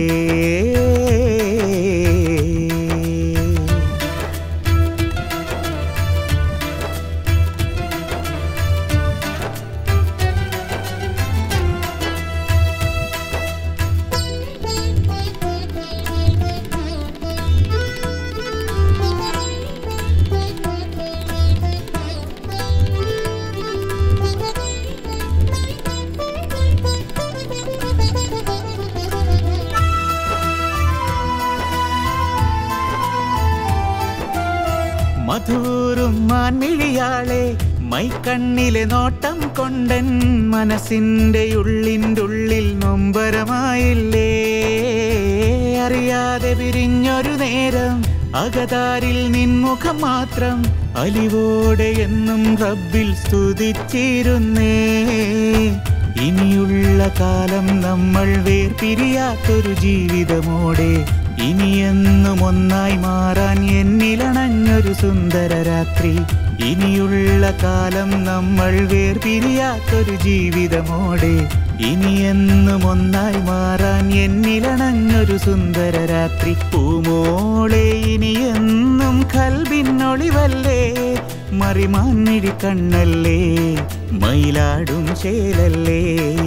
J: മധുറും മാൻമിഴിയാളെ മൈക്കണ്ണിലെ നോട്ടം കൊണ്ടൻ മനസ്സിന്റെ ഉള്ളിൻ്റെ ഉള്ളിൽ നൊമ്പരമായില്ലേ അറിയാതെ പിരിഞ്ഞൊരു നേരം അകതാരിൽ നിൻമുഖം മാത്രം അലിവോടെ എന്നും റബ്ബിൽ സ്തുതിച്ചിരുന്നേ ഇനിയുള്ള കാലം നമ്മൾ വേർപിരിയാത്തൊരു ജീവിതമോടെ ഇനിയെന്നും ഒന്നായി മാറാൻ എന്നിലണഞ്ഞൊരു സുന്ദര രാത്രി ഇനിയുള്ള കാലം നമ്മൾ വേർപിരിയാത്തൊരു ജീവിതമോടെ ഇനി എന്നും ഒന്നായി മാറാൻ എന്നിലണഞ്ഞൊരു സുന്ദര രാത്രി പൂമോളെ ഇനി എന്നും കൽബിന്നൊളിവല്ലേ മറിമാന്നിഴി കണ്ണല്ലേ മയിലാടും ചേലല്ലേ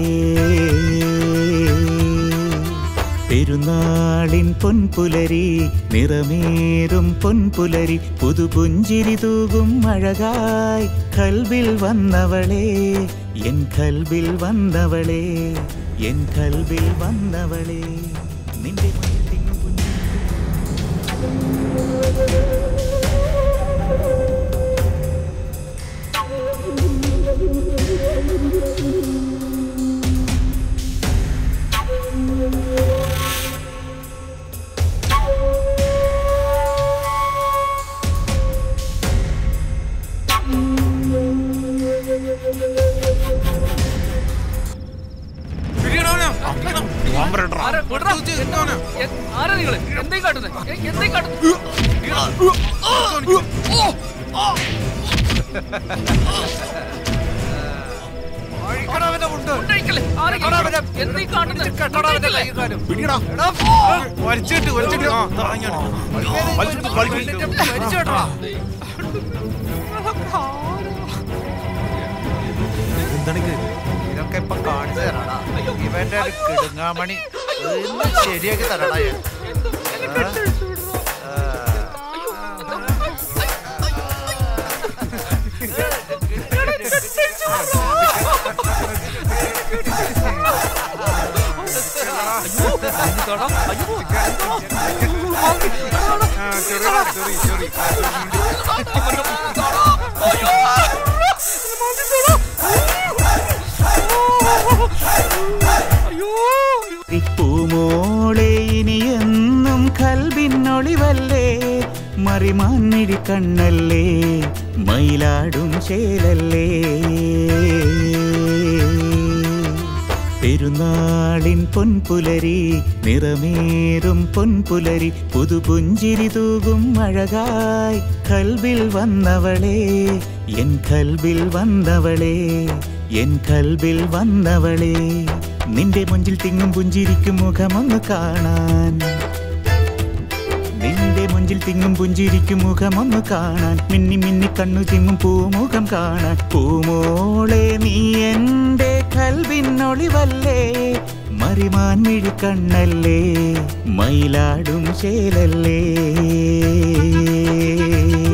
J: പെരുന്നാളിൻ പൊൻപുലരി നിറമേറും പൊൻപുലരി പുതുപുഞ്ചിരി തൂകും അഴകായി കൽബിൽ വന്നവളെ എൻ കൽബിൽ വന്നവളെ എൻ കൽബിൽ വന്നവളെ നിന്റെ മുന്നിൽ തിങ്ങും
N: ആരാ നിങ്ങള് എന്തേ കാട്ടുന്നത് എന്തേ
C: വലിച്ചിട്ട് വലിച്ചിട്ട് ഇതൊക്കെ ഇപ്പൊ കാണിച്ചു തരാടാ ഇവന്റെ ഒരു കിടുങ്ങാമണി ഇന്ന് ശരിയാക്കി തരടാ ഞാൻ. ആ?
J: പൂമോളെ ഇനി എന്നും കൽബിന്നൊളിവല്ലേ മറിമാന്നിഴി കണ്ണല്ലേ മയിലാടും ചേലല്ലേ പെരുന്നാളിൻ പൊൻപുലരി നിറമേറും പൊൻപുലരി പുതുപുഞ്ചിരി തൂകും അഴകായി കൽബിൽ വന്നവളെ എൻ കൽബിൽ വന്നവളെ എൻ കൽബിൽ വന്നവളെ നിന്റെ മുഞ്ചിൽ തിങ്ങും പുഞ്ചിരിക്കും മുഖമൊന്ന് കാണാൻ നിന്റെ മുഞ്ചിൽ തിങ്ങും പുഞ്ചിരിക്കും മുഖമൊന്ന് കാണാൻ മിന്നി മിന്നി കണ്ണു ചിമ്മും പൂമുഖം കാണാൻ പൂമോളെ നീ എൻ്റെ കൽവിന്നൊളിവല്ലേ മറിമാൻ മിഴി കണ്ണല്ലേ മയിലാടും ചേലല്ലേ